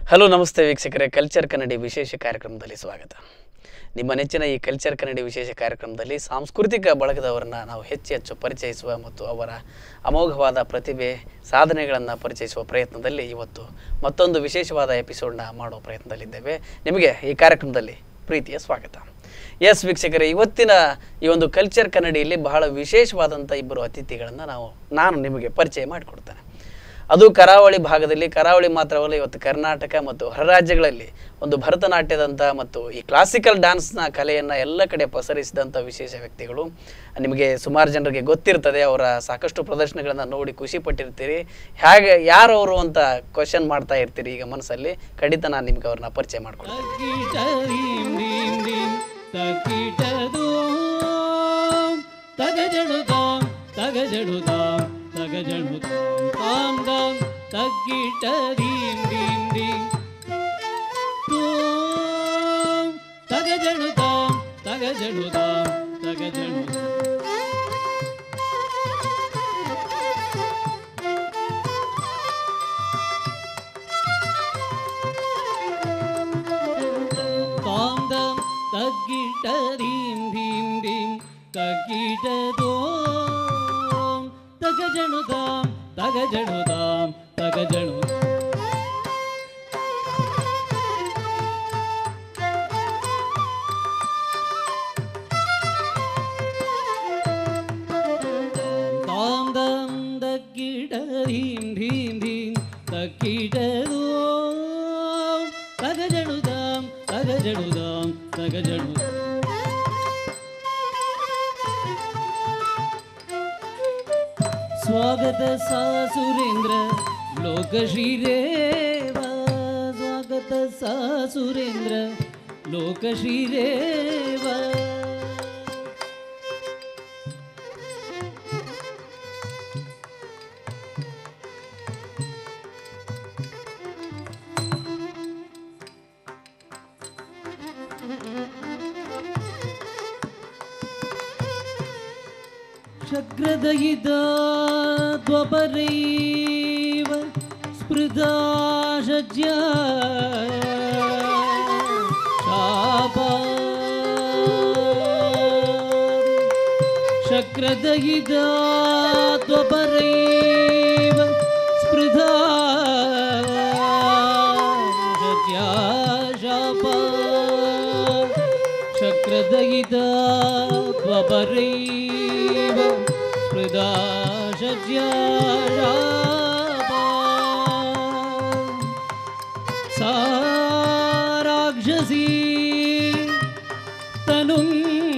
Hello ನಮಸ್ತೆ ವೀಕ್ಷಕರೇ culture ಕನ್ನಡಿ ವಿಶೇಷ ಕಾರ್ಯಕ್ರಮದಲ್ಲಿ ಸ್ವಾಗತ ನಿಮ್ಮ ನೆಚ್ಚಿನ ಈ ಕಲ್ಚರ್ ಕನ್ನಡಿ ವಿಶೇಷ ಕಾರ್ಯಕ್ರಮದಲ್ಲಿ ಸಾಂಸ್ಕೃತಿಕ ಬಳಗದವರನ್ನ ನಾವು ಹೆಚ್ಚು ಹೆಚ್ಚು ಪರಿಚಯಿಸುವ ಮತ್ತು ಅವರ ಅಮೋಘವಾದ ಪ್ರತಿಭೆ ಸಾಧನೆಗಳನ್ನು ಪರಿಚಯಿಸುವ ಪ್ರಯತ್ನದಲ್ಲಿ ಇವತ್ತು ಮತ್ತೊಂದು ವಿಶೇಷವಾದ ಎಪಿಸೋಡ್ನ ಮಾಡೋ ಪ್ರಯತ್ನದಲ್ಲಿದ್ದೇವೆ ನಿಮಗೆ ಈ ಕಾರ್ಯಕ್ರಮದಲ್ಲಿ ಪ್ರೀತಿಯ ಸ್ವಾಗತ ಎಸ್ ವೀಕ್ಷಕರೇ ಇವತ್ತಿನ ಈ ಒಂದು ಕಲ್ಚರ್ ಕನ್ನಡಿಯಲ್ಲಿ ಬಹಳ ವಿಶೇಷವಾದಂಥ ಇಬ್ಬರು ಅತಿಥಿಗಳನ್ನು ನಾವು ನಾನು ನಿಮಗೆ ಪರಿಚಯ ಮಾಡಿಕೊಡ್ತೇನೆ ಅದು ಕರಾವಳಿ ಭಾಗದಲ್ಲಿ ಕರಾವಳಿ ಮಾತ್ರವಲ್ಲ ಇವತ್ತು ಕರ್ನಾಟಕ ಮತ್ತು ಹೊರ ರಾಜ್ಯಗಳಲ್ಲಿ ಒಂದು ಭರತನಾಟ್ಯದಂಥ ಮತ್ತು ಈ ಕ್ಲಾಸಿಕಲ್ ಡ್ಯಾನ್ಸ್ನ ಕಲೆಯನ್ನು ಎಲ್ಲ ಕಡೆ ಪಸರಿಸಿದಂಥ ವಿಶೇಷ ವ್ಯಕ್ತಿಗಳು ನಿಮಗೆ ಸುಮಾರು ಜನರಿಗೆ ಗೊತ್ತಿರ್ತದೆ ಅವರ ಸಾಕಷ್ಟು ಪ್ರದರ್ಶನಗಳನ್ನು ನೋಡಿ ಖುಷಿ ಪಟ್ಟಿರ್ತೀರಿ ಹೇಗೆ ಯಾರು ಅವರು ಅಂತ ಕ್ವಶನ್ ಮಾಡ್ತಾ ಇರ್ತೀರಿ ಈಗ ಮನಸ್ಸಲ್ಲಿ ಖಂಡಿತ ನಾನು ನಿಮ್ಗೆ ಅವ್ರನ್ನ ಪರಿಚಯ ಮಾಡ್ಕೊಡ್ತೀನಿ ತಗಿಟದೀಂ ದೀಂ ದೀಂ ತಗಿಟದೋಂ ತಗಜಡುದಾಂ ತಗಜಡುದಾಂ ತಗಜಡುದಾಂ ತಾಂ ದಾಂ ತಗಿಟದೀಂ ದೀಂ ದೀಂ ತೋಂ ತಗಜಡುದಾಂ ತಗಜಡುದಾಂ ತಗಜಡುದಾಂ ತಾಂ ದಂ ತಗ್ಗಿಟರೀಂ ಭೀಂ ಭೀಂ ತಗ್ಗಿಟದೋಂ ತಗಜಣುದಾಂ ತಗಜಣುದಾಂ ತಗಜಣು ತಾಂ ದಂ ತಗ್ಗಿಟರೀಂ ಭೀಂ ಭೀಂ ತಗ್ಗಿಟದೋಂ ತಗಜಣುದಾಂ ತಗಜಣುದಾಂ ತಗಜಣು ಸ್ವಾಗತ ಸಾ ಸುರೇಂದ್ರ ಲೋಕಶ್ರೀರೇವ ಸ್ವಾಗತ ಸಾ ಸುರೇಂದ್ರ ಲೋಕಶ್ರೀರೇವ ಶಗ್ರದಯಿದ ದ್ವಪರೈವ ಸ್ಪೃಧಾ ಶಜ್ಯ ಶಾಪ ಶಕ್ರದಯಿದ ದ್ವಪರೈವ ಸ್ಪೃಧಾ ಶಜ್ಯ ಶಾಪ ಶಕ್ರದಯಿದ ತ್ವಪರೈವ ಸ್ಮೃದಾ ಶಜ್ಯಾ सा राक्षसी तनुं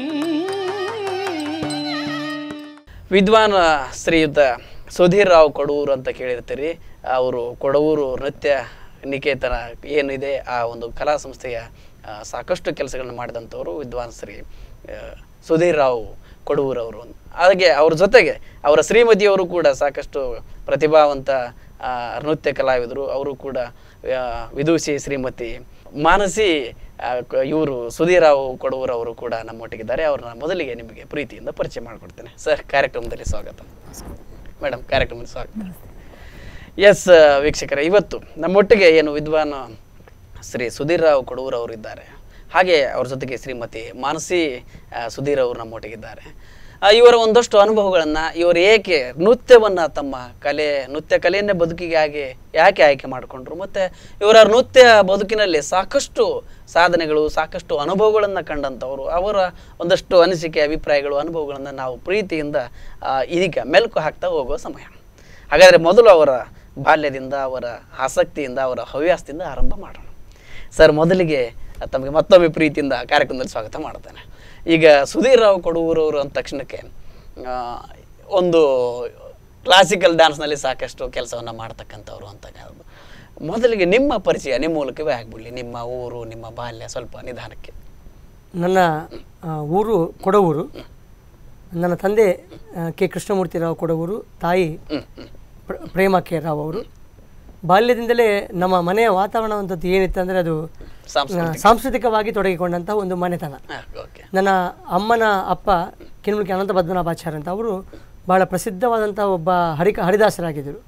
ವಿದ್ವಾನ್ ಶ್ರೀಯುತ ಸುಧೀರ್ ರಾವ್ ಕೊಡೂರು ಅಂತ ಕೇಳಿರ್ತೀರಿ ಅವರು ಕೊಡವೂರು ನೃತ್ಯ ನಿಕೇತನ ಏನಿದೆ ಆ ಒಂದು ಕಲಾ ಸಂಸ್ಥೆಯ ಆ, ಸಾಕಷ್ಟು ಕೆಲಸಗಳನ್ನು ಮಾಡಿದಂಥವರು ವಿದ್ವಾನ್ ಶ್ರೀ ಆ, ಸುಧೀರ್ ರಾವ್ ಕೊಡೂರು ಅವರು ಹಾಗೆ ಅವ್ರ ಜೊತೆಗೆ ಅವರ ಶ್ರೀಮತಿಯವರು ಕೂಡ ಸಾಕಷ್ಟು ಪ್ರತಿಭಾವಂತ ಆ, ನೃತ್ಯ ಕಲಾವಿದರು ಅವರು ಕೂಡ ಆ, ವಿದೂಷಿ ಶ್ರೀಮತಿ ಮಾನಸಿ ಇವರು ಸುಧೀರಾವ್ ಕೊಡೂರ್ ಅವರು ಕೂಡ ನಮ್ಮೊಟ್ಟಿಗಿದ್ದಾರೆ ಅವ್ರನ್ನ ಮೊದಲಿಗೆ ನಿಮಗೆ ಪ್ರೀತಿಯಿಂದ ಪರಿಚಯ ಮಾಡಿಕೊಡ್ತೇನೆ ಸರ್ ಕಾರ್ಯಕ್ರಮದಲ್ಲಿ ಸ್ವಾಗತ ಮೇಡಮ್ ಕಾರ್ಯಕ್ರಮದಲ್ಲಿ ಸ್ವಾಗತ ಎಸ್ ವೀಕ್ಷಕರೇ ಇವತ್ತು ನಮ್ಮೊಟ್ಟಿಗೆ ಏನು ವಿದ್ವಾನ್ ಶ್ರೀ ಸುಧೀರ್ ರಾವ್ ಕೊಡೂರ್ ಅವರು ಇದ್ದಾರೆ ಹಾಗೆ ಅವ್ರ ಜೊತೆಗೆ ಶ್ರೀಮತಿ ಮಾನಸಿ ಆ, ಸುಧೀರ್ ಅವರು ನಮ್ಮೊಟ್ಟಿಗಿದ್ದಾರೆ ಆ, ಇವರ ಒಂದಷ್ಟು ಅನುಭವಗಳನ್ನು ಇವರು ಏಕೆ ನೃತ್ಯವನ್ನು ತಮ್ಮ ಕಲೆ ನೃತ್ಯ ಕಲೆಯನ್ನೇ ಬದುಕಿಗೆ ಆಗಿ ಯಾಕೆ ಆಯ್ಕೆ ಮಾಡಿಕೊಂಡ್ರು ಮತ್ತು ಇವರ ನೃತ್ಯ ಬದುಕಿನಲ್ಲಿ ಸಾಕಷ್ಟು ಸಾಧನೆಗಳು ಸಾಕಷ್ಟು ಅನುಭವಗಳನ್ನು ಕಂಡಂಥವರು ಅವರ ಒಂದಷ್ಟು ಅನಿಸಿಕೆ ಅಭಿಪ್ರಾಯಗಳು ಅನುಭವಗಳನ್ನು ನಾವು ಪ್ರೀತಿಯಿಂದ ಆ, ಈಗ ಮೆಲುಕು ಹಾಕ್ತಾ ಹೋಗುವ ಸಮಯ ಹಾಗಾದರೆ ಮೊದಲು ಅವರ ಬಾಲ್ಯದಿಂದ ಅವರ ಆಸಕ್ತಿಯಿಂದ ಅವರ ಹವ್ಯಾಸದಿಂದ ಆರಂಭ ಮಾಡೋಣ ಸರ್ ಮೊದಲಿಗೆ ತಮಗೆ ಮತ್ತೊಮ್ಮೆ ಪ್ರೀತಿಯಿಂದ ಕಾರ್ಯಕ್ರಮದಲ್ಲಿ ಸ್ವಾಗತ ಮಾಡ್ತೇನೆ ಈಗ ಸುಧೀರ್ ರಾವ್ ಕೊಡೂರವರು ಅಂದ ತಕ್ಷಣಕ್ಕೆ ಆ, ಒಂದು ಕ್ಲಾಸಿಕಲ್ ಡ್ಯಾನ್ಸ್ನಲ್ಲಿ ಸಾಕಷ್ಟು ಕೆಲಸವನ್ನು ಮಾಡ್ತಕ್ಕಂಥವ್ರು ಅಂತ ಹೇಳೋದು ಮೊದಲಿಗೆ ನಿಮ್ಮ ಪರಿಚಯ ನಿಮ್ಮ ಮೂಲಕವೇ ಆಗ್ಬಿಡಲಿ ನಿಮ್ಮ ಊರು ನಿಮ್ಮ ಬಾಲ್ಯ ಸ್ವಲ್ಪ ನಿಧಾನಕ್ಕೆ ನನ್ನ ಆ, ಊರು ಕೊಡವೂರು ನನ್ನ ತಂದೆ ಆ, ಕೆ ಕೃಷ್ಣಮೂರ್ತಿ ರಾವ್ ಕೊಡವೂರು ತಾಯಿ ಹ್ಮ್ ಹ್ಮ್ ಪ್ರ- ಪ್ರೇಮ ಕೆ ರಾವ್ ಅವರು ಬಾಲ್ಯದಿಂದಲೇ ನಮ್ಮ ಮನೆಯ ವಾತಾವರಣವಂಥದ್ದು ಏನಿತ್ತು ಅಂದರೆ ಅದು ಸಾಂಸ್ಕೃತಿಕ ಆ, ಸಾಂಸ್ಕೃತಿಕವಾಗಿ ತೊಡಗಿಕೊಂಡಂಥ ಒಂದು ಮನೆತನ ಓಕೆ ನನ್ನ ಅಮ್ಮನ ಅಪ್ಪ ಕಿನ್ಮುಖಿ ಅನಂತ ಪದ್ಮನಾಭಾಚಾರ್ಯ ಅಂತ ಅವರು ಬಹಳ ಪ್ರಸಿದ್ಧವಾದಂಥ ಒಬ್ಬ ಹರಿಕ ಹರಿದಾಸರಾಗಿದ್ದರು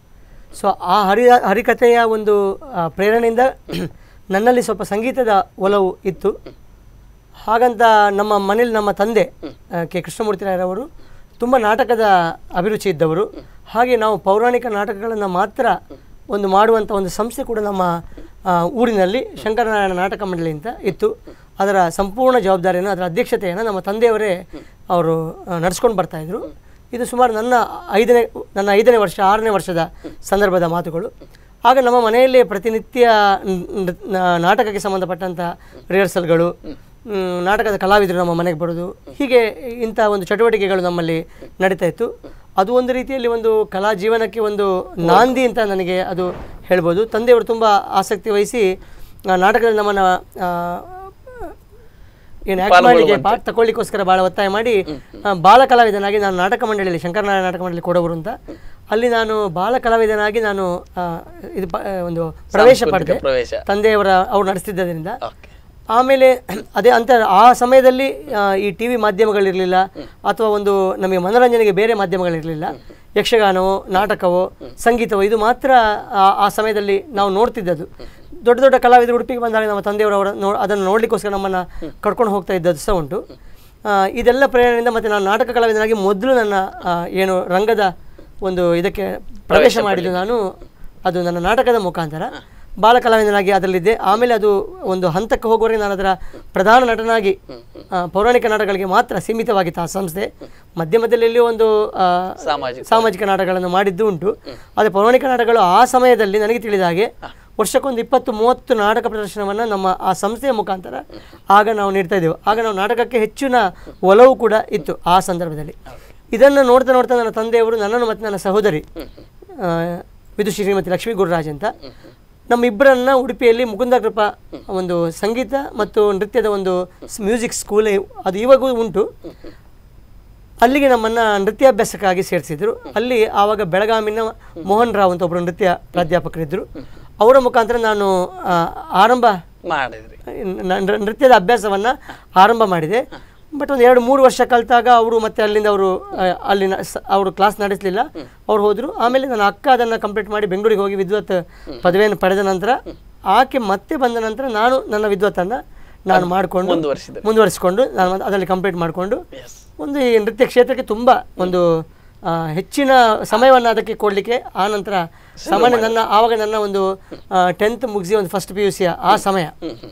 ಸೊ ಆ ಹರಿ ಹರಿಕಥೆಯ ಒಂದು ಆ, ಪ್ರೇರಣೆಯಿಂದ ನನ್ನಲ್ಲಿ ಸ್ವಲ್ಪ ಸಂಗೀತದ ಒಲವು ಇತ್ತು ಹಾಗಂತ ನಮ್ಮ ಮನೇಲಿ ನಮ್ಮ ತಂದೆ ಆ, ಕೆ ಕೃಷ್ಣಮೂರ್ತಿರಾಯರವರು ತುಂಬ ನಾಟಕದ ಅಭಿರುಚಿ ಇದ್ದವರು ಹಾಗೆ ನಾವು ಪೌರಾಣಿಕ ನಾಟಕಗಳನ್ನು ಮಾತ್ರ ಒಂದು ಮಾಡುವಂಥ ಒಂದು ಸಂಸ್ಥೆ ಕೂಡ ನಮ್ಮ ಆ, ಊರಿನಲ್ಲಿ ಶಂಕರನಾರಾಯಣ ನಾಟಕ ಮಂಡಳಿ ಅಂತ ಇತ್ತು ಅದರ ಸಂಪೂರ್ಣ ಜವಾಬ್ದಾರಿಯನ್ನು ಅದರ ಅಧ್ಯಕ್ಷತೆಯನ್ನು ನಮ್ಮ ತಂದೆಯವರೇ ಅವರು ನಡೆಸ್ಕೊಂಡು ಬರ್ತಾಯಿದ್ರು ಇದು ಸುಮಾರು ನನ್ನ ಐದನೇ ನನ್ನ ಐದನೇ ವರ್ಷ ಆರನೇ ವರ್ಷದ ಸಂದರ್ಭದ ಮಾತುಗಳು ಆಗ ನಮ್ಮ ಮನೆಯಲ್ಲಿ ಪ್ರತಿನಿತ್ಯ ನ್- ನೃತ್- ನಾ- ನಾಟಕಕ್ಕೆ ಸಂಬಂಧಪಟ್ಟಂಥ ರಿಹರ್ಸಲ್ಗಳು ಮ್, ನಾಟಕದ ಕಲಾವಿದರು ನಮ್ಮ ಮನೆಗೆ ಬರೋದು ಹೀಗೆ ಇಂಥ ಒಂದು ಚಟುವಟಿಕೆಗಳು ನಮ್ಮಲ್ಲಿ ನಡೀತಾ ಇತ್ತು ಅದು ಒಂದು ರೀತಿಯಲ್ಲಿ ಒಂದು ಕಲಾ ಜೀವನಕ್ಕೆ ಒಂದು ನಾಂದಿ ಅಂತ ನನಗೆ ಅದು ಹೇಳ್ಬೋದು ತಂದೆಯವರು ತುಂಬ ಆಸಕ್ತಿ ವಹಿಸಿ ಆ, ನಾಟಕದಲ್ಲಿ ನಮ್ಮನ್ನು ಆ, ಏನು ಆ್ಯಕ್ಟ್ ಮಾಡಲಿಕ್ಕೆ ಪಾಠ ತಗೊಳ್ಳಿಕ್ಕೋಸ್ಕರ ಭಾಳ ಒತ್ತಾಯ ಮಾಡಿ ಆ, ಬಾಲ ಕಲಾವಿದನಾಗಿ ನಾನು ನಾಟಕ ಮಂಡಳಿಯಲ್ಲಿ ಶಂಕರನಾರಾಯಣ ನಾಟಕ ಮಂಡಳಿ ಕೊಡವರು ಅಂತ ಅಲ್ಲಿ ನಾನು ಬಾಲ ಕಲಾವಿದನಾಗಿ ನಾನು ಆ, ಇದು ಪ- ಆ, ಒಂದು ಪ್ರವೇಶ ಪಡೆದೆ ಪ್ರವೇಶ ತಂದೆಯವರ ಅವ್ರು ನಡೆಸ್ತಿದ್ದರಿಂದ ಓಕೆ ಆಮೇಲೆ ಅದೇ ಅಂತ ಆ ಸಮಯದಲ್ಲಿ ಆ, ಈ ಟಿ ವಿ ಮಾಧ್ಯಮಗಳಿರಲಿಲ್ಲ ಅಥವಾ ಒಂದು ನಮಗೆ ಮನೋರಂಜನೆಗೆ ಬೇರೆ ಮಾಧ್ಯಮಗಳಿರಲಿಲ್ಲ ಯಕ್ಷಗಾನವೋ ನಾಟಕವೋ ಸಂಗೀತವೋ ಇದು ಮಾತ್ರ ಆ- ಆ ಸಮಯದಲ್ಲಿ ನಾವು ನೋಡ್ತಿದ್ದದ್ದು ದೊಡ್ಡ ದೊಡ್ಡ ಕಲಾವಿದರು ಉಡುಪಿಗೆ ಬಂದಾಗ ನಮ್ಮ ತಂದೆಯವರು ಅವರ ನೋ ಅದನ್ನು ನೋಡಲಿಕ್ಕೋಸ್ಕರ ನಮ್ಮನ್ನು ಕರ್ಕೊಂಡು ಹೋಗ್ತಾ ಇದ್ದದ್ದು ಸಹ ಉಂಟು ಆ, ಇದೆಲ್ಲ ಪ್ರೇರಣೆಯಿಂದ ಮತ್ತು ನಾನು ನಾಟಕ ಕಲಾವಿದನಾಗಿ ಮೊದಲು ನನ್ನ ಆ, ಏನು ರಂಗದ ಒಂದು ಇದಕ್ಕೆ ಪ್ರವೇಶ ಮಾಡಿದ್ದು ನಾನು ಅದು ನನ್ನ ನಾಟಕದ ಮುಖಾಂತರ ಬಾಲ ಕಲಾವಿದನಾಗಿ ಅದರಲ್ಲಿದ್ದೆ ಆಮೇಲೆ ಅದು ಒಂದು ಹಂತಕ್ಕೆ ಹೋಗುವವರೆಗೆ ನಾನು ಅದರ ಪ್ರಧಾನ ನಟನಾಗಿ ಆ, ಪೌರಾಣಿಕ ನಾಟಕಗಳಿಗೆ ಮಾತ್ರ ಸೀಮಿತವಾಗಿತ್ತು ಆ ಸಂಸ್ಥೆ ಮಧ್ಯ ಮಧ್ಯದಲ್ಲಿ ಎಲ್ಲಿಯೋ ಒಂದು ಆ, ಸಾಮಾಜಿಕ ಸಾಮಾಜಿಕ ನಾಟಕಗಳನ್ನು ಮಾಡಿದ್ದು ಉಂಟು ಆದರೆ ಪೌರಾಣಿಕ ನಾಟಕಗಳು ಆ ಸಮಯದಲ್ಲಿ ನನಗೆ ತಿಳಿದ ಹಾಗೆ ವರ್ಷಕ್ಕೊಂದು ಇಪ್ಪತ್ತು ಮೂವತ್ತು ನಾಟಕ ಪ್ರದರ್ಶನವನ್ನು ನಮ್ಮ ಆ ಸಂಸ್ಥೆಯ ಮುಖಾಂತರ ಆಗ ನಾವು ನೀಡ್ತಾ ಇದ್ದೆವು ಆಗ ನಾವು ನಾಟಕಕ್ಕೆ ಹೆಚ್ಚಿನ ಒಲವು ಕೂಡ ಇತ್ತು ಆ ಸಂದರ್ಭದಲ್ಲಿ ಇದನ್ನು ನೋಡ್ತಾ ನೋಡ್ತಾ ನನ್ನ ತಂದೆಯವರು ನನ್ನನ್ನು ಮತ್ತು ನನ್ನ ಸಹೋದರಿ ಆ, ವಿದುಷಿ ಶ್ರೀಮತಿ ಲಕ್ಷ್ಮೀ ಗುರುರಾಜ್ ಅಂತ ನಮ್ಮಿಬ್ಬರನ್ನ ಉಡುಪಿಯಲ್ಲಿ ಮುಕುಂದ ಕೃಪಾ ಒಂದು ಸಂಗೀತ ಮತ್ತು ನೃತ್ಯದ ಒಂದು ಮ್ಯೂಸಿಕ್ ಸ್ಕೂಲ್ ಅದು ಇವಾಗೂ ಉಂಟು ಅಲ್ಲಿಗೆ ನಮ್ಮನ್ನು ನೃತ್ಯಾಭ್ಯಾಸಕ್ಕಾಗಿ ಸೇರಿಸಿದ್ರು ಅಲ್ಲಿ ಆವಾಗ ಬೆಳಗಾಮಿನ ಮೋಹನ್ ರಾವ್ ಅಂತ ಒಬ್ಬರು ನೃತ್ಯ ಪ್ರಾಧ್ಯಾಪಕರಿದ್ದರು ಅವರ ಮುಖಾಂತರ ನಾನು ಆ, ಆರಂಭ ಮಾಡಿದ್ರಿ ನ- ನೃ- ನೃತ್ಯದ ಅಭ್ಯಾಸವನ್ನು ಆರಂಭ ಮಾಡಿದೆ ಬಟ್ ಒಂದು ಎರಡು ಮೂರು ವರ್ಷ ಕಲಿತಾಗ ಅವರು ಮತ್ತೆ ಅಲ್ಲಿಂದ ಅವರು ಆ, ಅಲ್ಲಿನ ಸ- ಅವರು ಕ್ಲಾಸ್ ನಡೆಸಲಿಲ್ಲ ಅವ್ರು ಹೋದರು ಆಮೇಲೆ ನನ್ನ ಅಕ್ಕ ಅದನ್ನು ಕಂಪ್ಲೀಟ್ ಮಾಡಿ ಬೆಂಗಳೂರಿಗೆ ಹೋಗಿ ವಿದ್ವತ್ ಪದವಿಯನ್ನು ಪಡೆದ ನಂತರ ಆಕೆ ಮತ್ತೆ ಬಂದ ನಂತರ ನಾನು ನನ್ನ ವಿದ್ವತ್ತನ್ನು ನಾನು ಮಾಡಿಕೊಂಡು ಮುಂದುವರಿಸಿದ್ರಿ. ಮುಂದುವರಿಸಿಕೊಂಡು ನಾನು ಅದರಲ್ಲಿ ಕಂಪ್ಲೀಟ್ ಮಾಡಿಕೊಂಡು ಎಸ್ ಒಂದು ಈ ನೃತ್ಯ ಕ್ಷೇತ್ರಕ್ಕೆ ತುಂಬ ಒಂದು ಆ, ಹೆಚ್ಚಿನ ಸಮಯವನ್ನು ಅದಕ್ಕೆ ಕೊಡಲಿಕ್ಕೆ ಆ ನಂತರ ಸಾಮಾನ್ಯ ನನ್ನ ಆವಾಗ ನನ್ನ ಒಂದು ಟೆಂತ್ ಮುಗಿಸಿ ಒಂದು ಫಸ್ಟ್ ಪಿ ಯು ಸಿಯ ಆ ಸಮಯ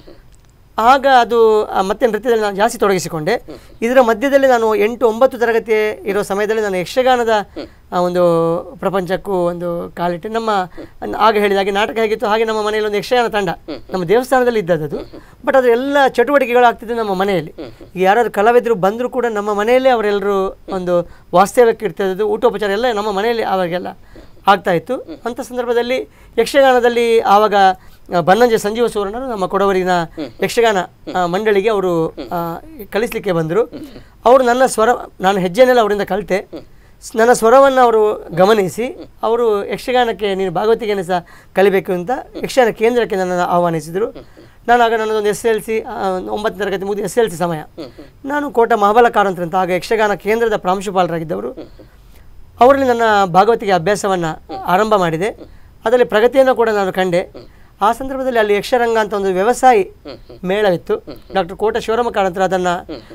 ಆಗ ಅದು ಆ, ಮತ್ತೆ ನೃತ್ಯದಲ್ಲಿ ನಾನು ಜಾಸ್ತಿ ತೊಡಗಿಸಿಕೊಂಡೆ ಇದರ ಮಧ್ಯದಲ್ಲಿ ನಾನು ಎಂಟು ಒಂಬತ್ತು ತರಗತಿ ಇರೋ ಸಮಯದಲ್ಲಿ ನಾನು ಯಕ್ಷಗಾನದ ಆ, ಒಂದು ಪ್ರಪಂಚಕ್ಕೂ ಒಂದು ಕಾಲಿಟ್ಟೆ ನಮ್ಮ ಅನ್- ಆಗ ಹೇಳಿದಾಗೆ ನಾಟಕ ಹೇಗಿತ್ತು ಹಾಗೆ ನಮ್ಮ ಮನೆಯಲ್ಲಿ ಒಂದು ಯಕ್ಷಗಾನ ತಂಡ ನಮ್ಮ ದೇವಸ್ಥಾನದಲ್ಲಿ ಇದ್ದದ್ದು ಬಟ್ ಅದರ ಎಲ್ಲ ಚಟುವಟಿಕೆಗಳು ಆಗ್ತಿದ್ದು ನಮ್ಮ ಮನೆಯಲ್ಲಿ ಈಗ ಯಾರಾದ್ರು ಕಲಾವಿದರು ಬಂದರೂ ಕೂಡ ನಮ್ಮ ಮನೆಯಲ್ಲೇ ಅವರೆಲ್ಲರೂ ಒಂದು ವಾಸ್ತವ್ಯಕ್ಕೆ ಇರ್ತಿದ್ದು ಊಟೋಪಚಾರ ಎಲ್ಲ ನಮ್ಮ ಮನೆಯಲ್ಲಿ ಆವಾಗೆಲ್ಲ ಆಗ್ತಾ ಇತ್ತು ಅಂಥ ಸಂದರ್ಭದಲ್ಲಿ ಯಕ್ಷಗಾನದಲ್ಲಿ ಆವಾಗ ಆ, ಬನ್ನಂಜೆ ಸಂಜೀವ ಸುವರ್ಣರು ನಮ್ಮ ಕೊಡವರಿನ ಯಕ್ಷಗಾನ ಆ, ಮಂಡಳಿಗೆ ಅವರು ಆ, ಕಲಿಸ್ಲಿಕ್ಕೆ ಬಂದರು ಅವರು ನನ್ನ ಸ್ವರ ನಾನು ಹೆಜ್ಜೆನೆಲ್ಲ ಅವರಿಂದ ಕಲಿತೆ ಸ್- ನನ್ನ ಸ್ವರವನ್ನು ಅವರು ಗಮನಿಸಿ ಅವರು ಯಕ್ಷಗಾನಕ್ಕೆ ನೀನು ಭಾಗವತಿಗೆಯನ್ನು ಸಹ ಕಲಿಬೇಕು ಅಂತ ಯಕ್ಷಗಾನ ಕೇಂದ್ರಕ್ಕೆ ನನ್ನನ್ನು ಆಹ್ವಾನಿಸಿದರು ನಾನು ಆಗ ನನ್ನದೊಂದು ಎಸ್ ಎಲ್ ಸಿ ಒಂಬತ್ತನೇ ತರಗತಿ ಮುಗಿದು ಎಸ್ ಎಲ್ ಸಿ ಸಮಯ ನಾನು ಕೋಟ ಮಹಾಬಲ ಕಾರಂತರ ಅಂತ ಆಗ ಯಕ್ಷಗಾನ ಕೇಂದ್ರದ ಪ್ರಾಂಶುಪಾಲರಾಗಿದ್ದವರು ಅವರಲ್ಲಿ ನನ್ನ ಭಾಗವತಿಗೆ ಅಭ್ಯಾಸವನ್ನು ಆರಂಭ ಮಾಡಿದೆ ಅದರಲ್ಲಿ ಪ್ರಗತಿಯನ್ನು ಕೂಡ ನಾನು ಕಂಡೆ ಆ ಸಂದರ್ಭದಲ್ಲಿ ಅಲ್ಲಿ ಯಕ್ಷರಂಗ ಅಂತ ಒಂದು ವ್ಯವಸಾಯಿ ಮೇಳವಿತ್ತು ಡಾಕ್ಟರ್ ಕೋಟ ಶಿವರಾಮ ಕಾರಂತರ ಅದನ್ನು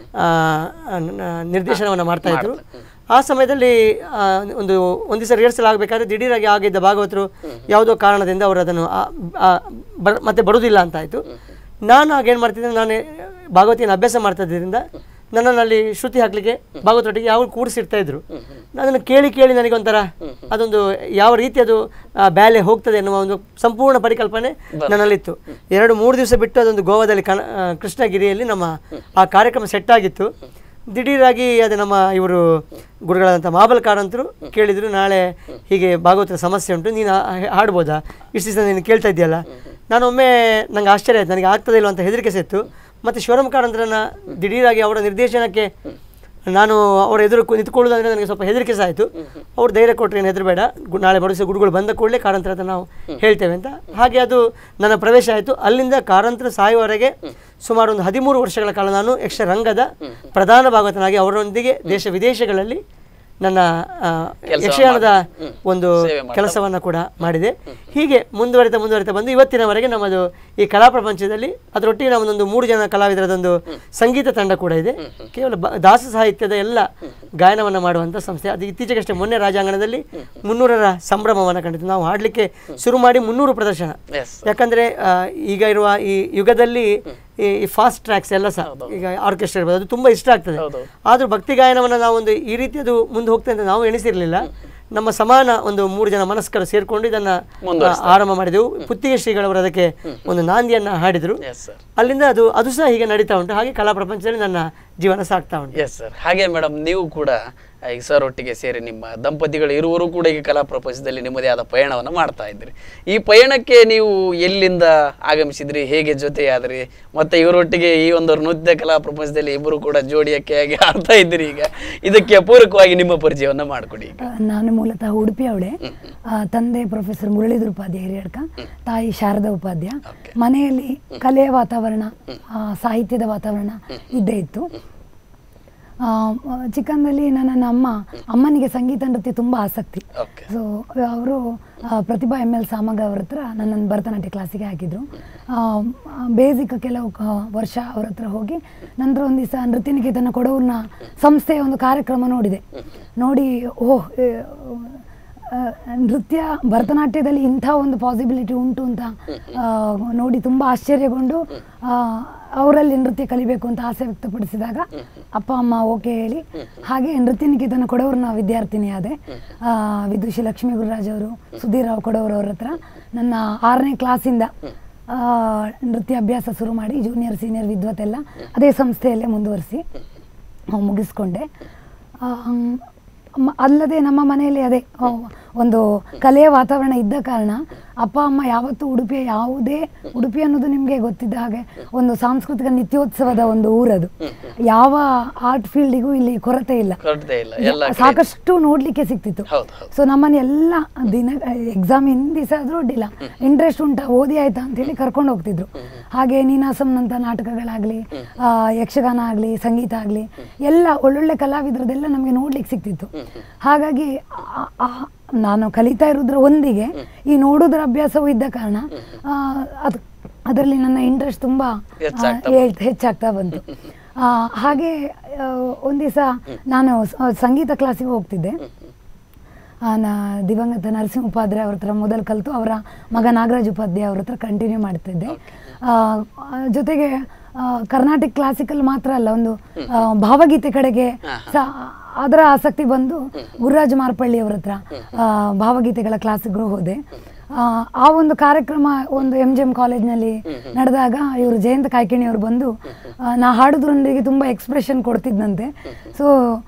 ನಿರ್ದೇಶನವನ್ನು ಮಾಡ್ತಾ ಇದ್ರು ಆ ಸಮಯದಲ್ಲಿ ಆ, ಒಂದು ಒಂದು ದಿವಸ ರಿಹರ್ಸಲ್ ಆಗಬೇಕಾದ್ರೆ ದಿಢೀರಾಗಿ ಆಗಿದ್ದ ಭಾಗವತರು ಯಾವುದೋ ಕಾರಣದಿಂದ ಅವರು ಅದನ್ನು ಆ- ಆ, ಬ- ಮತ್ತೆ ಬರುವುದಿಲ್ಲ ಅಂತ ಆಯಿತು ನಾನು ಆಗೇನು ಮಾಡ್ತಿದ್ದೆ ನಾನು ಭಾಗವತಿಯನ್ನು ಅಭ್ಯಾಸ ಮಾಡ್ತಾ ಇದ್ದರಿಂದ ನನ್ನನ್ನು ಅಲ್ಲಿ ಶ್ರುತಿ ಹಾಕಲಿಕ್ಕೆ ಭಾಗವತೊಟ್ಟಿಗೆ ಯಾವ ಕೂಡಿಸಿರ್ತಾ ಇದ್ರು ಅದನ್ನು ಕೇಳಿ ಕೇಳಿ ನನಗೆ ಒಂಥರ ಅದೊಂದು ಯಾವ ರೀತಿ ಅದು ಆ, ಬ್ಯಾಲೆ ಹೋಗ್ತದೆ ಎನ್ನುವ ಒಂದು ಸಂಪೂರ್ಣ ಪರಿಕಲ್ಪನೆ ನನ್ನಲ್ಲಿತ್ತು ಎರಡು ಮೂರು ದಿವಸ ಬಿಟ್ಟು ಅದೊಂದು ಗೋವಾದಲ್ಲಿ ಕಣ ಆ, ಕೃಷ್ಣಗಿರಿಯಲ್ಲಿ ನಮ್ಮ ಆ ಕಾರ್ಯಕ್ರಮ ಸೆಟ್ ಆಗಿತ್ತು ದಿಢೀರಾಗಿ ಅದು ನಮ್ಮ ಇವರು ಗುರುಗಳಾದಂಥ ಮಹಾಬಲ ಕಾರಂತರು ಕೇಳಿದರು ನಾಳೆ ಹೀಗೆ ಭಾಗವತರ ಸಮಸ್ಯೆ ಉಂಟು ನೀನು ಆ- ಹಾಡ್ಬೋದಾ ಇಷ್ಟು ದಿವಸ ನೀನು ಕೇಳ್ತಾ ಇದೆಯಲ್ಲ ನಾನು ಒಮ್ಮೆ ನಂಗೆ ಆಶ್ಚರ್ಯ ಆಯ್ತು ನನಗೆ ಆಗ್ತದೆ ಇಲ್ಲ ಅಂತ ಹೆದರಿಕೆ ಸೆತ್ತು ಮತ್ತು ಶಿವರಾಮ ಕಾರಂತರನ್ನ ದಿಢೀರಾಗಿ ಅವರ ನಿರ್ದೇಶನಕ್ಕೆ ನಾನು ಅವರ ಎದುರು ಕು- ನಿಂತ್ಕೊಳ್ಳೋದಂದ್ರೆ ನನಗೆ ಸ್ವಲ್ಪ ಹೆದರಿಕೆ ಸಹ ಆಯಿತು ಅವ್ರು ಧೈರ್ಯ ಕೊಟ್ಟರೆ ಏನು ಹೆದರಬೇಡ ಗು ನಾಳೆ ಮರುದಿವಸ ಗುರುಗಳು ಬಂದ ಕೂಡಲೇ ಕಾರಂತರ ಹತ್ರ ನಾವು ಹೇಳ್ತೇವೆ ಅಂತ ಹಾಗೆ ಅದು ನನ್ನ ಪ್ರವೇಶ ಆಯಿತು ಅಲ್ಲಿಂದ ಕಾರಂತರ ಸಾಯುವವರೆಗೆ ಸುಮಾರು ಒಂದು ಹದಿಮೂರು ವರ್ಷಗಳ ಕಾಲ ನಾನು ಯಕ್ಷರಂಗದ ಪ್ರಧಾನ ಭಾಗವತನಾಗಿ ಅವರೊಂದಿಗೆ ದೇಶ ವಿದೇಶಗಳಲ್ಲಿ ನನ್ನ ಆ, ಕೆಲ್ಸ ಯಕ್ಷಗಾನದ ಮಾಡಿ. ಹ್ಮ್. ಒಂದು ಸೇವೆ ಮಾಡ್ತಾ ಕೆಲಸವನ್ನು ಕೂಡ ಮಾಡಿದೆ ಹೀಗೆ ಮುಂದುವರಿತಾ ಮುಂದುವರಿತಾ ಬಂದು ಇವತ್ತಿನವರೆಗೆ ನಮ್ಮದು ಈ ಕಲಾ ಪ್ರಪಂಚದಲ್ಲಿ ಅದರೊಟ್ಟಿಗೆ ನಮ್ಮದೊಂದು ಮೂರು ಜನ ಕಲಾವಿದರದೊಂದು ಸಂಗೀತ ತಂಡ ಕೂಡ ಇದೆ ಕೇವಲ ಬ- ದಾಸ ಸಾಹಿತ್ಯದ ಎಲ್ಲ ಗಾಯನವನ್ನು ಮಾಡುವಂಥ ಸಂಸ್ಥೆ ಅದು ಇತ್ತೀಚೆಗಷ್ಟೇ ಮೊನ್ನೆ ರಾಜಾಂಗಣದಲ್ಲಿ ಮುನ್ನೂರರ ಸಂಭ್ರಮವನ್ನು ಕಂಡಿತು ನಾವು ಹಾಡಲಿಕ್ಕೆ ಶುರು ಮಾಡಿ ಮುನ್ನೂರು ಪ್ರದರ್ಶನ ಎಸ್ ಯಾಕಂದ್ರೆ ಆ, ಈಗ ಇರುವ ಈ ಯುಗದಲ್ಲಿ ಈ ಫಾಸ್ಟ್ ಟ್ರ್ಯಾಕ್ಸ್ ಎಲ್ಲ ಸಹ ಈಗ ಆರ್ಕೆಸ್ಟ್ರಾ ಇರ್ಬೋದು ಅದು ತುಂಬಾ ಇಷ್ಟ ಆಗ್ತದೆ ಹೌದು. ಆದ್ರೂ ಭಕ್ತಿ ಗಾಯನವನ್ನು ನಾವೊಂದು ಈ ರೀತಿ ಅದು ಮುಂದೆ ಹೋಗ್ತದೆ ಅಂತ ನಾವು ಎಣಿಸಿರ್ಲಿಲ್ಲ ನಮ್ಮ ಸಮಾನ ಒಂದು ಮೂರು ಜನ ಮನಸ್ಕರು ಸೇರ್ಕೊಂಡು ಇದನ್ನ ಆ, ಆರಂಭ ಮಾಡಿದೆವು ಪುತ್ತಿಗೆ ಶ್ರೀಗಳವರು ಅದಕ್ಕೆ ಒಂದು ನಾಂದಿಯನ್ನ ಹಾಡಿದ್ರು ಎಸ್ ಸರ್ ಅಲ್ಲಿಂದ ಅದು ಅದು ಸಹ ಹೀಗೆ ನಡೀತಾ ಉಂಟು ಹಾಗೆ ಕಲಾ ಪ್ರಪಂಚದಲ್ಲಿ ನನ್ನ ಜೀವನ ಸಾಗ್ತಾ ಉಂಟು ಎಸ್ ಸರ್ ಹಾಗೆ ಮೇಡಮ್ ನೀವು ಕೂಡ ಈಗ ಸರ್ ಒಟ್ಟಿಗೆ ಸೇರಿ ನಿಮ್ಮ ದಂಪತಿಗಳು ಇರುವರು ಕೂಡ ಈಗ ಕಲಾ ಪ್ರಪಂಚದಲ್ಲಿ ನಿಮ್ಮದೇ ಆದ ಪಯಣವನ್ನು ಮಾಡ್ತಾ ಇದ್ರಿ ಈ ಪಯಣಕ್ಕೆ ನೀವು ಎಲ್ಲಿಂದ ಆಗಮಿಸಿದ್ರಿ ಹೇಗೆ ಜೊತೆಯಾದ್ರಿ ಮತ್ತೆ ಇವರೊಟ್ಟಿಗೆ ಈ ಒಂದು ನೃತ್ಯ ಕಲಾ ಪ್ರಪಂಚದಲ್ಲಿ ಇಬ್ಬರು ಕೂಡ ಜೋಡಿಯಕ್ಕೆ ಆಗಿ ಆಡ್ತಾ ಇದ್ದೀರಿ ಈಗ ಇದಕ್ಕೆ ಪೂರಕವಾಗಿ ನಿಮ್ಮ ಪರಿಚಯವನ್ನ ಮಾಡಿಕೊಡಿ ಈಗ ನಾನು ಮೂಲತಃ ಉಡುಪಿ ಅವಳೆ ಆ, ತಂದೆ ಪ್ರೊಫೆಸರ್ ಮುರಳೀಧರ ಉಪಾಧ್ಯಾಯ ಹಿರಿಯಡ್ಕ ತಾಯಿ ಶಾರದಾ ಉಪಾಧ್ಯ ಮನೆಯಲ್ಲಿ ಕಲೆಯ ವಾತಾವರಣ ಆ, ಸಾಹಿತ್ಯದ ವಾತಾವರಣ ಇದ್ದೇ ಇತ್ತು ಆ, ಚಿಕ್ಕಂದಲ್ಲಿ ನನ್ನ ಅಮ್ಮ ಅಮ್ಮನಿಗೆ ಸಂಗೀತ ನೃತ್ಯ ತುಂಬ ಆಸಕ್ತಿ ಓಕೆ ಸೊ ಅವರು ಪ್ರತಿಭಾ ಎಮ್ ಎಲ್ ಸಾಮಗ ಅವ್ರ ಹತ್ರ ನನ್ನನ್ನು ಭರತನಾಟ್ಯ ಕ್ಲಾಸಿಗೆ ಹಾಕಿದ್ರು ಬೇಸಿಕ್ ಕೆಲವು ಕ- ವರ್ಷ ಅವ್ರ ಹತ್ರ ಹೋಗಿ ನಂತರ ಒಂದು ದಿವಸ ನೃತ್ಯ ನಿಕೇತನ ಕೊಡೂರಿನ ಸಂಸ್ಥೆಯ ಒಂದು ಕಾರ್ಯಕ್ರಮ ನೋಡಿದೆ ನೋಡಿ ಓಹ್ ಏ, ಆ, ನೃತ್ಯ ಭರತನಾಟ್ಯದಲ್ಲಿ ಇಂಥ ಒಂದು ಪಾಸಿಬಿಲಿಟಿ ಉಂಟು ಅಂತ ಆ, ನೋಡಿ ತುಂಬ ಆಶ್ಚರ್ಯಗೊಂಡು ಆ, ಅವರಲ್ಲಿ ನೃತ್ಯ ಕಲಿಬೇಕು ಅಂತ ಆಸೆ ವ್ಯಕ್ತಪಡಿಸಿದಾಗ ಅಪ್ಪ ಅಮ್ಮ ಓಕೆ ಹೇಳಿ ಹಾಗೆ ನೃತ್ಯ ನಿಕೇತನ ಕೊಡೋರ್ನ ವಿದ್ಯಾರ್ಥಿನಿ ಆದೆ ಆ, ವಿದುಷಿ ಲಕ್ಷ್ಮೀ ಗುರುರಾಜ್ ಅವರು ಸುಧೀರಾವ್ ಕೊಡೋರ್ ಅವ್ರ ಹತ್ರ ನನ್ನ ಆರನೇ ಕ್ಲಾಸಿಂದ ಆ, ನೃತ್ಯ ಅಭ್ಯಾಸ ಶುರು ಮಾಡಿ ಜೂನಿಯರ್ ಸೀನಿಯರ್ ವಿದ್ವತ್ತೆಲ್ಲ ಅದೇ ಸಂಸ್ಥೆಯಲ್ಲೇ ಮುಂದುವರಿಸಿ ಮುಗಿಸ್ಕೊಂಡೆ ಆ, ಮ- ಅಲ್ಲದೆ ನಮ್ಮ ಮನೆಯಲ್ಲಿ ಅದೇ ಆ, ಒಂದು ಕಲೆಯ ವಾತಾವರಣ ಇದ್ದ ಕಾರಣ ಅಪ್ಪ ಅಮ್ಮ ಯಾವತ್ತೂ ಉಡುಪಿಯ ಯಾವುದೇ ಉಡುಪಿ ಅನ್ನೋದು ನಿಮಗೆ ಗೊತ್ತಿದ್ದ ಹಾಗೆ ಒಂದು ಸಾಂಸ್ಕೃತಿಕ ನಿತ್ಯೋತ್ಸವದ ಒಂದು ಊರದು ಯಾವ ಆರ್ಟ್ ಫೀಲ್ಡಿಗೂ ಇಲ್ಲಿ ಕೊರತೆ ಇಲ್ಲ ಕೊರತೆ ಇಲ್ಲ ಎಲ್ಲ ಕಡೆ- ಸಾಕಷ್ಟು ನೋಡ್ಲಿಕ್ಕೆ ಸಿಕ್ತಿತ್ತು ಹೌದು ಹೌದು ಸೊ ನಮ್ಮನೆ ಎಲ್ಲ ದಿನ ಎಕ್ಸಾಮ್ ಹಿಂದಿನ ದಿವಸ ಆದ್ರೂ ಅಡ್ಡಿಲ್ಲ ಇಂಟ್ರೆಸ್ಟ್ ಉಂಟಾ ಓದಿ ಆಯ್ತಾ ಅಂತ ಹೇಳಿ ಕರ್ಕೊಂಡು ಹೋಗ್ತಿದ್ರು ಹಾಗೆ ನೀನಾಸಂನಂತ ನಾಟಕಗಳಾಗ್ಲಿ ಆ, ಯಕ್ಷಗಾನ ಆಗಲಿ ಸಂಗೀತ ಆಗಲಿ ಎಲ್ಲ ಒಳ್ಳೊಳ್ಳೆ ಕಲಾವಿದರದೆಲ್ಲ ನಮಗೆ ನೋಡ್ಲಿಕ್ಕೆ ಸಿಕ್ತಿತ್ತು ಹಾಗಾಗಿ ಆ- ಆ- ನಾನು ಕಲಿತಾ ಇರೋದ್ರ ಒಂದಿಗೆ ಈ ನೋಡೋದ್ರ ಅಭ್ಯಾಸವೂ ಇದ್ದ ಕಾರಣ ಆ, ಅದು ಅದರಲ್ಲಿ ನನ್ನ ಇಂಟ್ರೆಸ್ಟ್ ತುಂಬ ಹೆಚ್ಚಾಗ್ತಾ ಹೆಚ್ಚಾಗ್ತಾ ಬಂತು ಆ, ಹಾಗೆ ಆ, ಒಂದ್ ದಿವಸ ನಾನು ಸ- ಸಂಗೀತ ಕ್ಲಾಸಿಗೆ ಹೋಗ್ತಿದ್ದೆ ಆ, ನಾ ದಿವಂಗತ ನರಸಿಂಹ ಉಪಾಧ್ಯಾಯ ಅವ್ರ ಹತ್ರ ಮೊದಲು ಕಲಿತು ಅವರ ಮಗ ನಾಗರಾಜ್ ಉಪಾಧ್ಯಾಯ ಅವ್ರ ಹತ್ರ ಕಂಟಿನ್ಯೂ ಮಾಡ್ತಿದ್ದೆ ಆ, ಆ, ಜೊತೆಗೆ ಆ, ಕರ್ನಾಟಿಕ್ ಕ್ಲಾಸಿಕಲ್ ಮಾತ್ರ ಅಲ್ಲ ಒಂದು ಆ, ಭಾವಗೀತೆ ಕಡೆಗೆ ಸ- ಅದರ ಆಸಕ್ತಿ ಬಂದು ಗುರುರಾಜ್ ಮಾರ್ಪಳ್ಳಿ ಅವ್ರ ಹತ್ರ ಆ, ಭಾವಗೀತೆಗಳ ಕ್ಲಾಸಿಗೂ ಹೋದೆ ಆ, ಆ ಒಂದು ಕಾರ್ಯಕ್ರಮ ಒಂದು ಎಂ ಜಿ ಎಂ ಕಾಲೇಜ್ನಲ್ಲಿ ನಡೆದಾಗ ಇವರು ಜಯಂತ ಕಾಯ್ಕಿಣಿ ಅವರು ಬಂದು ಆ, ನಾ ಹಾಡೋದ್ರೊಂದಿಗೆ ತುಂಬ ಎಕ್ಸ್ಪ್ರೆಷನ್ ಕೊಡ್ತಿದ್ದಂತೆ ಸೊ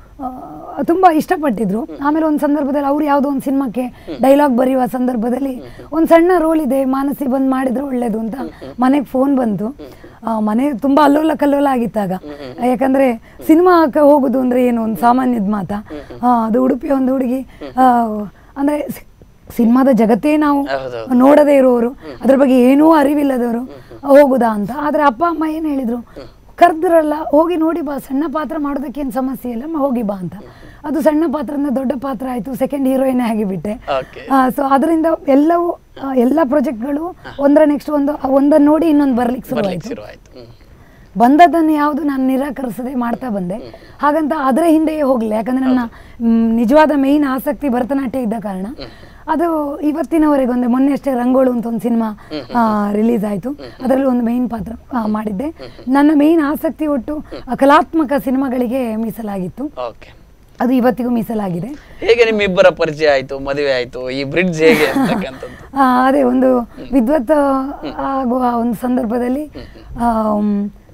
ತುಂಬ ಇಷ್ಟಪಟ್ಟಿದ್ರು ಆಮೇಲೆ ಒಂದು ಸಂದರ್ಭದಲ್ಲಿ ಅವ್ರು ಯಾವುದೋ ಒಂದು ಸಿನಿಮಾಕ್ಕೆ ಡೈಲಾಗ್ ಬರೆಯುವ ಸಂದರ್ಭದಲ್ಲಿ ಒಂದು ಸಣ್ಣ ರೋಲ್ ಇದೆ ಮಾನಸಿ ಬಂದು ಮಾಡಿದ್ರೆ ಒಳ್ಳೇದು ಅಂತ ಮನೆಗೆ ಫೋನ್ ಬಂತು ಆ, ಮನೆ ತುಂಬ ಅಲ್ಲೋಲ ಕಲ್ಲೋಲ ಆಗಿತ್ತಾಗ ಯಾಕಂದ್ರೆ ಸಿನಿಮಾಕ್ಕೆ ಹೋಗುದು ಅಂದ್ರೆ ಏನು ಒಂದು ಸಾಮಾನ್ಯದ ಮಾತಾ ಆ, ಅದು ಉಡುಪಿಯ ಒಂದು ಹುಡುಗಿ ಆ, ಅಂದ್ರೆ ಸಿ- ಸಿನಿಮಾದ ಜಗತ್ತೇ ನಾವು ಹೌದೌದು. ನೋಡದೇ ಇರೋರು ಅದ್ರ ಬಗ್ಗೆ ಏನೂ ಅರಿವಿಲ್ಲದವರು ಹೋಗುದಾ ಅಂತ ಆದ್ರೆ ಅಪ್ಪ ಅಮ್ಮ ಏನು ಹೇಳಿದ್ರು ಕರೆದ್ರಲ್ಲ ಹೋಗಿ ನೋಡಿ ಬಾ ಸಣ್ಣ ಪಾತ್ರ ಮಾಡೋದಕ್ಕೆ ಏನು ಸಮಸ್ಯೆ ಇಲ್ಲ ಮ- ಹೋಗಿ ಬಾ ಅಂತ ಅದು ಸಣ್ಣ ಪಾತ್ರದಿಂದ ದೊಡ್ಡ ಪಾತ್ರ ಆಯ್ತು ಸೆಕೆಂಡ್ ಹೀರೋಯಿನ್ ಆಗಿಬಿಟ್ಟೆ ಓಕೆ ಸೊ ಅದರಿಂದ ಎಲ್ಲವೂ ಆ, ಎಲ್ಲ ಪ್ರಾಜೆಕ್ಟ್ಗಳು ಒಂದರ ನೆಕ್ಸ್ಟ್ ಒಂದು ಒಂದನ್ನು ನೋಡಿ ಇನ್ನೊಂದು ಬರ್ಲಿಕ್ಕೆ ಬರ್ಲಿಕ್ಕೆ ಶುರುವಾಯಿತು ಶುರು ಆಯ್ತು ಬಂದದ್ದನ್ನು ಯಾವುದು ನಾನು ನಿರಾಕರಿಸದೆ ಮಾಡ್ತಾ ಬಂದೆ ಹಾಗಂತ ಅದರ ಹಿಂದೆಯೇ ಹೋಗಲಿಲ್ಲ ಯಾಕಂದ್ರೆ ನನ್ನ ಮ್, ನಿಜವಾದ ಮೇಯ್ನ್ ಆಸಕ್ತಿ ಭರತನಾಟ್ಯ ಇದ್ದ ಕಾರಣ ಅದು ಇವತ್ತಿನವರೆಗೆ ಒಂದು ಮೊನ್ನೆ ಅಷ್ಟೇ ರಂಗೋಳು ಅಂತ ಒಂದು ಸಿನಿಮಾ ರಿಲೀಸ್ ಆಯಿತು ಅದರಲ್ಲಿ ಒಂದು ಮೇಯ್ನ್ ಪಾತ್ರ ಆ, ಮಾಡಿದ್ದೆ ನನ್ನ ಮೇಯ್ನ್ ಆಸಕ್ತಿ ಒಟ್ಟು ಆ, ಕಲಾತ್ಮಕ ಸಿನಿಮಾಗಳಿಗೆ ಮೀಸಲಾಗಿತ್ತು ಓಕೆ ಅದು ಇವತ್ತಿಗೂ ಮೀಸಲಾಗಿದೆ ಹೇಗೆ ನಿಮ್ಮ ಇಬ್ಬರ ಪರಿಚಯ ಆಯ್ತು ಮದುವೆ ಆಯ್ತು ಈ ಬ್ರಿಡ್ಜ್ ಹೇಗೆ ಅಂತಕ್ಕಂಥದ್ದು ಆ, ಅದೇ ಒಂದು ವಿದ್ವತ್ ಆಗುವ ಒಂದು ಸಂದರ್ಭದಲ್ಲಿ ಆಮ್,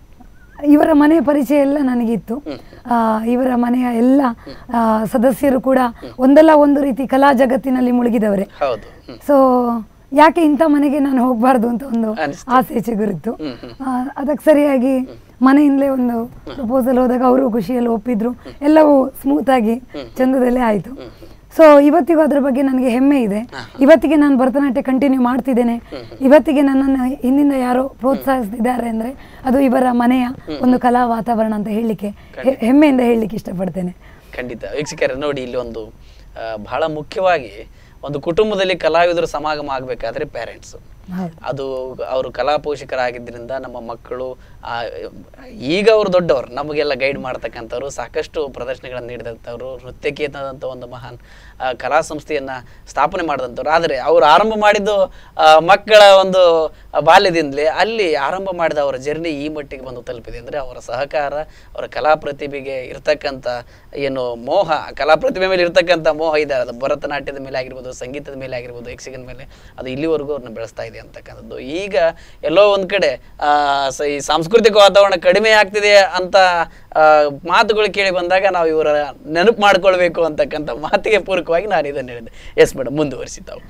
ಇವರ ಮನೆಯ ಪರಿಚಯ ಎಲ್ಲ ನನಗಿತ್ತು ಆ, ಇವರ ಮನೆಯ ಎಲ್ಲ ಆ, ಸದಸ್ಯರು ಕೂಡ ಒಂದಲ್ಲ ಒಂದು ರೀತಿ ಕಲಾ ಜಗತ್ತಿನಲ್ಲಿ ಮುಳುಗಿದವರೇ ಹೌದು ಹ್ಮ್. ಸೊ ಯಾಕೆ ಇಂಥ ಮನೆಗೆ ನಾನು ಹೋಗಬಾರ್ದು ಅಂತ ಒಂದು ಅನಿಸ್ತು. ಆಸೆ ಚಿಗುರಿತ್ತು ಅದಕ್ಕೆ ಸರಿಯಾಗಿ ಮನೆಯಿಂದಲೇ ಒಂದು ಪ್ರಪೋಸಲ್ ಹೋದಾಗ ಅವರು ಖುಷಿಯಲ್ಲಿ ಒಪ್ಪಿದ್ರು ಎಲ್ಲವೂ ಸ್ಮೂತ್ ಆಗಿ ಚಂದದಲ್ಲೇ ಆಯಿತು ಸೊ ಇವತ್ತಿಗೂ ಅದ್ರ ಬಗ್ಗೆ ನನಗೆ ಹೆಮ್ಮೆ ಇದೆ ಇವತ್ತಿಗೆ ನಾನು ಭರತನಾಟ್ಯ ಕಂಟಿನ್ಯೂ ಮಾಡ್ತಿದ್ದೇನೆ ಇವತ್ತಿಗೆ ನನ್ನನ್ನು ಹಿಂದಿಂದ ಯಾರೋ ಪ್ರೋತ್ಸಾಹಿಸ್ತಿದ್ದಾರೆ ಅಂದ್ರೆ ಅದು ಇವರ ಮನೆಯ ಒಂದು ಕಲಾ ವಾತಾವರಣ ಅಂತ ಹೇಳಲಿಕ್ಕೆ ಹೆ- ಹೆಮ್ಮೆಯಿಂದ ಹೇಳಲಿಕ್ಕೆ ಇಷ್ಟಪಡ್ತೇನೆ ಖಂಡಿತ ವೀಕ್ಷಕರೇ ನೋಡಿ ಇಲ್ಲಿ ಒಂದು ಆ, ಬಹಳ ಮುಖ್ಯವಾಗಿ ಒಂದು ಕುಟುಂಬದಲ್ಲಿ ಕಲಾವಿದರು ಸಮಾಗಮ ಆಗಬೇಕಾದ್ರೆ ಪೇರೆಂಟ್ಸ್ ಹೌದು ಅದು ಅವರು ಕಲಾ ಪೋಷಕರಾಗಿದ್ದರಿಂದ ನಮ್ಮ ಮಕ್ಕಳು ಆ, ಈಗ ಅವರು ದೊಡ್ಡವರು ನಮಗೆಲ್ಲ ಗೈಡ್ ಮಾಡ್ತಕ್ಕಂಥವ್ರು ಸಾಕಷ್ಟು ಪ್ರದರ್ಶನಗಳನ್ನು ನೀಡಿದಂಥವ್ರು ನೃತ್ಯಕೇತನದಂಥ ಒಂದು ಮಹಾನ್ ಆ, ಕಲಾ ಸಂಸ್ಥೆಯನ್ನ ಸ್ಥಾಪನೆ ಮಾಡಿದಂಥವ್ರು ಆದರೆ ಅವರು ಆರಂಭ ಮಾಡಿದ್ದು ಆ, ಮಕ್ಕಳ ಒಂದು ಬಾಲ್ಯದಿಂದಲೇ ಅಲ್ಲಿ ಆರಂಭ ಮಾಡಿದ ಅವರ ಜರ್ನಿ ಈ ಮಟ್ಟಿಗೆ ಬಂದು ತಲುಪಿದೆ ಅಂದರೆ ಅವರ ಸಹಕಾರ ಅವರ ಕಲಾ ಪ್ರತಿಭೆಗೆ ಇರ್ತಕ್ಕಂಥ ಏನು ಮೋಹ ಕಲಾ ಪ್ರತಿಭೆ ಮೇಲೆ ಇರ್ತಕ್ಕಂಥ ಮೋಹ ಇದೆ ಅದು ಭರತನಾಟ್ಯದ ಮೇಲೆ ಆಗಿರ್ಬೋದು ಸಂಗೀತದ ಮೇಲೆ ಆಗಿರ್ಬೋದು ಯಕ್ಷಗಾನ ಮೇಲೆ ಅದು ಇಲ್ಲಿವರೆಗೂ ಅವ್ರನ್ನ ಬೆಳೆಸ್ತಾ ಇದೆ ಅಂತಕ್ಕಂಥದ್ದು ಈಗ ಎಲ್ಲೋ ಒಂದ್ ಕಡೆ ಆ, ಸ- ಈ ಸಾಂಸ್ಕೃತಿಕ ವಾತಾವರಣ ಕಡಿಮೆ ಆಗ್ತಿದೆ ಅಂತ ಆ, ಮಾತುಗಳು ಕೇಳಿ ಬಂದಾಗ ನಾವು ಇವರ ನೆನಪು ಮಾಡ್ಕೊಳ್ಬೇಕು ಅಂತಕ್ಕಂಥ ಮಾತಿಗೆ ಪೂರಕವಾಗಿ ನಾನು ಇದನ್ನು ಹೇಳಿದೆ ಎಸ್ ಮೇಡಮ್ ಮುಂದುವರಿಸಿ ತಾವು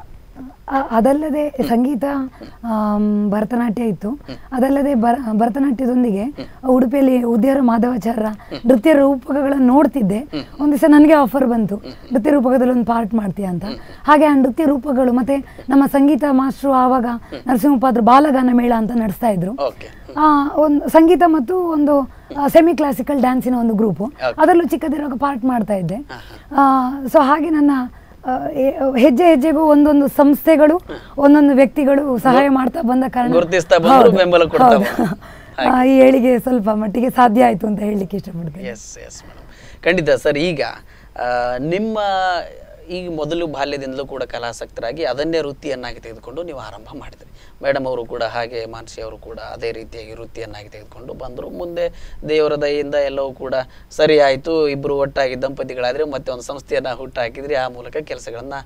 ಅ- ಅದಲ್ಲದೆ ಸಂಗೀತ ಆಮ್, ಭರತನಾಟ್ಯ ಇತ್ತು ಅದಲ್ಲದೆ ಭರ ಭರತನಾಟ್ಯದೊಂದಿಗೆ ಉಡುಪಿಯಲ್ಲಿ ಉದ್ಯಾರ ಮಾಧವಾಚಾರ್ಯ ನೃತ್ಯ ರೂಪಕಗಳನ್ನು ನೋಡ್ತಿದ್ದೆ ಒಂದ್ ದಿವಸ ನನಗೆ ಆಫರ್ ಬಂತು ನೃತ್ಯ ರೂಪಕದಲ್ಲಿ ಒಂದು ಪಾರ್ಟ್ ಮಾಡ್ತೀಯ ಅಂತ ಹಾಗೆ ಆ ನೃತ್ಯ ರೂಪಗಳು ಮತ್ತೆ ನಮ್ಮ ಸಂಗೀತ ಮಾಸ್ಟ್ರು ಆವಾಗ ನರಸಿಂಹಪಾದ್ರು ಬಾಲಗಾನ ಮೇಳ ಅಂತ ನಡೆಸ್ತಾ ಇದ್ರು ಓಕೆ ಆ, ಒಂದು ಸಂಗೀತ ಮತ್ತು ಒಂದು ಸೆಮಿ ಕ್ಲಾಸಿಕಲ್ ಡ್ಯಾನ್ಸಿನ ಒಂದು ಗ್ರೂಪು ಅದರಲ್ಲೂ ಚಿಕ್ಕದಿರುವಾಗ ಪಾರ್ಟ್ ಮಾಡ್ತಾ ಇದ್ದೆ ಸೊ ಹಾಗೆ ನನ್ನ ಆ, ಎ- ಹೆಜ್ಜೆ ಹೆಜ್ಜೆಗೂ ಒಂದೊಂದು ಸಂಸ್ಥೆಗಳು ಒಂದೊಂದು ವ್ಯಕ್ತಿಗಳು ಸಹಾಯ ಮಾಡ್ತಾ ಬಂದ ಕಾರಣ ಗುರುತಿಸ್ತಾ ಬಂದ್ರು, ಹೌದು, ಬೆಂಬಲ ಕೊಡ್ತಾ ಹೌದು. ಬಂದ್ರು. ಆ, ಈ ಏಳಿಗೆ ಸ್ವಲ್ಪ ಮಟ್ಟಿಗೆ ಸಾಧ್ಯ ಆಯ್ತು ಅಂತ ಹೇಳಲಿಕ್ಕೆ ಇಷ್ಟಪಡ್ತೇನೆ ಎಸ್ ಎಸ್ ಮೇಡಮ್ ಖಂಡಿತ ಸರ್ ಈಗ ಆ, ನಿಮ್ಮ ಈಗ ಮೊದಲು ಬಾಲ್ಯದಿಂದಲೂ ಕೂಡ ಕಲಾಸಕ್ತರಾಗಿ ಅದನ್ನೇ ವೃತ್ತಿಯನ್ನಾಗಿ ತೆಗೆದುಕೊಂಡು ನೀವು ಆರಂಭ ಮಾಡಿದ್ರಿ ಮೇಡಮ್ ಅವರು ಕೂಡ ಹಾಗೆ ಮಾನಸಿ ಅವರು ಕೂಡ ಅದೇ ರೀತಿಯಾಗಿ ವೃತ್ತಿಯನ್ನಾಗಿ ತೆಗೆದುಕೊಂಡು ಬಂದರು ಮುಂದೆ ದೇವರ ದಯೆಯಿಂದ ಎಲ್ಲವೂ ಕೂಡ ಸರಿ ಆಯಿತು ಇಬ್ಬರು ಒಟ್ಟಾಗಿ ದಂಪತಿಗಳಾದರೆ ಮತ್ತೆ ಒಂದು ಸಂಸ್ಥೆಯನ್ನು ಹುಟ್ಟಾಕಿದ್ರಿ ಆ ಮೂಲಕ ಕೆಲಸಗಳನ್ನು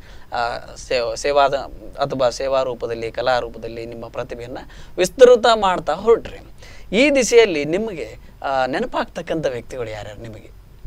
ಸೇವಾದ ಅಥವಾ ಸೇವಾ ರೂಪದಲ್ಲಿ ಕಲಾ ರೂಪದಲ್ಲಿ ನಿಮ್ಮ ಪ್ರತಿಭೆಯನ್ನು ವಿಸ್ತೃತ ಮಾಡ್ತಾ ಹೊರಟ್ರಿ ಈ ದಿಸೆಯಲ್ಲಿ ನಿಮಗೆ ಆ, ನೆನಪಾಗ್ತಕ್ಕಂಥ ವ್ಯಕ್ತಿಗಳು ಯಾರ್ಯಾರು ನಿಮಗೆ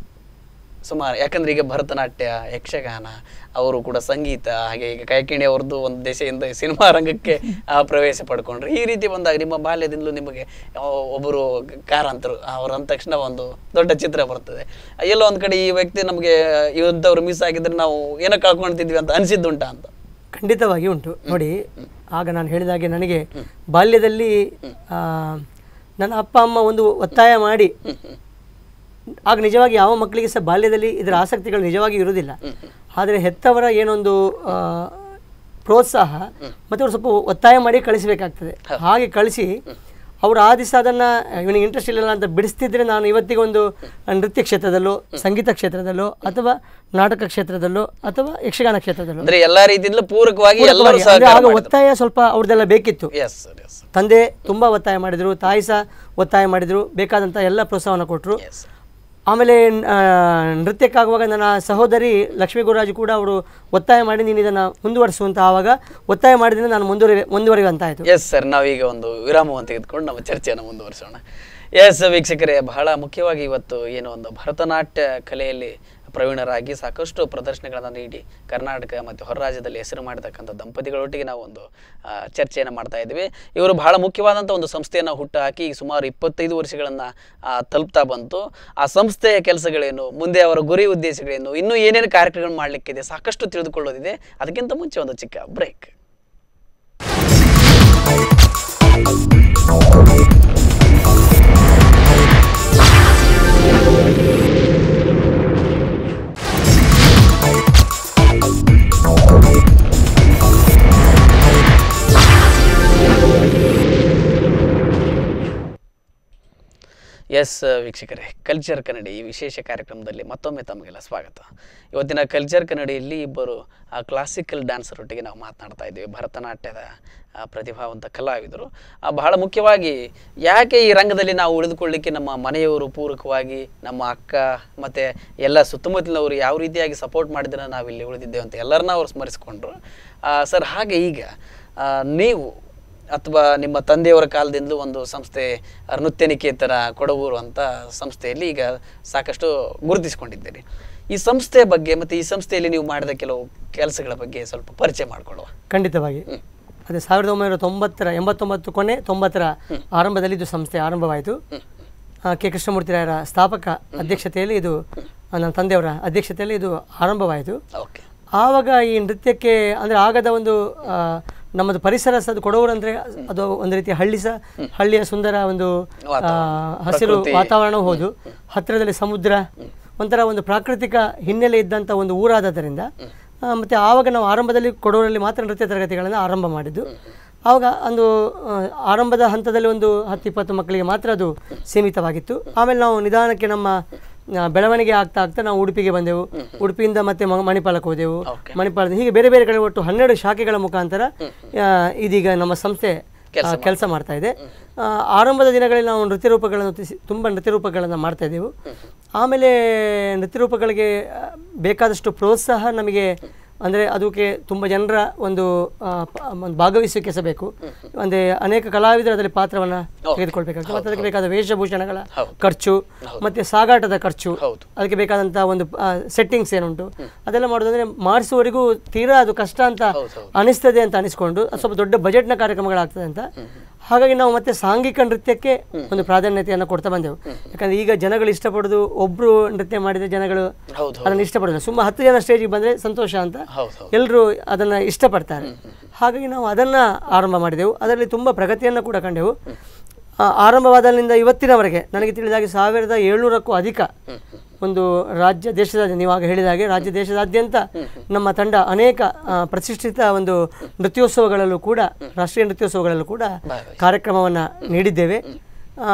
ಸುಮಾರು ಯಾಕಂದ್ರೆ ಈಗ ಭರತನಾಟ್ಯ ಯಕ್ಷಗಾನ ಅವರು ಕೂಡ ಸಂಗೀತ ಹಾಗೆ ಈಗ ಕೈಕಿಣಿ ಅವ್ರದ್ದು ಒಂದು ದೆಸೆಯಿಂದ ಸಿನಿಮಾ ರಂಗಕ್ಕೆ ಆ, ಪ್ರವೇಶ ಪಡ್ಕೊಂಡ್ರು ಈ ರೀತಿ ಬಂದಾಗ ನಿಮ್ಮ ಬಾಲ್ಯದಿಂದಲೂ ನಿಮಗೆ ಆ, ಒಬ್ಬರು ಕಾರಂತರು ಅವ್ರ ಅಂದ ತಕ್ಷಣ ಒಂದು ದೊಡ್ಡ ಚಿತ್ರ ಬರ್ತದೆ ಎಲ್ಲೋ ಒಂದ್ ಕಡೆ ಈ ವ್ಯಕ್ತಿ ನಮಗೆ ಇವಂಥವ್ರು ಮಿಸ್ ಆಗಿದ್ರೆ ನಾವು ಏನೋ ಕಳ್ಕೊಳ್ತಿದ್ವಿ ಅಂತ ಅನಿಸಿದ್ದುಂಟಾ ಅಂತ ಖಂಡಿತವಾಗಿ ಉಂಟು ನೋಡಿ ಆಗ ನಾನು ಹೇಳಿದಾಗೆ ನನಗೆ ಬಾಲ್ಯದಲ್ಲಿ ಆ, ನನ್ನ ಅಪ್ಪ ಅಮ್ಮ ಒಂದು ಒತ್ತಾಯ ಮಾಡಿ ಆಗ ನಿಜವಾಗಿ ಯಾವ ಮಕ್ಕಳಿಗೆ ಸಹ ಬಾಲ್ಯದಲ್ಲಿ ಇದರ ಆಸಕ್ತಿಗಳು ನಿಜವಾಗಿ ಇರುವುದಿಲ್ಲ ಆದರೆ ಹೆತ್ತವರ ಏನೊಂದು ಆ, ಪ್ರೋತ್ಸಾಹ ಮತ್ತು ಅವ್ರು ಸ್ವಲ್ಪ ಒತ್ತಾಯ ಮಾಡಿ ಕಳಿಸಬೇಕಾಗ್ತದೆ ಹಾಗೆ ಕಳಿಸಿ ಅವರು ಆ ದಿವಸ ಅದನ್ನು ಇವನಿಗೆ ಇಂಟ್ರೆಸ್ಟ್ ಇಲ್ಲ ಅಂತ ಬಿಡಿಸ್ತಿದ್ರೆ ನಾನು ಇವತ್ತಿಗೆ ಒಂದು ನೃತ್ಯ ಕ್ಷೇತ್ರದಲ್ಲೋ ಸಂಗೀತ ಕ್ಷೇತ್ರದಲ್ಲೋ ಅಥವಾ ನಾಟಕ ಕ್ಷೇತ್ರದಲ್ಲೋ ಅಥವಾ ಯಕ್ಷಗಾನ ಕ್ಷೇತ್ರದಲ್ಲೋ ಅಂದ್ರೆ ಎಲ್ಲಾ ರೀತಿಯಿಂದಲೂ ಪೂರಕವಾಗಿ ಎಲ್ಲರೂ ಪೂರಕವಾಗಿ. ಅಂದ್ರೆ ಸಹಕಾರ ಆಗ ಒತ್ತಾಯ ಸ್ವಲ್ಪ ಅವ್ರದ್ದೆಲ್ಲ ಬೇಕಿತ್ತು ಎಸ್ ಸರ್ ಎಸ್ ತಂದೆ ತುಂಬಾ ಒತ್ತಾಯ ಮಾಡಿದ್ರು ತಾಯಿ ಸಹ ಒತ್ತಾಯ ಮಾಡಿದ್ರು ಬೇಕಾದಂಥ ಎಲ್ಲ ಪ್ರೋತ್ಸಾಹವನ್ನು ಕೊಟ್ಟರು ಎಸ್ ಆಮೇಲೆ ಆ, ನೃತ್ಯಕ್ಕಾಗುವಾಗ ನನ್ನ ಸಹೋದರಿ ಲಕ್ಷ್ಮೀ ಗುರುರಾಜು ಕೂಡ ಅವರು ಒತ್ತಾಯ ಮಾಡಿ ನೀನು ಇದನ್ನು ಮುಂದುವರಿಸು ಅಂತ ಆವಾಗ ಒತ್ತಾಯ ಮಾಡಿದ್ರೆ ನಾನು ಮುಂದುವರಿ ಮುಂದುವರಿಯುವಂತಾಯಿತು ಎಸ್ ಸರ್ ನಾವೀಗ ಒಂದು ವಿರಾಮವನ್ನು ತೆಗೆದುಕೊಂಡು ನಮ್ಮ ಚರ್ಚೆಯನ್ನು ಮುಂದುವರಿಸೋಣ ಎಸ್ ವೀಕ್ಷಕರೇ ಬಹಳ ಮುಖ್ಯವಾಗಿ ಇವತ್ತು ಏನು ಒಂದು ಭರತನಾಟ್ಯ ಕಲೆಯಲ್ಲಿ ಪ್ರವೀಣರಾಗಿ ಸಾಕಷ್ಟು ಪ್ರದರ್ಶನಗಳನ್ನು ನೀಡಿ ಕರ್ನಾಟಕ ಮತ್ತು ಹೊರ ರಾಜ್ಯದಲ್ಲಿ ಹೆಸರು ಮಾಡಿರ್ತಕ್ಕಂಥ ದಂಪತಿಗಳೊಟ್ಟಿಗೆ ನಾವು ಒಂದು ಆ, ಚರ್ಚೆಯನ್ನು ಮಾಡ್ತಾ ಇದ್ವಿ ಇವರು ಬಹಳ ಮುಖ್ಯವಾದಂಥ ಒಂದು ಸಂಸ್ಥೆಯನ್ನು ಹುಟ್ಟು ಹಾಕಿ ಈಗ ಸುಮಾರು ಇಪ್ಪತ್ತೈದು ವರ್ಷಗಳನ್ನು ತಲುಪ್ತಾ ಬಂತು ಆ ಸಂಸ್ಥೆಯ ಕೆಲಸಗಳೇನು ಮುಂದೆ ಅವರ ಗುರಿ ಉದ್ದೇಶಗಳೇನು ಇನ್ನೂ ಏನೇನು ಕಾರ್ಯಕ್ರಮಗಳು ಮಾಡಲಿಕ್ಕಿದೆ ಸಾಕಷ್ಟು ತಿಳಿದುಕೊಳ್ಳೋದಿದೆ ಅದಕ್ಕಿಂತ ಮುಂಚೆ ಒಂದು ಚಿಕ್ಕ ಬ್ರೇಕ್ ಎಸ್ ವೀಕ್ಷಕರೇ ಕಲ್ಚರ್ ಕನ್ನಡಿ ಈ ವಿಶೇಷ ಕಾರ್ಯಕ್ರಮದಲ್ಲಿ ಮತ್ತೊಮ್ಮೆ ತಮಗೆಲ್ಲ ಸ್ವಾಗತ ಇವತ್ತಿನ ಕಲ್ಚರ್ ಕನ್ನಡಿಯಲ್ಲಿ ಇಬ್ಬರು ಕ್ಲಾಸಿಕಲ್ ಡ್ಯಾನ್ಸರ್ ಒಟ್ಟಿಗೆ ನಾವು ಮಾತನಾಡ್ತಾ ಇದ್ದೀವಿ ಭರತನಾಟ್ಯದ ಆ, ಪ್ರತಿಭಾವಂತ ಕಲಾವಿದರು ಆ, ಬಹಳ ಮುಖ್ಯವಾಗಿ ಯಾಕೆ ಈ ರಂಗದಲ್ಲಿ ನಾವು ಉಳಿದುಕೊಳ್ಳಿಕ್ಕೆ ನಮ್ಮ ಮನೆಯವರು ಪೂರಕವಾಗಿ ನಮ್ಮ ಅಕ್ಕ ಮತ್ತು ಎಲ್ಲ ಸುತ್ತಮುತ್ತಲಿನವರು ಯಾವ ರೀತಿಯಾಗಿ ಸಪೋರ್ಟ್ ಮಾಡಿದ್ರೆ ನಾವು ಇಲ್ಲಿ ಉಳಿದಿದ್ದೇವೆ ಅಂತ ಎಲ್ಲರನ್ನ ಅವರು ಸ್ಮರಿಸಿಕೊಂಡ್ರು ಸರ್ ಹಾಗೆ ಈಗ ಆ, ನೀವು ಅಥವಾ ನಿಮ್ಮ ತಂದೆಯವರ ಕಾಲದಿಂದಲೂ ಒಂದು ಸಂಸ್ಥೆ ನೃತ್ಯ ನಿಕೇತನ ಕೊಡಗೂರು ಅಂತ ಸಂಸ್ಥೆಯಲ್ಲಿ ಈಗ ಸಾಕಷ್ಟು ಗುರುತಿಸಿಕೊಂಡಿದ್ದೀರಿ ಈ ಸಂಸ್ಥೆಯ ಬಗ್ಗೆ ಮತ್ತು ಈ ಸಂಸ್ಥೆಯಲ್ಲಿ ನೀವು ಮಾಡಿದ ಕೆಲವು ಕೆಲಸಗಳ ಬಗ್ಗೆ ಸ್ವಲ್ಪ ಪರಿಚಯ ಮಾಡಿಕೊಳ್ಳುವ ಖಂಡಿತವಾಗಿ ಅದೇ ಸಾವಿರದ ಒಂಬೈನೂರ ತೊಂಬತ್ತರ ಎಂಬತ್ತೊಂಬತ್ತು ಕೊನೆ ತೊಂಬತ್ತರ ಆರಂಭದಲ್ಲಿ ಇದು ಸಂಸ್ಥೆ ಆರಂಭವಾಯಿತು ಆ, ಕೆ ಕೃಷ್ಣಮೂರ್ತಿರಾಯರ ಸ್ಥಾಪಕ ಅಧ್ಯಕ್ಷತೆಯಲ್ಲಿ ಇದು ಆ, ನನ್ನ ತಂದೆಯವರ ಅಧ್ಯಕ್ಷತೆಯಲ್ಲಿ ಇದು ಆರಂಭವಾಯಿತು ಓಕೆ ಆವಾಗ ಈ ನೃತ್ಯಕ್ಕೆ ಅಂದರೆ ಆಗದ ಒಂದು ಆ, ನಮ್ಮದು ಪರಿಸರ ಸಹ ಅದು ಕೊಡವರು ಅಂದರೆ ಅದು ಒಂದು ರೀತಿಯ ಹಳ್ಳಿ ಸಹ ಹಳ್ಳಿಯ ಸುಂದರ ಒಂದು ಆ, ಹಸಿರು ವಾತಾವರಣ ಹೌದು ಹತ್ತಿರದಲ್ಲಿ ಸಮುದ್ರ ಒಂಥರ ಒಂದು ಪ್ರಾಕೃತಿಕ ಹಿನ್ನೆಲೆ ಇದ್ದಂಥ ಒಂದು ಊರಾದದ್ದರಿಂದ ಆ, ಮತ್ತೆ ಆವಾಗ ನಾವು ಆರಂಭದಲ್ಲಿ ಕೊಡೂರಲ್ಲಿ ಮಾತ್ರ ನೃತ್ಯ ತರಗತಿಗಳನ್ನು ಆರಂಭ ಮಾಡಿದ್ದು ಆವಾಗ ಒಂದು ಆ, ಆರಂಭದ ಹಂತದಲ್ಲಿ ಒಂದು ಹತ್ತು ಇಪ್ಪತ್ತು ಮಕ್ಕಳಿಗೆ ಮಾತ್ರ ಅದು ಸೀಮಿತವಾಗಿತ್ತು ಆಮೇಲೆ ನಾವು ನಿಧಾನಕ್ಕೆ ನಮ್ಮ ಆ, ಬೆಳವಣಿಗೆ ಆಗ್ತಾ ಆಗ್ತಾ ನಾವು ಉಡುಪಿಗೆ ಬಂದೆವು ಉಡುಪಿಯಿಂದ ಮತ್ತೆ ಮ- ಮಣಿಪಾಲಕ್ಕೆ ಹೋದೆವು ಮಣಿಪಾಲದ ಹೀಗೆ ಬೇರೆ ಬೇರೆ ಕಡೆ ಒಟ್ಟು ಹನ್ನೆರಡು ಶಾಖೆಗಳ ಮುಖಾಂತರ ಆ, ಇದೀಗ ನಮ್ಮ ಸಂಸ್ಥೆ ಕೆಲಸ ಮಾಡ್ತಾ ಇದೆ ಆ, ಆರಂಭದ ದಿನಗಳಲ್ಲಿ ನಾವು ನೃತ್ಯ ರೂಪಗಳನ್ನು ತಿ- ತುಂಬ ನೃತ್ಯ ರೂಪಗಳನ್ನು ಮಾಡ್ತಾ ಇದ್ದೆವು ಆಮೇಲೆ ನೃತ್ಯ ರೂಪಗಳಿಗೆ ಆ, ಬೇಕಾದಷ್ಟು ಪ್ರೋತ್ಸಾಹ ನಮಗೆ ಅಂದರೆ ಅದಕ್ಕೆ ತುಂಬ ಜನರ ಒಂದು ಆ, ಪ- ಒಂದು ಭಾಗವಹಿಸುವಿಕೆ ಸಹ ಬೇಕು ಅಂದರೆ ಅನೇಕ ಕಲಾವಿದರು ಅದರಲ್ಲಿ ಪಾತ್ರವನ್ನು ತೆಗೆದುಕೊಳ್ಬೇಕಾಗ್ತದೆ ಮತ್ತು ಅದಕ್ಕೆ ಬೇಕಾದ ವೇಷಭೂಷಣಗಳ ಖರ್ಚು ಮತ್ತು ಸಾಗಾಟದ ಖರ್ಚು ಅದಕ್ಕೆ ಬೇಕಾದಂಥ ಒಂದು ಸೆಟ್ಟಿಂಗ್ಸ್ ಏನುಂಟು ಅದೆಲ್ಲ ಮಾಡೋದಂದ್ರೆ ಮಾಡಿಸುವವರೆಗೂ ತೀರಾ ಅದು ಕಷ್ಟ ಅಂತ ಅನಿಸ್ತದೆ ಅಂತ ಅನಿಸ್ಕೊಂಡು ಅದು ಸ್ವಲ್ಪ ದೊಡ್ಡ ಬಜೆಟ್ನ ಕಾರ್ಯಕ್ರಮಗಳಾಗ್ತದೆ ಅಂತ ಹಾಗಾಗಿ ನಾವು ಮತ್ತೆ ಸಾಂಘಿಕ ನೃತ್ಯಕ್ಕೆ ಒಂದು ಪ್ರಾಧಾನ್ಯತೆಯನ್ನು ಕೊಡ್ತಾ ಬಂದೆವು ಯಾಕಂದ್ರೆ ಈಗ ಜನಗಳು ಇಷ್ಟಪಡೋದು ಒಬ್ರು ನೃತ್ಯ ಮಾಡಿದ್ರೆ ಜನಗಳು ಹೌದು, ಅದನ್ನು ಇಷ್ಟಪಡೋದು ಸುಮ್ಮ ಹತ್ತು ಜನ ಸ್ಟೇಜಿಗೆ ಬಂದರೆ ಸಂತೋಷ ಅಂತ ಹೌದು, ಎಲ್ಲರೂ ಅದನ್ನು ಇಷ್ಟಪಡ್ತಾರೆ ಹಾಗಾಗಿ ನಾವು ಅದನ್ನು ಆರಂಭ ಮಾಡಿದೆವು ಅದರಲ್ಲಿ ತುಂಬ ಪ್ರಗತಿಯನ್ನು ಕೂಡ ಕಂಡೆವು ಆ, ಆರಂಭವಾದಲ್ಲಿಂದ ಇವತ್ತಿನವರೆಗೆ ನನಗೆ ತಿಳಿದಾಗೆ ಸಾವಿರದ ಏಳ್ನೂರಕ್ಕೂ ಅಧಿಕ ಒಂದು ರಾಜ್ಯ ದೇಶದ ನೀವು ಆಗ ಹೇಳಿದ ಹಾಗೆ ರಾಜ್ಯ ದೇಶದಾದ್ಯಂತ ನಮ್ಮ ತಂಡ ಅನೇಕ ಆ, ಪ್ರತಿಷ್ಠಿತ ಒಂದು ನೃತ್ಯೋತ್ಸವಗಳಲ್ಲೂ ಕೂಡ ರಾಷ್ಟ್ರೀಯ ನೃತ್ಯೋತ್ಸವಗಳಲ್ಲೂ ಕೂಡ ಕಾರ್ಯಕ್ರಮವನ್ನು ನೀಡಿದ್ದೇವೆ ಆ,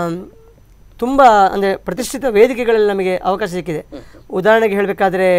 ತುಂಬ ಅಂದರೆ ಪ್ರತಿಷ್ಠಿತ ವೇದಿಕೆಗಳಲ್ಲಿ ನಮಗೆ ಅವಕಾಶ ಸಿಕ್ಕಿದೆ ಉದಾಹರಣೆಗೆ ಹೇಳಬೇಕಾದ್ರೆ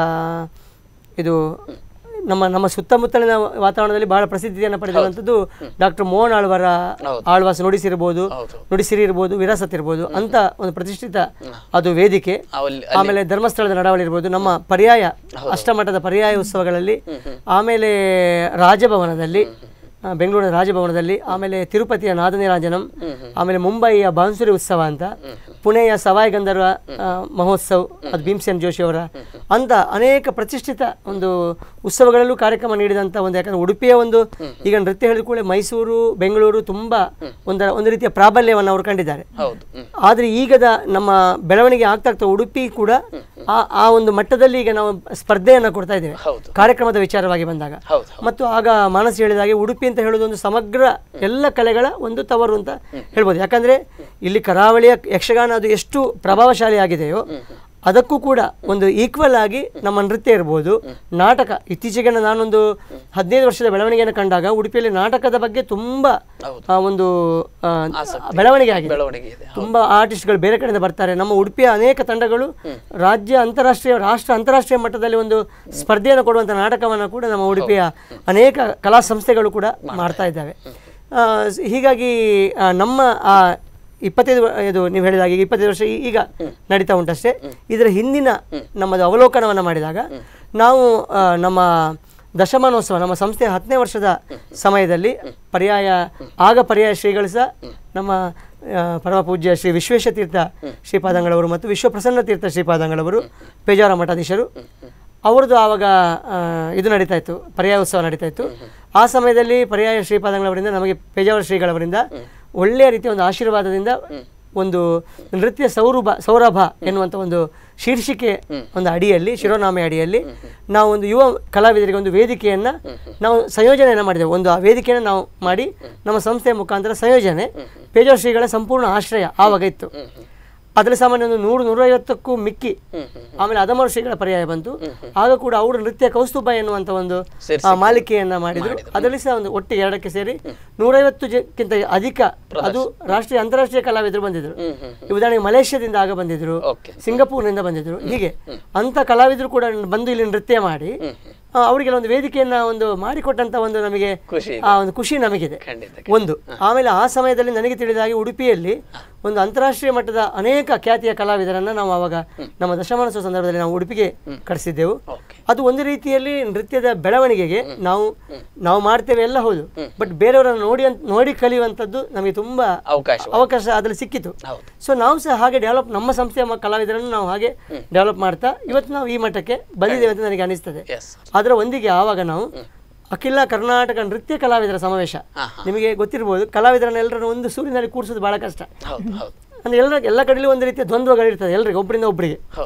ಇದು ನಮ್ಮ ನಮ್ಮ ಸುತ್ತಮುತ್ತಲಿನ ವಾತಾವರಣದಲ್ಲಿ ಬಹಳ ಪ್ರಸಿದ್ಧಿಯನ್ನು ಪಡೆದಿರುವಂಥದ್ದು ಡಾಕ್ಟರ್ ಮೋಹನ್ ಆಳ್ವರ ಆಳ್ವಾಸ್ ನುಡಿಸಿರ್ಬೋದು ನುಡಿಸಿರಿ ಇರ್ಬೋದು ವಿರಾಸತ್ ಇರ್ಬೋದು ಅಂತ ಒಂದು ಪ್ರತಿಷ್ಠಿತ ಅದು ವೇದಿಕೆ ಅಲ್ಲಿ ಆಮೇಲೆ ಧರ್ಮಸ್ಥಳದ ನಡಾವಳಿ ಇರ್ಬೋದು ನಮ್ಮ ಪರ್ಯಾಯ ಅಷ್ಟಮಠದ ಪರ್ಯಾಯ ಉತ್ಸವಗಳಲ್ಲಿ ಆಮೇಲೆ ರಾಜಭವನದಲ್ಲಿ ಆ, ಬೆಂಗಳೂರಿನ ರಾಜಭವನದಲ್ಲಿ ಆಮೇಲೆ ತಿರುಪತಿಯ ನಾದನಿರಾಜನಂ ಆಮೇಲೆ ಮುಂಬಯಿಯ ಬಾನ್ಸುರಿ ಉತ್ಸವ ಅಂತ ಪುಣೆಯ ಸವಾಯ್ ಗಂಧರ್ವ ಆ, ಮಹೋತ್ಸವ್ ಅದು ಭೀಮಸೇನ್ ಜೋಶಿ ಅವರ ಅಂತ ಅನೇಕ ಪ್ರತಿಷ್ಠಿತ ಒಂದು ಉತ್ಸವಗಳಲ್ಲೂ ಕಾರ್ಯಕ್ರಮ ನೀಡಿದಂಥ ಒಂದು ಯಾಕಂದ್ರೆ ಉಡುಪಿಯ ಒಂದು ಈಗ ನೃತ್ಯ ಹೇಳಿದ ಕೂಡಲೇ ಮೈಸೂರು ಬೆಂಗಳೂರು ತುಂಬ ಒಂದರ ಒಂದು ರೀತಿಯ ಪ್ರಾಬಲ್ಯವನ್ನು ಅವರು ಕಂಡಿದ್ದಾರೆ ಹೌದು ಹ್ಮ್. ಆದರೆ ಈಗದ ನಮ್ಮ ಬೆಳವಣಿಗೆ ಆಗ್ತಾ ಆಗ್ತಾ ಉಡುಪಿ ಕೂಡ ಆ ಆ ಒಂದು ಮಟ್ಟದಲ್ಲಿ ಈಗ ನಾವು ಸ್ಪರ್ಧೆಯನ್ನು ಕೊಡ್ತಾ ಇದ್ದೇವೆ ಹೌದು. ಕಾರ್ಯಕ್ರಮದ ವಿಚಾರವಾಗಿ ಬಂದಾಗ ಹೌದು ಮತ್ತು ಆಗ ಮಾನಸ್ ಹೇಳಿದ ಹಾಗೆ ಉಡುಪಿ ಅಂತ ಹೇಳೋದು ಒಂದು ಸಮಗ್ರ ಎಲ್ಲ ಕಲೆಗಳ ಒಂದು ತವರು ಅಂತ ಹೇಳ್ಬೋದು ಯಾಕಂದ್ರೆ ಇಲ್ಲಿ ಕರಾವಳಿಯ ಯಕ್ಷಗಾನ ಅದು ಎಷ್ಟು ಪ್ರಭಾವಶಾಲಿ ಆಗಿದೆಯೋ ಅದಕ್ಕೂ ಕೂಡ ಒಂದು ಈಕ್ವಲ್ ಆಗಿ ನಮ್ಮ ನೃತ್ಯ ಇರ್ಬೋದು ನಾಟಕ ಇತ್ತೀಚೆಗೆ ನಾನೊಂದು ಹದಿನೈದು ವರ್ಷದ ಬೆಳವಣಿಗೆಯನ್ನು ಕಂಡಾಗ ಉಡುಪಿಯಲ್ಲಿ ನಾಟಕದ ಬಗ್ಗೆ ತುಂಬ ಆ, ಒಂದು ಆ, ಬೆಳವಣಿಗೆ ಆಗಿದೆ ಬೆಳವಣಿಗೆ ಇದೆ ತುಂಬಾ ಆರ್ಟಿಸ್ಟ್ಗಳು ಬೇರೆ ಕಡೆಯಿಂದ ಬರ್ತಾರೆ ನಮ್ಮ ಉಡುಪಿಯ ಅನೇಕ ತಂಡಗಳು ರಾಜ್ಯ ಅಂತಾರಾಷ್ಟ್ರೀಯ ರಾಷ್ಟ್ರ ಅಂತಾರಾಷ್ಟ್ರೀಯ ಮಟ್ಟದಲ್ಲಿ ಒಂದು ಸ್ಪರ್ಧೆಯನ್ನು ಕೊಡುವಂಥ ನಾಟಕವನ್ನು ಕೂಡ ನಮ್ಮ ಉಡುಪಿಯ ಅನೇಕ ಕಲಾ ಸಂಸ್ಥೆಗಳು ಕೂಡ ಮಾಡ್ತಾ ಇದ್ದಾವೆ ಆ, ಸ್- ಹೀಗಾಗಿ ಆ, ನಮ್ಮ ಆ ಇಪ್ಪತ್ತೈದು ವ- ಇದು ನೀವು ಹೇಳಿದ ಹಾಗೆ ಇಪ್ಪತ್ತೈದು ವರ್ಷ ಈ- ಈಗ ನಡೀತಾ ಉಂಟಷ್ಟೇ ಇದರ ಹಿಂದಿನ ನಮ್ಮದು ಅವಲೋಕನವನ್ನು ಮಾಡಿದಾಗ ನಾವು ಆ, ನಮ್ಮ ದಶಮಾನೋತ್ಸವ ನಮ್ಮ ಸಂಸ್ಥೆಯ ಹತ್ತನೇ ವರ್ಷದ ಸಮಯದಲ್ಲಿ ಪರ್ಯಾಯ ಆಗ ಪರ್ಯಾಯ ಶ್ರೀಗಳು ಸಹ ನಮ್ಮ ಆ, ಪರಮ ಪೂಜ್ಯ ಶ್ರೀ ವಿಶ್ವೇಶತೀರ್ಥ ಶ್ರೀಪಾದಂಗಳವರು ಮತ್ತು ವಿಶ್ವಪ್ರಸನ್ನ ತೀರ್ಥ ಶ್ರೀಪಾದಂಗಳವರು ಪೇಜಾವರ ಮಠಾಧೀಶರು ಅವ್ರದ್ದು ಆವಾಗ ಆ, ಇದು ನಡೀತಾ ಇತ್ತು ಪರ್ಯಾಯ ಉತ್ಸವ ನಡೀತಾ ಇತ್ತು ಆ ಸಮಯದಲ್ಲಿ ಪರ್ಯಾಯ ಶ್ರೀಪಾದಂಗಳವರಿಂದ ನಮಗೆ ಪೇಜಾವರ ಶ್ರೀಗಳವರಿಂದ ಒಳ್ಳೆಯ ರೀತಿಯ ಒಂದು ಆಶೀರ್ವಾದದಿಂದ ಒಂದು ನೃತ್ಯ ಸೌರಭ ಸೌರಭ ಎನ್ನುವಂಥ ಒಂದು ಶೀರ್ಷಿಕೆ ಒಂದು ಅಡಿಯಲ್ಲಿ ಶಿರೋನಾಮೆ ಅಡಿಯಲ್ಲಿ ನಾವು ಒಂದು ಯುವ ಕಲಾವಿದರಿಗೆ ಒಂದು ವೇದಿಕೆಯನ್ನು ನಾವು ಸಂಯೋಜನೆಯನ್ನು ಮಾಡಿದೆವು ಒಂದು ಆ ವೇದಿಕೆಯನ್ನು ನಾವು ಮಾಡಿ ನಮ್ಮ ಸಂಸ್ಥೆಯ ಮುಖಾಂತರ ಸಂಯೋಜನೆ ಪೇಜಾವರ ಶ್ರೀಗಳ ಸಂಪೂರ್ಣ ಆಶ್ರಯ ಆವಾಗ ಇತ್ತು ಅದರಲ್ಲಿ ಸಾಮಾನ್ಯ ಒಂದು ನೂರು ನೂರೈವತ್ತಕ್ಕೂ ಮಿಕ್ಕಿ ಆಮೇಲೆ ಅದಮರು ಶ್ರೀಗಳ ಪರ್ಯಾಯ ಬಂತು ಆಗ ಕೂಡ ಅವರು ನೃತ್ಯ ಕೌಸ್ತುಭ ಎನ್ನುವಂಥ ಒಂದು ಆ, ಮಾಲಿಕೆಯನ್ನ ಮಾಡಿದ್ರು ಅದರಲ್ಲಿ ಸಹ ಒಂದು ಒಟ್ಟಿಗೆ ಎರಡಕ್ಕೆ ಸೇರಿ ನೂರೈವತ್ತು ಜನಕ್ಕಿಂತ ಅಧಿಕ ಅದು ರಾಷ್ಟ್ರೀಯ ಅಂತಾರಾಷ್ಟ್ರೀಯ ಕಲಾವಿದರು ಬಂದಿದ್ರು ಈ ಉದಾಹರಣೆಗೆ ಮಲೇಷ್ಯಾದಿಂದ ಆಗ ಬಂದಿದ್ರು ಓಕೆ ಸಿಂಗಪೂರ್ನಿಂದ ಬಂದಿದ್ರು ಹೀಗೆ ಅಂತ ಕಲಾವಿದರು ಕೂಡ ಬಂದು ಇಲ್ಲಿ ನೃತ್ಯ ಮಾಡಿ ಆ, ಅವರಿಗೆಲ್ಲ ಒಂದು ವೇದಿಕೆಯನ್ನ ಒಂದು ಮಾಡಿಕೊಟ್ಟಂತ ಒಂದು ನಮಗೆ ಖುಷಿ ಆ ಒಂದು ಖುಷಿ ನಮಗಿದೆ ಖಂಡಿತ ಒಂದು ಆಮೇಲೆ ಆ ಸಮಯದಲ್ಲಿ ನನಗೆ ತಿಳಿದ ಹಾಗೆ ಉಡುಪಿಯಲ್ಲಿ ಒಂದು ಅಂತಾರಾಷ್ಟ್ರೀಯ ಮಟ್ಟದ ಅನೇಕ ಖ್ಯಾತಿಯ ಕಲಾವಿದರನ್ನ ನಾವು ಅವಾಗ ನಮ್ಮ ದಶಮಾನೋತ್ಸವ ಸಂದರ್ಭದಲ್ಲಿ ನಾವು ಉಡುಪಿಗೆ ಕರೆಸಿದ್ದೆವು ಓಕೆ ಅದು ಒಂದು ರೀತಿಯಲ್ಲಿ ನೃತ್ಯದ ಬೆಳವಣಿಗೆಗೆ ನಾವು ನಾವು ಮಾಡ್ತೇವೆ ಎಲ್ಲ ಹೌದು ಬಟ್ ಬೇರೆಯವರನ್ನು ನೋಡಿ ಅಂತ ನೋಡಿ ಕಲಿಯುವಂಥದ್ದು ನಮಗೆ ತುಂಬಾ ಅವಕಾಶ ಅವಕಾಶ ಅದರಲ್ಲಿ ಸಿಕ್ಕಿತು ಹೌದು ಸೊ ನಾವು ಸಹ ಹಾಗೆ ಡೆವಲಪ್ ನಮ್ಮ ಸಂಸ್ಥೆಯ ಮ- ಕಲಾವಿದರನ್ನು ನಾವು ಹಾಗೆ ಡೆವಲಪ್ ಮಾಡ್ತಾ ಇವತ್ತು ನಾವು ಈ ಮಟ್ಟಕ್ಕೆ ಬಂದಿದ್ದೇವೆ ಅಂತ ನನಗೆ ಅನಿಸ್ತದೆ ಎಸ್ ಅದರ ಒಂದಿಗೆ ಆವಾಗ ನಾವು ಅಖಿಲ ಕರ್ನಾಟಕ ನೃತ್ಯ ಕಲಾವಿದರ ಸಮಾವೇಶ ನಿಮಗೆ ಗೊತ್ತಿರ್ಬೋದು ಕಲಾವಿದರನ್ನೆಲ್ಲರನ್ನು ಒಂದು ಸೂರಿನಲ್ಲಿ ಕೂರಿಸೋದು ಬಹಳ ಕಷ್ಟ ಹೌದು ಹೌದು ಅಂದ್ರೆ ಎಲ್ಲ ಎಲ್ಲ ಕಡೆಯಲ್ಲೂ ಒಂದು ರೀತಿಯ ದ್ವಂದ್ವಗಳಿರ್ತದೆ ಎಲ್ಲರಿಗೆ ಒಬ್ಬರಿಂದ ಒಬ್ಬರಿಗೆ ಹೌದು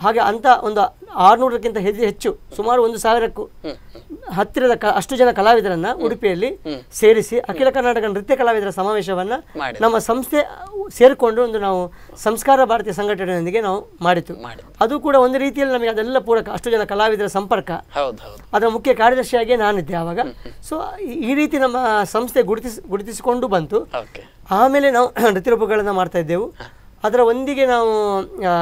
ಹಾಗೆ ಅಂತ ಒಂದು ಆರುನೂರಕ್ಕಿಂತ ಹೆಚ್ಚು ಹೆಚ್ಚು ಸುಮಾರು ಒಂದು ಸಾವಿರಕ್ಕೂ ಹತ್ತಿರದ ಕ ಅಷ್ಟು ಜನ ಕಲಾವಿದರನ್ನ ಉಡುಪಿಯಲ್ಲಿ ಸೇರಿಸಿ ಅಖಿಲ ಕರ್ನಾಟಕ ನೃತ್ಯ ಕಲಾವಿದರ ಸಮಾವೇಶವನ್ನ ಮಾಡಿ. ನಮ್ಮ ಸಂಸ್ಥೆ ಸೇರಿಕೊಂಡು ಒಂದು ನಾವು ಸಂಸ್ಕಾರ ಭಾರತೀಯ ಸಂಘಟನೆಯೊಂದಿಗೆ ನಾವು ಮಾಡಿತು ಮಾಡಿ. ಅದು ಕೂಡ ಒಂದು ರೀತಿಯಲ್ಲಿ ನಮಗೆ ಅದೆಲ್ಲ ಪೂರಕ ಅಷ್ಟು ಜನ ಕಲಾವಿದರ ಸಂಪರ್ಕ ಹೌದು ಹೌದು ಅದರ ಮುಖ್ಯ ಕಾರ್ಯದರ್ಶಿಯಾಗಿ ನಾನಿದ್ದೆ ಆವಾಗ ಸೊ ಈ ರೀತಿ ನಮ್ಮ ಸಂಸ್ಥೆ ಗುರುತಿಸ್ ಗುರುತಿಸಿಕೊಂಡು ಬಂತು ಓಕೆ ಆಮೇಲೆ ನಾವು ನೃತ್ಯ ರೂಪಗಳನ್ನು ಮಾಡ್ತಾ ಇದ್ದೆವು ಅದರ ಒಂದಿಗೆ ನಾವು ಆ,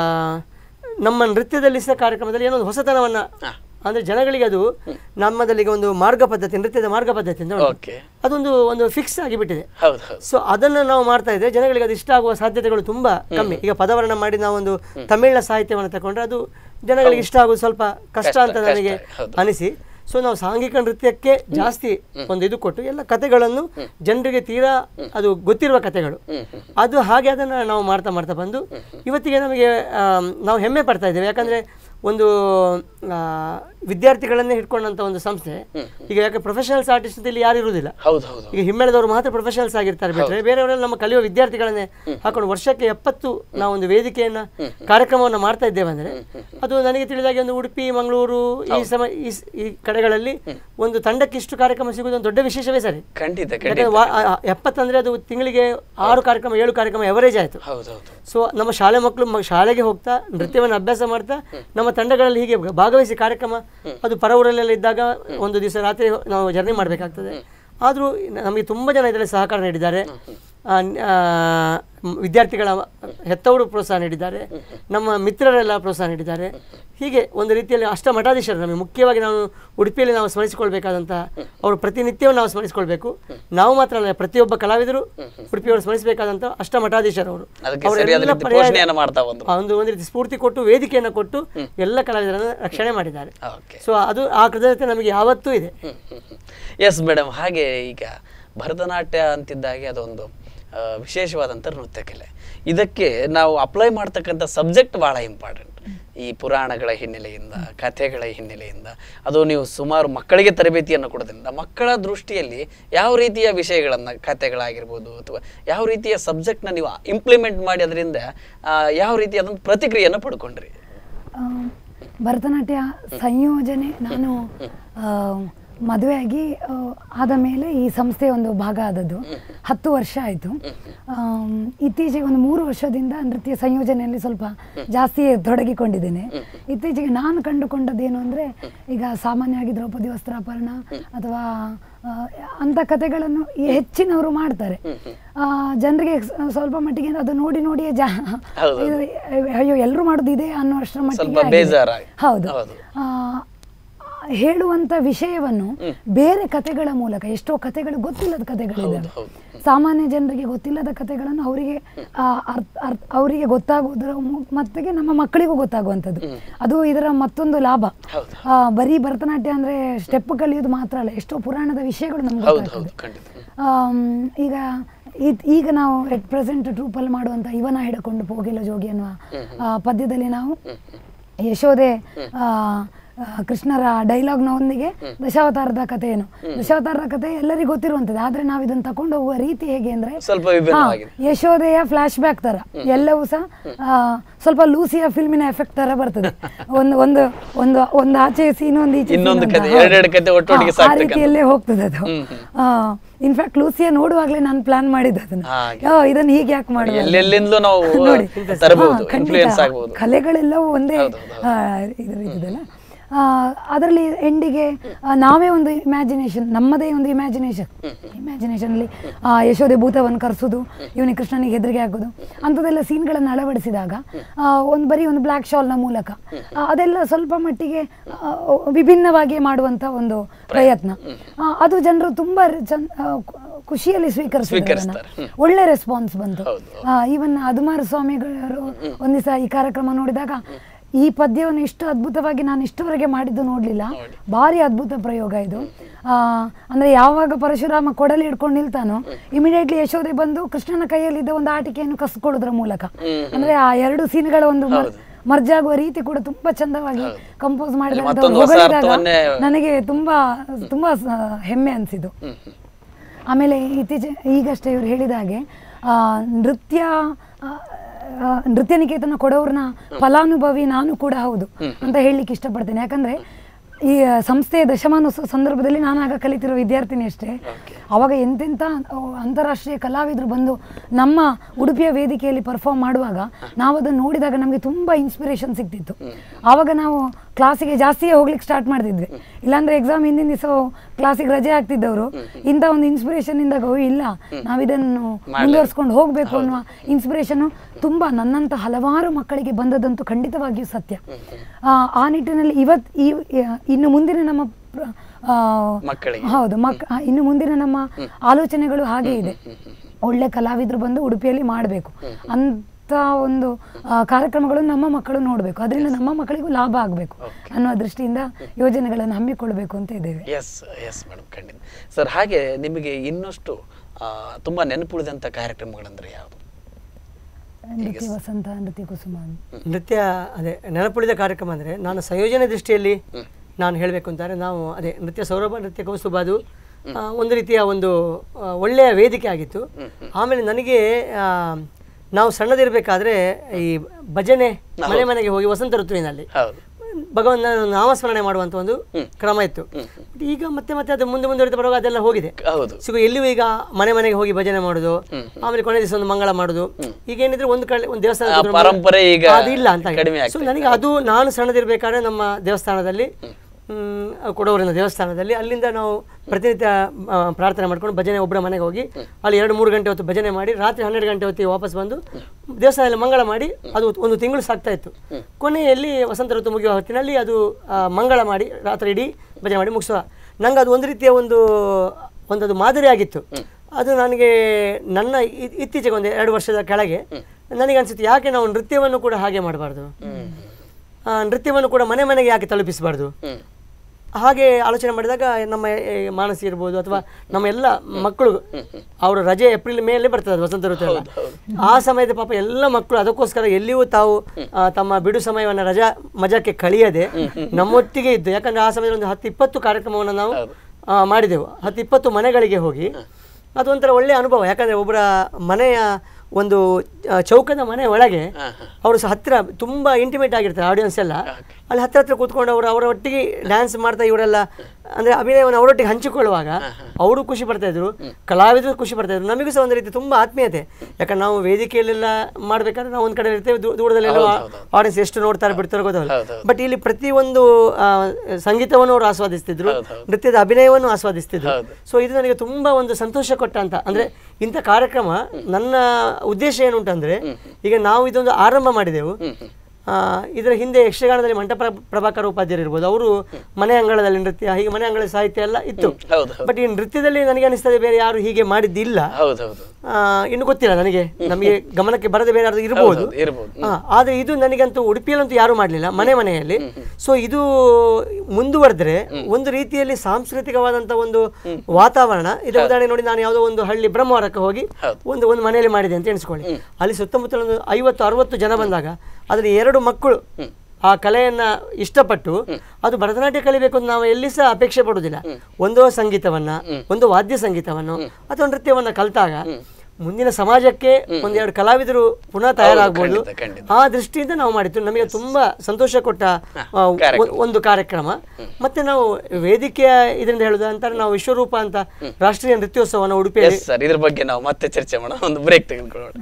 ನಮ್ಮ ನೃತ್ಯದಲ್ಲಿ ಸಹ ಕಾರ್ಯಕ್ರಮದಲ್ಲಿ ಏನೋ ಒಂದು ಹೊಸತನವನ್ನು ಅಂದರೆ ಜನಗಳಿಗೆ ಅದು ನಮ್ಮದಲ್ಲಿಗೆ ಒಂದು ಮಾರ್ಗ ಪದ್ಧತಿ ನೃತ್ಯದ ಮಾರ್ಗ ಪದ್ಧತಿ ಅಂತ ಉಂಟು. ಓಕೆ ಅದೊಂದು ಒಂದು ಫಿಕ್ಸ್ ಆಗಿಬಿಟ್ಟಿದೆ ಹೌದು ಹೌದು ಸೊ ಅದನ್ನು ನಾವು ಮಾಡ್ತಾ ಇದ್ರೆ ಜನಗಳಿಗೆ ಅದು ಇಷ್ಟ ಆಗುವ ಸಾಧ್ಯತೆಗಳು ತುಂಬಾ ಕಮ್ಮಿ ಈಗ ಪದವರ್ಣ ಮಾಡಿ ನಾವೊಂದು ತಮಿಳಿನ ಸಾಹಿತ್ಯವನ್ನು ತಗೊಂಡ್ರೆ ಅದು ಜನಗಳಿಗೆ ಇಷ್ಟ ಆಗೋದು ಸ್ವಲ್ಪ ಕಷ್ಟ ಅಂತ ಕಷ್ಟ, ನನಗೆ ಹೌದು. ಅನಿಸಿ ಸೊ ನಾವು ಸಾಂಘಿಕ ನೃತ್ಯಕ್ಕೆ ಜಾಸ್ತಿ ಒಂದು ಇದು ಕೊಟ್ಟು ಎಲ್ಲ ಕಥೆಗಳನ್ನು ಜನರಿಗೆ ತೀರಾ ಅದು ಗೊತ್ತಿರುವ ಕಥೆಗಳು ಅದು ಹಾಗೆ ಅದನ್ನು ನಾವು ಮಾಡ್ತಾ ಮಾಡ್ತಾ ಬಂದು ಇವತ್ತಿಗೆ ನಮಗೆ ಆಮ್, ನಾವು ಹೆಮ್ಮೆ ಪಡ್ತಾ ಇದ್ದೇವೆ ಯಾಕಂದ್ರೆ ಒಂದು ಆ, ವಿದ್ಯಾರ್ಥಿಗಳನ್ನೇ ಹಿಡ್ಕೊಂಡಂತ ಒಂದು ಸಂಸ್ಥೆ ಈಗ ಯಾಕೆ ಪ್ರೊಫೆಷನಲ್ಸ್ ಆರ್ಟಿಸ್ಟ್ ಇಲ್ಲಿ ಯಾರು ಇರುವುದಿಲ್ಲ ಹೌದು ಹೌದು ಈಗ ಹಿಮ್ಮೇಳದವರು ಮಾತ್ರ ಪ್ರೊಫೆಷನಲ್ಸ್ ಆಗಿರ್ತಾರೆ ಬಿಟ್ರೆ ಬೇರೆಯವರೆಲ್ಲ ನಮ್ಮ ಕಲಿಯುವ ವಿದ್ಯಾರ್ಥಿಗಳನ್ನೇ ಹಾಕೊಂಡು ವರ್ಷಕ್ಕೆ ಎಪ್ಪತ್ತು ನಾವೊಂದು ವೇದಿಕೆಯನ್ನ ಕಾರ್ಯಕ್ರಮವನ್ನು ಮಾಡ್ತಾ ಇದ್ದೇವೆ ಅಂದ್ರೆ ಅದು ನನಗೆ ತಿಳಿದಾಗೆ ಒಂದು ಉಡುಪಿ ಮಂಗಳೂರು ಈ ಸಮ ಈ ಸ್- ಈ ಕಡೆಗಳಲ್ಲಿ ಒಂದು ತಂಡಕ್ಕೆ ಇಷ್ಟು ಕಾರ್ಯಕ್ರಮ ಸಿಗುವುದು ಒಂದು ದೊಡ್ಡ ವಿಶೇಷವೇ ಸರಿ ಖಂಡಿತ ಯಾಕಂದ್ರೆ ಖಂಡಿತ ವಾ- ಆ- ಆ ಎಪ್ಪತ್ತಂದ್ರೆ ಅದು ತಿಂಗಳಿಗೆ ಆರು ಕಾರ್ಯಕ್ರಮ ಏಳು ಕಾರ್ಯಕ್ರಮ ಎವರೇಜ್ ಆಯ್ತು ಹೌದು ಹೌದು ಸೊ ನಮ್ಮ ಶಾಲೆ ಮಕ್ಕಳು ಮ- ಶಾಲೆಗೆ ಹೋಗ್ತಾ ನೃತ್ಯವನ್ನು ಅಭ್ಯಾಸ ಮಾಡ್ತಾ ನಮ್ಮ ತಂಡಗಳಲ್ಲಿ ಹೀಗೆ ಭಾಗವಹಿಸಿ ಕಾರ್ಯಕ್ರಮ ಅದು ಪರ ಊರಲ್ಲೆಲ್ಲ ಇದ್ದಾಗ ಒಂದು ದಿವಸ ರಾತ್ರಿ ನಾವು ಜರ್ನಿ ಮಾಡಬೇಕಾಗ್ತದೆ ಆದರೂ ನಮಗೆ ತುಂಬ ಜನ ಇದರಲ್ಲಿ ಸಹಕಾರ ನೀಡಿದ್ದಾರೆ ಆ, ನ್- ಆ, ಮ್- ವಿದ್ಯಾರ್ಥಿಗಳ ಹೆತ್ತವರು ಪ್ರೋತ್ಸಾಹ ನೀಡಿದ್ದಾರೆ ನಮ್ಮ ಮಿತ್ರರೆಲ್ಲ ಪ್ರೋತ್ಸಾಹ ನೀಡಿದ್ದಾರೆ ಹೀಗೆ ಒಂದು ರೀತಿಯಲ್ಲಿ ಅಷ್ಟ ಮಠಾಧೀಶರು ನಮಗೆ ಮುಖ್ಯವಾಗಿ ನಾವು ಉಡುಪಿಯಲ್ಲಿ ನಾವು ಸ್ಮರಿಸಿಕೊಳ್ಬೇಕಾದಂಥ ಅವರು ಪ್ರತಿನಿತ್ಯವೂ ನಾವು ಸ್ಮರಿಸಿಕೊಳ್ಬೇಕು ನಾವು ಮಾತ್ರ ಅಲ್ಲ ಪ್ರತಿಯೊಬ್ಬ ಕಲಾವಿದರು ಉಡುಪಿಯವರು ಸ್ಮರಿಸಬೇಕಾದಂಥ ಅಷ್ಟ ಮಠಾಧೀಶರು ಅವರು ಅದಕ್ಕೆ ಸರಿಯಾದ ಅವರೆಲ್ಲ ರೀತಿ ಪರ್ಯಾಯ- ಪೋಷಣೆಯನ್ನು ಮಾಡ್ತಾ ಬಂದ್ರು ಆ ಒಂದು ಒಂದು ರೀತಿ ಸ್ಫೂರ್ತಿ ಕೊಟ್ಟು ವೇದಿಕೆಯನ್ನು ಕೊಟ್ಟು ಎಲ್ಲ ಕಲಾವಿದರನ್ನು ರಕ್ಷಣೆ ಮಾಡಿದ್ದಾರೆ ಓಕೆ ಸೊ ಅದು ಆ ಕೃತಜ್ಞತೆ ನಮಗೆ ಯಾವತ್ತೂ ಇದೆ ಎಸ್ ಮೇಡಮ್ ಹಾಗೆ ಈಗ ಭರತನಾಟ್ಯ ಅಂತಿದ್ದಾಗೆ ಅದೊಂದು ಆ, ವಿಶೇಷವಾದಂಥ ನೃತ್ಯ ಕಲೆ ಇದಕ್ಕೆ ನಾವು ಅಪ್ಲೈ ಮಾಡ್ತಕ್ಕಂಥ ಸಬ್ಜೆಕ್ಟ್ ಭಾಳ ಇಂಪಾರ್ಟೆಂಟ್ ಈ ಪುರಾಣಗಳ ಹಿನ್ನೆಲೆಯಿಂದ ಕಥೆಗಳ ಹಿನ್ನೆಲೆಯಿಂದ ಅದು ನೀವು ಸುಮಾರು ಮಕ್ಕಳಿಗೆ ತರಬೇತಿಯನ್ನು ಕೊಡೋದ್ರಿಂದ ಮಕ್ಕಳ ದೃಷ್ಟಿಯಲ್ಲಿ ಯಾವ ರೀತಿಯ ವಿಷಯಗಳನ್ನು ಕಥೆಗಳಾಗಿರ್ಬೋದು ಅಥವಾ ಯಾವ ರೀತಿಯ ಸಬ್ಜೆಕ್ಟ್ನ ನೀವು ಇಂಪ್ಲಿಮೆಂಟ್ ಮಾಡಿ ಅದರಿಂದ ಆ, ಯಾವ ರೀತಿಯಾದಂಥ ಪ್ರತಿಕ್ರಿಯೆಯನ್ನು ಪಡ್ಕೊಂಡ್ರಿ ಆ, ಭರತನಾಟ್ಯ ಸಂಯೋಜನೆ ನಾನು ಆ, ಮದುವೆಯಾಗಿ ಆ, ಆದ ಮೇಲೆ ಈ ಸಂಸ್ಥೆ ಒಂದು ಭಾಗ ಆದದ್ದು ಹತ್ತು ವರ್ಷ ಆಯಿತು ಇತ್ತೀಚೆಗೆ ಒಂದು ಮೂರು ವರ್ಷದಿಂದ ನೃತ್ಯ ಸಂಯೋಜನೆಯಲ್ಲಿ ಸ್ವಲ್ಪ ಜಾಸ್ತಿ ತೊಡಗಿಕೊಂಡಿದ್ದೇನೆ ಇತ್ತೀಚೆಗೆ ನಾನು ಕಂಡುಕೊಂಡದ್ದೇನು ಅಂದರೆ ಈಗ ಸಾಮಾನ್ಯವಾಗಿ ದ್ರೌಪದಿ ವಸ್ತ್ರಾಪರಣ ಅಥವಾ ಆ, ಅಂಥ ಕಥೆಗಳನ್ನು ಈ ಹೆಚ್ಚಿನವರು ಮಾಡ್ತಾರೆ ಆ, ಜನರಿಗೆ ಸ- ಸ್ವಲ್ಪ ಮಟ್ಟಿಗೆ ಅದು ನೋಡಿ ನೋಡಿಯೇ ಜಾ ಹೌದು. ಇದು ಅಯ್ಯೋ ಎಲ್ಲರೂ ಮಾಡೋದು ಇದೆ ಅನ್ನೋ ಅಷ್ಟರ ಮಟ್ಟಿಗೆ ಸ್ವಲ್ಪ ಆಗಿದೆ. ಬೇಜಾರಾಗಿ. ಹೌದು ಹೌದು. ಆ, ಹೇಳುವಂತ ವಿಷಯವನ್ನು ಬೇರೆ ಕಥೆಗಳ ಮೂಲಕ ಎಷ್ಟೋ ಕಥೆಗಳು ಗೊತ್ತಿಲ್ಲದ ಕಥೆಗಳಿದ್ದಾವೆ ಹೌದು. ಸಾಮಾನ್ಯ ಜನರಿಗೆ ಗೊತ್ತಿಲ್ಲದ ಕಥೆಗಳನ್ನು ಅವರಿಗೆ ಆ, ಅರ್ಥ- ಅರ್ಥ- ಅವರಿಗೆ ಗೊತ್ತಾಗುವುದರ ಮು- ಮತ್ತಿಗೆ ನಮ್ಮ ಮಕ್ಕಳಿಗೂ ಗೊತ್ತಾಗುವಂಥದ್ದು ಅದು ಇದರ ಮತ್ತೊಂದು ಲಾಭ ಹೌದು. ಆ, ಬರೀ ಭರತನಾಟ್ಯ ಅಂದ್ರೆ ಸ್ಟೆಪ್ ಕಲಿಯೋದು ಮಾತ್ರ ಅಲ್ಲ ಎಷ್ಟೋ ಪುರಾಣದ ವಿಷಯಗಳು ನಮ್ಗೆ ಹೌದು ಗೊತ್ತಾಗ್ತದೆ ಹೌದು ಖಂಡಿತ ಆಮ್, ಈಗ ಇದ್- ಈಗ ನಾವು ಎಟ್ ಪ್ರೆಸೆಂಟ್ ಟ್ರೂಪಲ್ಲಿ ಮಾಡುವಂಥ ಇವನ ಹಿಡಕೊಂಡು ಹೋಗಿಲ್ಲ ಜೋಗಿ ಅನ್ನುವ ಆ, ಪದ್ಯದಲ್ಲಿ ನಾವು ಯಶೋದೆ ಆ, ಆ, ಕೃಷ್ಣರ ಡೈಲಾಗ್ನೊಂದಿಗೆ ದಶಾವತಾರದ ಕಥೆ ಏನು ದಶಾವತಾರದ ಕಥೆ ಎಲ್ಲರಿಗೂ ಗೊತ್ತಿರುವಂಥದ್ದು ಆದ್ರೆ ನಾವು ಇದನ್ನು ತಕೊಂಡು ಹೋಗುವ ರೀತಿ ಹೇಗೆ ಅಂದ್ರೆ ಸ್ವಲ್ಪ ಹಾ, ವಿಭಿನ್ನವಾಗಿದೆ ಯಶೋದೆಯ ಫ್ಲಾಶ್ ಬ್ಯಾಕ್ ತರ ಎಲ್ಲವೂ ಸಹ ಆ, ಸ್ವಲ್ಪ ಲೂಸಿಯ ಫಿಲ್ಮಿನ ಎಫೆಕ್ಟ್ ತರ ಬರ್ತದೆ ಒಂದು ಒಂದು ಒಂದು ಒಂದು ಆಚೆ ಸೀನ್ ಒಂದು ಈಚೆ ಇನ್ನೊಂದು scene ಕಥೆ, ಅಂತ. ಎರಡೆರಡು ಕಥೆ ಒಟ್ಟೊಟ್ಟಿಗೆ ಹಾ, ಆ ಸಾಕ್ತಕ್ಕಂಥದ್ದು. ರೀತಿಯಲ್ಲೇ ಹೋಗ್ತದೆ ಅದು ಇನ್ಫ್ಯಾಕ್ಟ್ ಲೂಸಿಯ ನೋಡುವಾಗಲೇ ನಾನು ಪ್ಲಾನ್ ಮಾಡಿದ್ದು ಅದನ್ನ ಹಾಗೆ. ಯೋ, ಇದನ್ನ ಹೀಗೆ ಯಾಕೆ ಮಾಡುವ ಎಲ್ಲೆಲ್ಲಿಂದಲೂ ನಾವು ನೋಡಿ ತರಬಹುದು ಹಾ, ಖಂಡಿತ. ಇನ್ಫ್ಲೂಯೆನ್ಸ್ ಆಗ್ಬಹುದು ಕಲೆಗಳೆಲ್ಲವೂ ಒಂದೇ ಹೌದು, ಹೌದು, ಆ, ಇದ್ರ ಇದಲ್ಲ ಅದರಲ್ಲಿ ಎಂಡಿಗೆ ನಾವೇ ಒಂದು ಇಮ್ಯಾಜಿನೇಷನ್ ನಮ್ಮದೇ ಒಂದು ಇಮ್ಯಾಜಿನೇಷನ್ ಇಮ್ಯಾಜಿನೇಷನ್ ಅಲ್ಲಿ ಆ, ಯಶೋದೆ ಭೂತವನ್ನು ಕರೆಸೋದು ಇವನಿಗೆ ಕೃಷ್ಣನಿಗೆ ಹೆದರಿಕೆ ಹಾಕೋದು ಅಂಥದ್ದೆಲ್ಲ ಸೀನ್ಗಳನ್ನು ಅಳವಡಿಸಿದಾಗ ಆ, ಒಂದು ಬರೀ ಒಂದು ಬ್ಲ್ಯಾಕ್ ಶಾಲ್ನ ಮೂಲಕ ಆ, ಅದೆಲ್ಲ ಸ್ವಲ್ಪ ಮಟ್ಟಿಗೆ ಆ, ವಿಭಿನ್ನವಾಗಿ ಮಾಡುವಂತ ಒಂದು ಪ್ರಯತ್ನ ಆ, ಅದು ಜನರು ತುಂಬಾ ರ- ಚಂದ ಆ, ಕು- ಖುಷಿಯಲ್ಲಿ ಸ್ವೀಕರಿಸಿದ್ರು ಅದನ್ನ. ಸ್ವೀಕರಿಸ್ತಾರೆ. ಒಳ್ಳೆ ರೆಸ್ಪಾನ್ಸ್ ಬಂತು ಹೌದು, ಈವನ್ ಅದುಮಾರ ಸ್ವಾಮಿಗಳು ಒಂದ್ ದಿವಸ ಈ ಕಾರ್ಯಕ್ರಮ ನೋಡಿದಾಗ ಈ ಪದ್ಯವನ್ನು ಇಷ್ಟು ಅದ್ಭುತವಾಗಿ ನಾನು ಇಷ್ಟುವರೆಗೆ ಮಾಡಿದ್ದು ನೋಡ್ಲಿಲ್ಲ ಭಾರಿ ಅದ್ಭುತ ಪ್ರಯೋಗ ಇದು ಆ, ಅಂದ್ರೆ ಯಾವಾಗ ಪರಶುರಾಮ ಕೊಡಲಿ ಹಿಡ್ಕೊಂಡು ನಿಲ್ತಾನೋ ಇಮಿಡಿಯೇಟ್ಲಿ ಯಶೋದೆ ಬಂದು ಕೃಷ್ಣನ ಕೈಯಲ್ಲಿದ್ದ ಒಂದು ಆಟಿಕೆಯನ್ನು ಕಸ್ಕೊಳ್ಳೋದ್ರ ಮೂಲಕ ಅಂದ್ರೆ ಆ ಎರಡು ಸೀನ್ಗಳ ಒಂದು ಮರ್ಜ್ ಆಗುವ ರೀತಿ ಕೂಡ ತುಂಬಾ ಚಂದವಾಗಿ ಕಂಪೋಸ್ ಮಾಡಿದ ಮತ್ತೊಂದು ಹೊಸ ಅರ್ಥವನ್ನೇ ನನಗೆ ತುಂಬಾ ತುಂಬಾ ಸ- ಹೆಮ್ಮೆ ಅನ್ಸಿದ್ದು ಆಮೇಲೆ ಇತ್ತೀಚೆ ಈಗಷ್ಟೇ ಇವ್ರು ಹೇಳಿದ ಹಾಗೆ ಆ, ನೃತ್ಯ ಆ, ಆ, ನೃತ್ಯ ನಿಕೇತನ ಕೊಡೋರ್ನ ಫಲಾನುಭವಿ ನಾನು ಕೂಡ ಹೌದು ಅಂತ ಹೇಳಲಿಕ್ಕೆ ಇಷ್ಟಪಡ್ತೇನೆ ಯಾಕಂದ್ರೆ ಈ ಆ, ಸಂಸ್ಥೆಯ ದಶಮಾನೋತ್ಸವ ಸಂದರ್ಭದಲ್ಲಿ ನಾನು ಆಗ ಕಲಿತಿರೋ ವಿದ್ಯಾರ್ಥಿನಿ ಅಷ್ಟೇ ಅವಾಗ ಎಂತೆಂಥ ಆ, ಅಂತಾರಾಷ್ಟ್ರೀಯ ಕಲಾವಿದರು ಬಂದು ನಮ್ಮ ಉಡುಪಿಯ ವೇದಿಕೆಯಲ್ಲಿ ಪರ್ಫಾರ್ಮ್ ಮಾಡುವಾಗ ನಾವು ಅದನ್ನು ನೋಡಿದಾಗ ನಮಗೆ ತುಂಬ ಇನ್ಸ್ಪಿರೇಷನ್ ಸಿಗ್ತಿತ್ತು ಆವಾಗ ನಾವು ಕ್ಲಾಸಿಗೆ ಜಾಸ್ತಿಯೇ ಹೋಗ್ಲಿಕ್ಕೆ ಸ್ಟಾರ್ಟ್ ಮಾಡ್ತಿದ್ವಿ ಇಲ್ಲಾಂದ್ರೆ ಎಕ್ಸಾಮ್ ಹಿಂದಿನ ದಿವಸ ಕ್ಲಾಸಿಗೆ ರಜೆ ಆಗ್ತಿದ್ದವರು ಇಂಥ ಒಂದು ಇನ್ಸ್ಪಿರೇಷನ್ ಇಂದಾಗ ಓ ಇಲ್ಲ ನಾವಿದನ್ನು ಮುಂದುವರ್ಸ್ಕೊಂಡು ಹೋಗಬೇಕು ಅನ್ನುವ ಇನ್ಸ್ಪಿರೇಷನ್ ತುಂಬಾ ನನ್ನಂತ ಹಲವಾರು ಮಕ್ಕಳಿಗೆ ಬಂದದಂತೂ ಖಂಡಿತವಾಗಿಯೂ ಸತ್ಯ ಆ, ಆ ನಿಟ್ಟಿನಲ್ಲಿ ಇವತ್ ಈ ಇನ್ನು ಮುಂದಿನ ನಮ್ಮ ಪ್ರ- ಆ, ಮಕ್ಕಳಿಗೆ. ಹೌದು ಮಕ್ ಆ, ಇನ್ನು ಮುಂದಿನ ನಮ್ಮ ಆಲೋಚನೆಗಳು ಹಾಗೆ ಇದೆ ಒಳ್ಳೆ ಕಲಾವಿದರು ಬಂದು ಉಡುಪಿಯಲ್ಲಿ ಮಾಡಬೇಕು ಅಂತ ಒಂದು ಆ, ಕಾರ್ಯಕ್ರಮಗಳು ನಮ್ಮ ಮಕ್ಕಳು ನೋಡಬೇಕು ಅದರಿಂದ ನಮ್ಮ ಮಕ್ಕಳಿಗೂ ಲಾಭ ಆಗಬೇಕು ಅನ್ನೋ ದೃಷ್ಟಿಯಿಂದ ಯೋಜನೆಗಳನ್ನು ಹಮ್ಮಿಕೊಳ್ಬೇಕು ಅಂತ ಇದ್ದೇವೆ ಎಸ್ ಎಸ್ ಮೇಡಮ್ ಖಂಡಿತ ಸರ್ ಹಾಗೆ ನಿಮಗೆ ಇನ್ನಷ್ಟು ಆ, ತುಂಬಾ ನೆನಪುಳಿದಂಥ ಕಾರ್ಯಕ್ರಮಗಳಂದ್ರೆ ಯಾವುದು ನೃತ್ಯ ವಸಂತ ನೃತ್ಯ ಕುಸುಮ ಅಂತ. ನೃತ್ಯ ಅದೇ ನೆನಪುಳಿದ ಕಾರ್ಯಕ್ರಮ ಅಂದರೆ ನಾನು ಸಂಯೋಜನೆ ದೃಷ್ಟಿಯಲ್ಲಿ ನಾನು ಹೇಳಬೇಕು ಅಂತಾರೆ ನಾವು ಅದೇ ನೃತ್ಯ ಸೌರಭ ನೃತ್ಯ ಕೌಸ್ತುಭ ಅದು ಆ, ಒಂದು ರೀತಿಯ ಒಂದು ಆ, ಒಳ್ಳೆಯ ವೇದಿಕೆ ಆಗಿತ್ತು ಆಮೇಲೆ ನನಗೆ ಆ, ನಾವು ಸಣ್ಣದಿರಬೇಕಾದ್ರೆ ಈ ಭಜನೆ ಮನೆ ಮನೆಗೆ ಹೋಗಿ ವಸಂತ ಋತುವಿನಲ್ಲಿ ಹೌದು ಭಗವಂತನ ನಾಮಸ್ಮರಣೆ ಮಾಡುವಂಥ ಒಂದು ಕ್ರಮ ಇತ್ತು But ಈಗ ಮತ್ತೆ ಮತ್ತೆ ಅದು ಮುಂದೆ ಮುಂದುವರಿದು ಬರುವಾಗ ಅದೆಲ್ಲ ಹೋಗಿದೆ ಹೌದು ಸಿಗು ಎಲ್ಲಿಯೂ ಈಗ ಮನೆ ಮನೆಗೆ ಹೋಗಿ ಭಜನೆ ಮಾಡೋದು ಆಮೇಲೆ ಕೊನೆ ದಿವಸ ಒಂದು ಮಂಗಳ ಮಾಡೋದು ಈಗ ಏನಿದ್ರೆ ಒಂದು ಕಡೆ ಒಂದು ದೇವಸ್ಥಾನ ಆ ಪರಂಪರೆ ಈಗ ಅದು ಇಲ್ಲ ಅಂತ ಕಡಿಮೆ ಸೊ ಆಗ್ತಾ ನನಗೆ ಅದು ನಾನು ಸಣ್ಣದಿರ್ಬೇಕಾದ್ರೆ ನಮ್ಮ ದೇವಸ್ಥಾನದಲ್ಲಿ ಹ್ಮ್, ಕೊಡವರಿನ ದೇವಸ್ಥಾನದಲ್ಲಿ ಅಲ್ಲಿಂದ ನಾವು ಪ್ರತಿನಿತ್ಯ ಆ, ಪ್ರಾರ್ಥನೆ ಮಾಡ್ಕೊಂಡು ಭಜನೆ ಒಬ್ಬರ ಮನೆಗೆ ಹೋಗಿ ಅಲ್ಲಿ ಎರಡು ಮೂರು ಗಂಟೆ ಹೊತ್ತು ಭಜನೆ ಮಾಡಿ ರಾತ್ರಿ ಹನ್ನೆರಡು ಗಂಟೆ ಹೊತ್ತಿಗೆ ವಾಪಸ್ ಬಂದು ದೇವಸ್ಥಾನದಲ್ಲಿ ಮಂಗಳ ಮಾಡಿ ಅದು ಒಂದು ತಿಂಗಳು ಸಾಕ್ತಾ ಇತ್ತು ಕೊನೆಯಲ್ಲಿ ವಸಂತ ಋತು ಮುಗಿಯುವ ಹೊತ್ತಿನಲ್ಲಿ ಅದು ಆ, ಮಂಗಳ ಮಾಡಿ ರಾತ್ರಿ ಇಡೀ ಭಜನೆ ಮಾಡಿ ಮುಗಿಸುವ ನಂಗೆ ಅದು ಒಂದು ರೀತಿಯ ಒಂದು ಒಂದದು ಮಾದರಿ ಆಗಿತ್ತು ಅದು ನನಗೆ ನನ್ನ ಇ- ಇತ್ತೀಚೆಗೆ ಒಂದು ಎರಡು ವರ್ಷದ ಕೆಳಗೆ ನನಗೆ ಅನಿಸುತ್ತೆ ಯಾಕೆ ನಾವು ನೃತ್ಯವನ್ನು ಕೂಡ ಹಾಗೆ ಮಾಡಬಾರ್ದು ಆ, ನೃತ್ಯವನ್ನು ಕೂಡ ಮನೆ ಮನೆಗೆ ಯಾಕೆ ತಲುಪಿಸಬಾರ್ದು ಹಾಗೆ ಆಲೋಚನೆ ಮಾಡಿದಾಗ ನಮ್ಮ ಎ, ಮಾನಸಿ ಇರ್ಬೋದು ಅಥವಾ ನಮ್ಮ ಎಲ್ಲ ಮಕ್ಕಳು ಅವರ ರಜೆ ಏಪ್ರಿಲ್ ಮೇಲೇ ಬರ್ತದೆ ಅದು ವಸಂತ ಋತು ಎಲ್ಲ ಆ ಸಮಯದ ಪಾಪ ಎಲ್ಲ ಮಕ್ಕಳು ಅದಕ್ಕೋಸ್ಕರ ಎಲ್ಲಿಯೂ ತಾವು ಆ, ತಮ್ಮ ಬಿಡು ಸಮಯವನ್ನು ರಜಾ ಮಜಕ್ಕೆ ಕಳೆಯದೆ ನಮ್ಮೊಟ್ಟಿಗೆ ಇದ್ದು ಯಾಕಂದ್ರೆ ಆ ಸಮಯದಲ್ಲಿ ಒಂದು ಹತ್ತು ಇಪ್ಪತ್ತು ಕಾರ್ಯಕ್ರಮವನ್ನು ನಾವು ಆ, ಮಾಡಿದೆವು ಹತ್ತು ಇಪ್ಪತ್ತು ಮನೆಗಳಿಗೆ ಹೋಗಿ ಅದೊಂಥರ ಒಳ್ಳೆಯ ಅನುಭವ ಯಾಕಂದ್ರೆ ಒಬ್ಬರ ಮನೆಯ ಒಂದು ಆ, ಚೌಕದ ಮನೆ ಒಳಗೆ ಅವರು ಸಹ ಹತ್ತಿರ ತುಂಬಾ ಇಂಟಿಮೇಟ್ ಆಗಿರ್ತಾರೆ ಆಡಿಯನ್ಸ್ ಎಲ್ಲ ಅಲ್ಲಿ ಹತ್ರ ಹತ್ರ ಕೂತ್ಕೊಂಡು ಅವರು ಅವರ ಒಟ್ಟಿಗೆ ಡ್ಯಾನ್ಸ್ ಮಾಡ್ತಾ ಇವರೆಲ್ಲ ಅಂದ್ರೆ ಅಭಿನಯವನ್ನು ಅವರೊಟ್ಟಿಗೆ ಹಂಚಿಕೊಳ್ಳುವಾಗ ಅವರು ಖುಷಿ ಪಡ್ತಾ ಇದ್ರು ಕಲಾವಿದರು ಖುಷಿ ಪಡ್ತಾ ಇದ್ರು ನಮಗೂ ಸಹ ಒಂದು ರೀತಿ ತುಂಬಾ ಆತ್ಮೀಯತೆ ಯಾಕಂದ್ರೆ ನಾವು ವೇದಿಕೆಯಲ್ಲೆಲ್ಲ ಮಾಡ್ಬೇಕಾದ್ರೆ ನಾವು ಒಂದ್ ಕಡೆ ಇರ್ತೇವೆ ದೂ- ದೂರದಲ್ಲೆಲ್ಲ ಆಡಿಯನ್ಸ್ ಎಷ್ಟು ನೋಡ್ತಾರೆ ಬಿಡ್ತಾರೋ ಗೊತ್ತಲ್ಲ ಬಟ್ ಇಲ್ಲಿ ಪ್ರತಿಯೊಂದು ಆ, ಸಂಗೀತವನ್ನು ಅವರು ಆಸ್ವಾದಿಸ್ತಿದ್ರು ನೃತ್ಯದ ಅಭಿನಯವನ್ನು ಆಸ್ವಾದಿಸ್ತಿದ್ರು ಸೊ ಇದು ನನಗೆ ತುಂಬಾ ಒಂದು ಸಂತೋಷ ಕೊಟ್ಟ ಅಂತ ಅಂದ್ರೆ ಇಂಥ ಕಾರ್ಯಕ್ರಮ ನನ್ನ ಉದ್ದೇಶ ಏನು ಉಂಟಂದ್ರೆ ಈಗ ನಾವು ಇದೊಂದು ಆರಂಭ ಮಾಡಿದೆವು ಆ, ಇದರ ಹಿಂದೆ ಯಕ್ಷಗಾನದಲ್ಲಿ ಮಂಟಪ ಪ್ರಭಾಕರ ಉಪಾಧ್ಯಾಯರು ಇರ್ಬೋದು ಅವರು ಮನೆ ಅಂಗಳದಲ್ಲಿ ನೃತ್ಯ ಹೀಗೆ ಮನೆ ಅಂಗಳ ಸಾಹಿತ್ಯ ಎಲ್ಲ ಇತ್ತು ಹೌದು ಬಟ್ ಈ ನೃತ್ಯದಲ್ಲಿ ನನಗೆ ಅನಿಸ್ತದೆ ಬೇರೆ ಯಾರು ಹೀಗೆ ಮಾಡಿದ್ದಿಲ್ಲ ಹೌದು ಹೌದು ಆ, ಇನ್ನು ಗೊತ್ತಿಲ್ಲ ನನಗೆ ನಮಗೆ ಗಮನಕ್ಕೆ ಬರದೆ ಬೇರೆ ಯಾರು ಇರ್ಬೋದು ಹೌದು, ಇರ್ಬೋದು. ಆ, ಆದ್ರೆ ಇದು ನನಗಂತೂ ಉಡುಪಿಯಲ್ಲಂತೂ ಯಾರು ಮಾಡಲಿಲ್ಲ ಮನೆ ಮನೆಯಲ್ಲಿ ಸೊ ಇದು ಮುಂದುವರೆದ್ರೆ ಒಂದು ರೀತಿಯಲ್ಲಿ ಸಾಂಸ್ಕೃತಿಕವಾದಂತ ಒಂದು ವಾತಾವರಣ ಇದು ಉದಾಹರಣೆ ನೋಡಿ ನಾನು ಯಾವುದೋ ಒಂದು ಹಳ್ಳಿ ಬ್ರಹ್ಮವರಕ್ಕೆ ಹೋಗಿ ಒಂದು ಒಂದು ಮನೆಯಲ್ಲಿ ಮಾಡಿದೆ ಅಂತ ಎಣಿಸ್ಕೊಳ್ಳಿ ಅಲ್ಲಿ ಸುತ್ತಮುತ್ತಲ ಒಂದು ಐವತ್ತು ಅರವತ್ತು ಜನ ಬಂದಾಗ ಅದ್ರಲ್ಲಿ ಎರಡು ಮಕ್ಕಳು ಆ ಕಲೆಯನ್ನ ಇಷ್ಟಪಟ್ಟು ಅದು ಭರತನಾಟ್ಯ ಕಲಿಬೇಕು ಅಂತ ನಾವು ಎಲ್ಲಿ ಸಹ ಅಪೇಕ್ಷೆ ಪಡುವುದಿಲ್ಲ ಒಂದೋ ಸಂಗೀತವನ್ನ ಒಂದು ವಾದ್ಯ ಸಂಗೀತವನ್ನು ಅಥವಾ ನೃತ್ಯವನ್ನ ಕಲಿತಾಗ ಮುಂದಿನ ಸಮಾಜಕ್ಕೆ ಒಂದೆರಡು ಕಲಾವಿದರು ಪುನಃ ತಯಾರಾಗಬಹುದು ಖಂಡಿತ, ಖಂಡಿತ. ಆ ದೃಷ್ಟಿಯಿಂದ ನಾವು ಮಾಡಿದ್ದು ನಮಗೆ ತುಂಬಾ ಸಂತೋಷ ಕೊಟ್ಟ ಆ, ಕಾರ್ಯಕ್ರಮ. ಒ- ಒಂದು ಕಾರ್ಯಕ್ರಮ ಮತ್ತೆ ನಾವು ವೇದಿಕೆಯ ಇದರಿಂದ ಹೇಳುದು ಅಂತಾರೆ ನಾವು ವಿಶ್ವರೂಪ ಅಂತ ರಾಷ್ಟ್ರೀಯ ನೃತ್ಯೋತ್ಸವನ ಉಡುಪಿಯಲ್ಲಿ ಎಸ್ ಸರ್ ಇದ್ರ ಬಗ್ಗೆ ನಾವು ಮತ್ತೆ ಚರ್ಚೆ ಮಾಡೋಣ ಒಂದು ಬ್ರೇಕ್ ತೆಗೆದುಕೊಳ್ಳೋಣ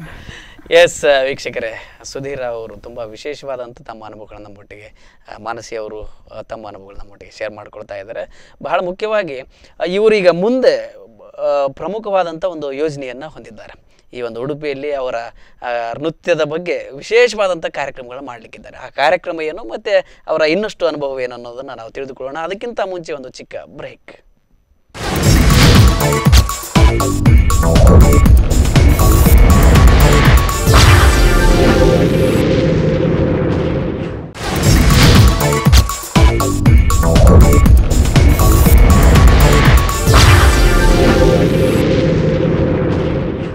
ಎಸ್ ವೀಕ್ಷಕರೇ ಸುಧೀರ್ ಅವರು ತುಂಬ ವಿಶೇಷವಾದಂಥ ತಮ್ಮ ಅನುಭವಗಳನ್ನ ನಮ್ಮೊಟ್ಟಿಗೆ ಆ, ಮಾನಸಿ ಅವರು ಆ, ತಮ್ಮ ಅನುಭವಗಳನ್ನ ನಮ್ಮೊಟ್ಟಿಗೆ ಶೇರ್ ಮಾಡ್ಕೊಳ್ತಾ ಇದ್ದಾರೆ ಬಹಳ ಮುಖ್ಯವಾಗಿ ಆ, ಇವರೀಗ ಮುಂದೆ ಆ, ಪ್ರಮುಖವಾದಂಥ ಒಂದು ಯೋಜನೆಯನ್ನು ಹೊಂದಿದ್ದಾರೆ ಈ ಒಂದು ಉಡುಪಿಯಲ್ಲಿ ಅವರ ಆ, ನೃತ್ಯದ ಬಗ್ಗೆ ವಿಶೇಷವಾದಂಥ ಕಾರ್ಯಕ್ರಮಗಳನ್ನ ಮಾಡಲಿಕ್ಕಿದ್ದಾರೆ ಆ ಕಾರ್ಯಕ್ರಮ ಏನು ಮತ್ತು ಅವರ ಇನ್ನಷ್ಟು ಅನುಭವ ಏನು ಅನ್ನೋದನ್ನು ನಾವು ತಿಳಿದುಕೊಳ್ಳೋಣ ಅದಕ್ಕಿಂತ ಮುಂಚೆ ಒಂದು ಚಿಕ್ಕ ಬ್ರೇಕ್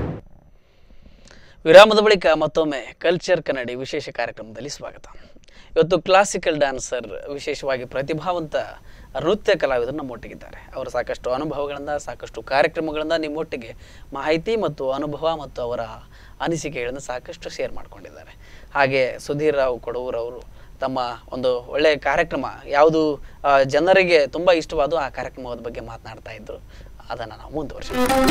ವಿರಾಮದ ಬಳಿಕ ಮತ್ತೊಮ್ಮೆ ಕಲ್ಚರ್ ಕನ್ನಡಿ ವಿಶೇಷ ಕಾರ್ಯಕ್ರಮದಲ್ಲಿ ಸ್ವಾಗತ ಇವತ್ತು ಕ್ಲಾಸಿಕಲ್ ಡ್ಯಾನ್ಸರ್ ವಿಶೇಷವಾಗಿ ಪ್ರತಿಭಾವಂತ ನೃತ್ಯ ಕಲಾವಿದರು ನಮ್ಮೊಟ್ಟಿಗಿದ್ದಾರೆ ಅವರು ಸಾಕಷ್ಟು ಅನುಭವಗಳಿಂದ ಸಾಕಷ್ಟು ಕಾರ್ಯಕ್ರಮಗಳಿಂದ ನಿಮ್ಮೊಟ್ಟಿಗೆ ಮಾಹಿತಿ ಮತ್ತು ಅನುಭವ ಮತ್ತು ಅವರ ಅನಿಸಿಕೆಗಳನ್ನು ಸಾಕಷ್ಟು ಶೇರ್ ಮಾಡ್ಕೊಂಡಿದ್ದಾರೆ ಹಾಗೆ ಸುಧೀರ್ ರಾವ್ ಕೊಡೂರವರು ತಮ್ಮ ಒಂದು ಒಳ್ಳೆಯ ಕಾರ್ಯಕ್ರಮ ಯಾವುದು ಆ, ಜನರಿಗೆ ತುಂಬ ಇಷ್ಟವಾದ ಆ ಕಾರ್ಯಕ್ರಮದ ಬಗ್ಗೆ ಮಾತನಾಡ್ತಾ ಇದ್ರು ಅದನ್ನು ನಾವು ಮುಂದುವರಿಸ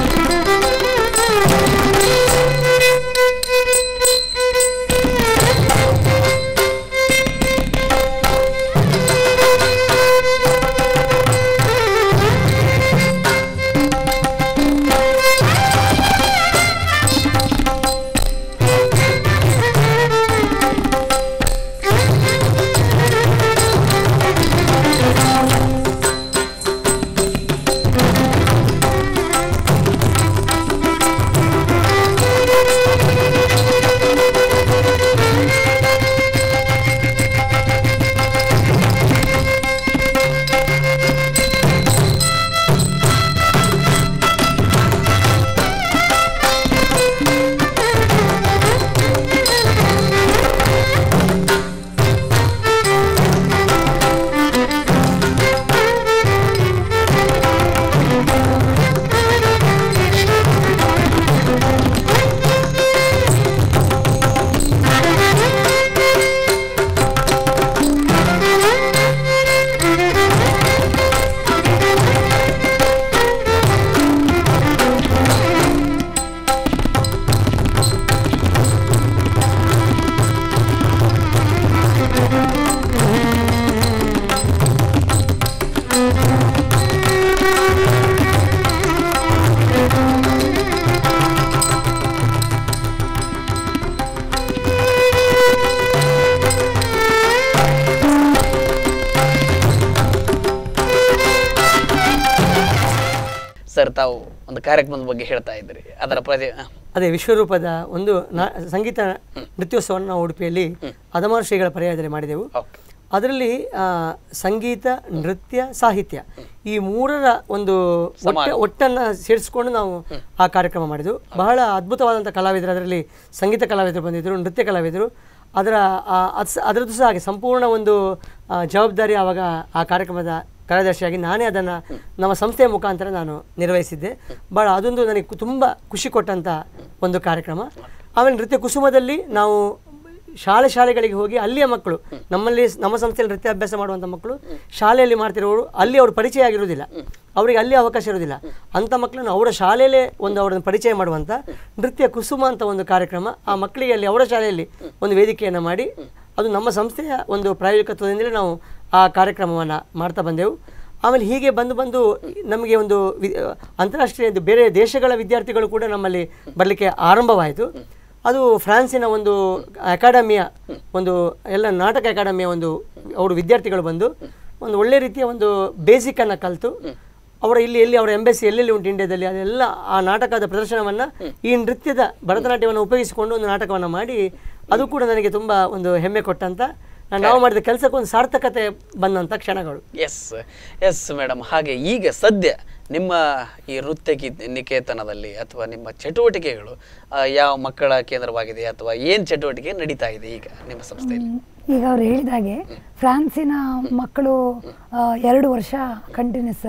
ಸರ್ ತಾವು ಒಂದು ಕಾರ್ಯಕ್ರಮದ ಬಗ್ಗೆ ಹೇಳ್ತಾ ಇದ್ರಿ ಅದರ ಪ್ರತಿ ಹ. ಅದೇ ವಿಶ್ವರೂಪದ ಒಂದು ನಾ ಸಂಗೀತ ನೃತ್ಯೋತ್ಸವವನ್ನು ನಾವು ಉಡುಪಿಯಲ್ಲಿ ಹದಮಾರು ಶ್ರೀಗಳ ಪರ್ಯಾಯದಲ್ಲಿ ಮಾಡಿದೆವು ಓಕೆ ಅದರಲ್ಲಿ ಆ, ಸಂಗೀತ ನೃತ್ಯ ಸಾಹಿತ್ಯ ಈ ಮೂರರ ಒಂದು ಒಟ್ಟ ಒಟ್ಟನ್ನು ಸೇರಿಸ್ಕೊಂಡು ನಾವು ಆ ಕಾರ್ಯಕ್ರಮ ಮಾಡಿದ್ವು ಬಹಳ ಅದ್ಭುತವಾದಂಥ ಕಲಾವಿದರು ಅದರಲ್ಲಿ ಸಂಗೀತ ಕಲಾವಿದರು ಬಂದಿದ್ದರು ನೃತ್ಯ ಕಲಾವಿದರು ಅದರ ಆ, ಅದ್ ಸ- ಅದರದ್ದು ಸಹ ಹಾಗೆ ಸಂಪೂರ್ಣ ಒಂದು ಆ, ಜವಾಬ್ದಾರಿ ಆವಾಗ ಆ ಕಾರ್ಯಕ್ರಮದ ಕಾರ್ಯದರ್ಶಿಯಾಗಿ ನಾನೇ ಅದನ್ನು ನಮ್ಮ ಸಂಸ್ಥೆಯ ಮುಖಾಂತರ ನಾನು ನಿರ್ವಹಿಸಿದ್ದೆ ಭಾಳ ಅದೊಂದು ನನಗೆ ಕು- ತುಂಬ ಖುಷಿ ಕೊಟ್ಟಂಥ ಒಂದು ಕಾರ್ಯಕ್ರಮ ಆಮೇಲೆ ನೃತ್ಯ ಕುಸುಮದಲ್ಲಿ ನಾವು ಶಾಲೆ ಶಾಲೆಗಳಿಗೆ ಹೋಗಿ ಅಲ್ಲಿಯ ಮಕ್ಕಳು ನಮ್ಮಲ್ಲಿ ನಮ್ಮ ಸಂಸ್ಥೆಯಲ್ಲಿ ನೃತ್ಯ ಅಭ್ಯಾಸ ಮಾಡುವಂಥ ಮಕ್ಕಳು ಶಾಲೆಯಲ್ಲಿ ಮಾಡ್ತಿರೋರು ಅಲ್ಲಿ ಅವ್ರ ಪರಿಚಯ ಆಗಿರೋದಿಲ್ಲ ಅವರಿಗೆ ಅಲ್ಲಿ ಅವಕಾಶ ಇರೋದಿಲ್ಲ ಅಂಥ ಮಕ್ಕಳನ್ನು ಅವರ ಶಾಲೆಯಲ್ಲೇ ಒಂದು ಅವರನ್ನು ಪರಿಚಯ ಮಾಡುವಂಥ ನೃತ್ಯ ಕುಸುಮ ಅಂತ ಒಂದು ಕಾರ್ಯಕ್ರಮ ಆ ಮಕ್ಕಳಿಗೆ ಅಲ್ಲಿ ಅವರ ಶಾಲೆಯಲ್ಲಿ ಒಂದು ವೇದಿಕೆಯನ್ನು ಮಾಡಿ ಅದು ನಮ್ಮ ಸಂಸ್ಥೆಯ ಒಂದು ಪ್ರಾಯೋಗಿಕತ್ವದಿಂದಲೇ ನಾವು ಆ ಕಾರ್ಯಕ್ರಮವನ್ನು ಮಾಡ್ತಾ ಬಂದೆವು ಆಮೇಲೆ ಹೀಗೆ ಬಂದು ಬಂದು ನಮಗೆ ಒಂದು ವಿ ಅಂತಾರಾಷ್ಟ್ರೀಯ ಇದು ಬೇರೆ ದೇಶಗಳ ವಿದ್ಯಾರ್ಥಿಗಳು ಕೂಡ ನಮ್ಮಲ್ಲಿ ಬರಲಿಕ್ಕೆ ಆರಂಭವಾಯಿತು ಅದು ಫ್ರಾನ್ಸಿನ ಒಂದು ಅಕಾಡೆಮಿಯ ಒಂದು ಎಲ್ಲ ನಾಟಕ ಅಕಾಡೆಮಿಯ ಒಂದು ಅವರು ವಿದ್ಯಾರ್ಥಿಗಳು ಬಂದು ಒಂದು ಒಳ್ಳೆ ರೀತಿಯ ಒಂದು ಬೇಸಿಕನ್ನು ಕಲಿತು ಅವರ ಇಲ್ಲಿ ಎಲ್ಲಿ ಅವರ ಎಂಬೆಸಿ ಎಲ್ಲೆಲ್ಲಿ ಉಂಟು ಇಂಡಿಯಾದಲ್ಲಿ ಅದೆಲ್ಲ ಆ ನಾಟಕದ ಪ್ರದರ್ಶನವನ್ನು ಈ ನೃತ್ಯದ ಭರತನಾಟ್ಯವನ್ನು ಉಪಯೋಗಿಸಿಕೊಂಡು ಒಂದು ನಾಟಕವನ್ನು ಮಾಡಿ ಅದು ಕೂಡ ನನಗೆ ತುಂಬ ಒಂದು ಹೆಮ್ಮೆ ಕೊಟ್ಟಂತ ನಾವು ಮಾಡಿದ ಕೆಲಸಕ್ಕೆ ಒಂದು ಸಾರ್ಥಕತೆ ಬಂದಂಥ ಕ್ಷಣಗಳು ಎಸ್ ಎಸ್ ಮೇಡಮ್ ಹಾಗೆ ಈಗ ಸದ್ಯ ನಿಮ್ಮ ಈ ನೃತ್ಯ ಕಿ- ನಿಕೇತನದಲ್ಲಿ ಅಥವಾ ನಿಮ್ಮ ಚಟುವಟಿಕೆಗಳು ಆ, ಯಾವ ಮಕ್ಕಳ ಕೇಂದ್ರವಾಗಿದೆ ಅಥವಾ ಏನು ಚಟುವಟಿಕೆ ನಡೀತಾ ಇದೆ ಈಗ ನಿಮ್ಮ ಸಂಸ್ಥೆಯಲ್ಲಿ ಈಗ ಅವ್ರು ಹೇಳಿದಾಗೆ ಫ್ರಾನ್ಸಿನ ಮಕ್ಕಳು ಆ, ಎರಡು ವರ್ಷ ಕಂಟಿನ್ಯೂಸ್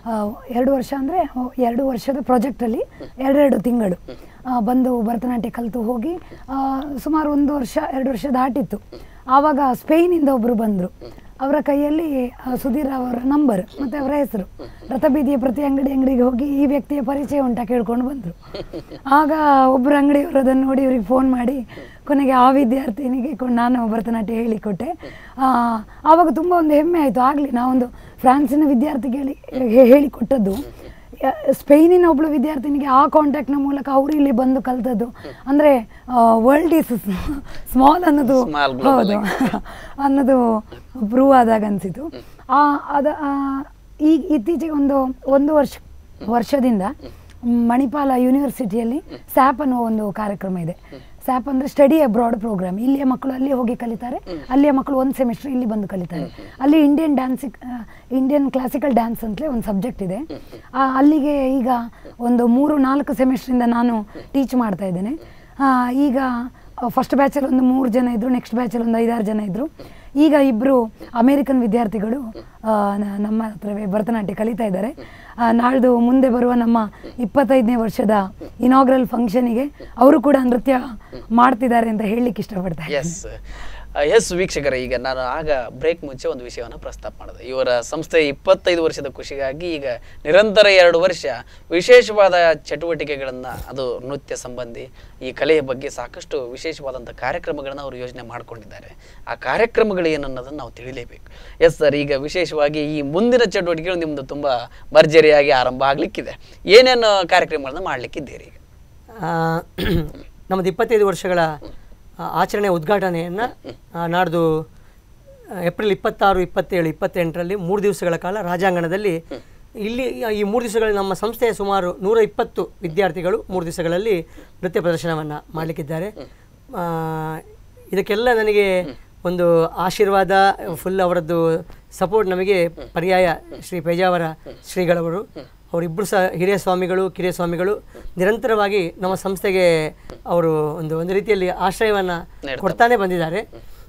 ಎರಡು ವರ್ಷ ಅಂದರೆ ಎರಡು ವರ್ಷದ ಪ್ರಾಜೆಕ್ಟಲ್ಲಿ ಎರಡೆರಡು ತಿಂಗಳು ಆ, ಬಂದು ಭರತನಾಟ್ಯ ಕಲಿತು ಹೋಗಿ ಆ, ಸುಮಾರು ಒಂದು ವರ್ಷ ಎರಡು ವರ್ಷ ದಾಟಿತ್ತು ಆವಾಗ ಸ್ಪೇನಿಂದ ಒಬ್ಬರು ಬಂದರು ಅವರ ಕೈಯಲ್ಲಿ ಆ, ಸುಧೀರ್ ಅವರ ನಂಬರ್ ಮತ್ತು ಅವರ ಹೆಸರು ರಥಬೀದಿಯ ಪ್ರತಿ ಅಂಗಡಿ ಅಂಗಡಿಗೆ ಹೋಗಿ ಈ ವ್ಯಕ್ತಿಯ ಪರಿಚಯ ಉಂಟಾ ಕೇಳ್ಕೊಂಡು ಬಂದರು ಆಗ ಒಬ್ಬರು ಅಂಗಡಿಯವರು ಅದನ್ನು ನೋಡಿ ಇವ್ರಿಗೆ ಫೋನ್ ಮಾಡಿ ಕೊನೆಗೆ ಆ ವಿದ್ಯಾರ್ಥಿನಿಗೆ ಕೊಂಡು ನಾನು ಭರತನಾಟ್ಯ ಹೇಳಿಕೊಟ್ಟೆ ಆ, ಆವಾಗ ತುಂಬ ಒಂದು ಹೆಮ್ಮೆ ಆಯಿತು ಆಗಲಿ ನಾವೊಂದು ಫ್ರಾನ್ಸಿನ ವಿದ್ಯಾರ್ಥಿಗೆ ಹೇಳಿ ಹೇ- ಹೇಳಿಕೊಟ್ಟದ್ದು ಯ- ಸ್ಪೇನಿನ ಒಬ್ಳು ವಿದ್ಯಾರ್ಥಿನಿಗೆ ಆ ಕಾಂಟ್ಯಾಕ್ಟ್ನ ಮೂಲಕ ಅವರು ಇಲ್ಲಿ ಬಂದು ಕಲ್ತದ್ದು ಅಂದರೆ ವರ್ಲ್ಡ್ ಈಸ್ ಸ್ಮಾಲ್ ಅನ್ನೋದು Small global ಹೌದು ಅನ್ನೋದು ಪ್ರೂವ್ ಆದಾಗ ಅನಿಸಿತು ಅದ ಆ, ಈಗ ಇತ್ತೀಚೆಗೆ ಒಂದು ಒಂದು ವರ್ಷ ವರ್ಷದಿಂದ ಮಣಿಪಾಲ ಯೂನಿವರ್ಸಿಟಿಯಲ್ಲಿ ಸ್ಯಾಪ್ ಅನ್ನೋ ಒಂದು ಕಾರ್ಯಕ್ರಮ ಇದೆ ಸ್ಯಾಪ್ ಅಂದರೆ ಸ್ಟಡಿ ಅಬ್ರಾಡ್ ಪ್ರೋಗ್ರಾಮ್ ಇಲ್ಲಿಯ ಮಕ್ಕಳು ಅಲ್ಲಿ ಹೋಗಿ ಕಲಿತಾರೆ ಅಲ್ಲಿಯ ಮಕ್ಕಳು ಒಂದು ಸೆಮಿಸ್ಟರ್ ಇಲ್ಲಿ ಬಂದು ಕಲಿತಾರೆ ಅಲ್ಲಿ Indian dance Indian classical dance ಅಂತಲೇ ಒಂದು ಸಬ್ಜೆಕ್ಟ್ ಇದೆ ಆ, ಅಲ್ಲಿಗೆ ಈಗ ಒಂದು ಮೂರು ನಾಲ್ಕು ಸೆಮಿಸ್ಟ್ರಿಂದ ನಾನು ಟೀಚ್ ಮಾಡ್ತಾ ಇದ್ದೇನೆ ಆ, ಈಗ ಫಸ್ಟ್ ಬ್ಯಾಚಲ್ಲಿ ಒಂದು ಮೂರು ಜನ ಇದ್ದರು ನೆಕ್ಸ್ಟ್ ಬ್ಯಾಚಲ್ಲಿ ಒಂದು ಐದಾರು ಜನ ಇದ್ದರು ಈಗ ಇಬ್ಬರು ಅಮೇರಿಕನ್ ವಿದ್ಯಾರ್ಥಿಗಳು ಆ, ನ- ನಮ್ಮ ಹತ್ರವೇ ಭರತನಾಟ್ಯ ಕಲಿತಾ ಇದ್ದಾರೆ ಆ, ನಾಳ್ದು ಮುಂದೆ ಬರುವ ನಮ್ಮ ಇಪ್ಪತ್ತೈದನೇ ವರ್ಷದ ಇನಾಗ್ರಲ್ ಫಂಕ್ಷನಿಗೆ ಅವರು ಕೂಡ ನೃತ್ಯ ಮಾಡ್ತಿದ್ದಾರೆ ಅಂತ ಹೇಳಲಿಕ್ಕೆ ಇಷ್ಟಪಡ್ತಾರೆ ಎಸ್ ಎಸ್ ವೀಕ್ಷಕರ ಈಗ ನಾನು ಆಗ ಬ್ರೇಕ್ ಮುಂಚೆ ಒಂದು ವಿಷಯವನ್ನು ಪ್ರಸ್ತಾಪ ಮಾಡಿದೆ ಇವರ ಸಂಸ್ಥೆ ಇಪ್ಪತ್ತೈದು ವರ್ಷದ ಖುಷಿಗಾಗಿ ಈಗ ನಿರಂತರ ಎರಡು ವರ್ಷ ವಿಶೇಷವಾದ ಚಟುವಟಿಕೆಗಳನ್ನು ಅದು ನೃತ್ಯ ಸಂಬಂಧಿ ಈ ಕಲೆಯ ಬಗ್ಗೆ ಸಾಕಷ್ಟು ವಿಶೇಷವಾದಂಥ ಕಾರ್ಯಕ್ರಮಗಳನ್ನು ಅವರು ಯೋಜನೆ ಮಾಡಿಕೊಂಡಿದ್ದಾರೆ ಆ ಕಾರ್ಯಕ್ರಮಗಳು ಏನನ್ನೋದನ್ನು ನಾವು ತಿಳಿಲೇಬೇಕು ಎಸ್ ಸರ್ ಈಗ ವಿಶೇಷವಾಗಿ ಈ ಮುಂದಿನ ಚಟುವಟಿಕೆಗಳು ನಿಮ್ಮದು ತುಂಬ ಭರ್ಜರಿಯಾಗಿ ಆರಂಭ ಆಗಲಿಕ್ಕಿದೆ ಏನೇನು ಕಾರ್ಯಕ್ರಮಗಳನ್ನು ಮಾಡಲಿಕ್ಕಿದ್ದೀರಿ ಈಗ ಆ, ನಮ್ಮದು ಇಪ್ಪತ್ತೈದು ವರ್ಷಗಳ ಆ, ಆಚರಣೆ ಉದ್ಘಾಟನೆಯನ್ನು ನಾಡ್ದು ಆ, ಏಪ್ರಿಲ್ ಇಪ್ಪತ್ತಾರು ಇಪ್ಪತ್ತೇಳು ಇಪ್ಪತ್ತೆಂಟರಲ್ಲಿ ಮೂರು ದಿವಸಗಳ ಕಾಲ ರಾಜಾಂಗಣದಲ್ಲಿ ಇಲ್ಲಿ ಈ ಮೂರು ದಿವಸಗಳಲ್ಲಿ ನಮ್ಮ ಸಂಸ್ಥೆಯ ಸುಮಾರು ನೂರ ಇಪ್ಪತ್ತು ವಿದ್ಯಾರ್ಥಿಗಳು ಮೂರು ದಿವಸಗಳಲ್ಲಿ ನೃತ್ಯ ಪ್ರದರ್ಶನವನ್ನು ಮಾಡಲಿಕ್ಕಿದ್ದಾರೆ ಆ, ಇದಕ್ಕೆಲ್ಲ ನನಗೆ ಒಂದು ಆಶೀರ್ವಾದ ಫುಲ್ ಅವರದ್ದು ಸಪೋರ್ಟ್ ನಮಗೆ ಪರ್ಯಾಯ ಶ್ರೀ ಪೇಜಾವರ ಶ್ರೀಗಳವರು ಅವರಿಬ್ಬರು ಸಹ ಹಿರಿಯ ಸ್ವಾಮಿಗಳು ಕಿರಿಯ ಸ್ವಾಮಿಗಳು ನಿರಂತರವಾಗಿ ನಮ್ಮ ಸಂಸ್ಥೆಗೆ ಅವರು ಒಂದು ಒಂದು ರೀತಿಯಲ್ಲಿ ಆಶ್ರಯವನ್ನು ಕೊಡ್ತಾನೆ ಬಂದಿದ್ದಾರೆ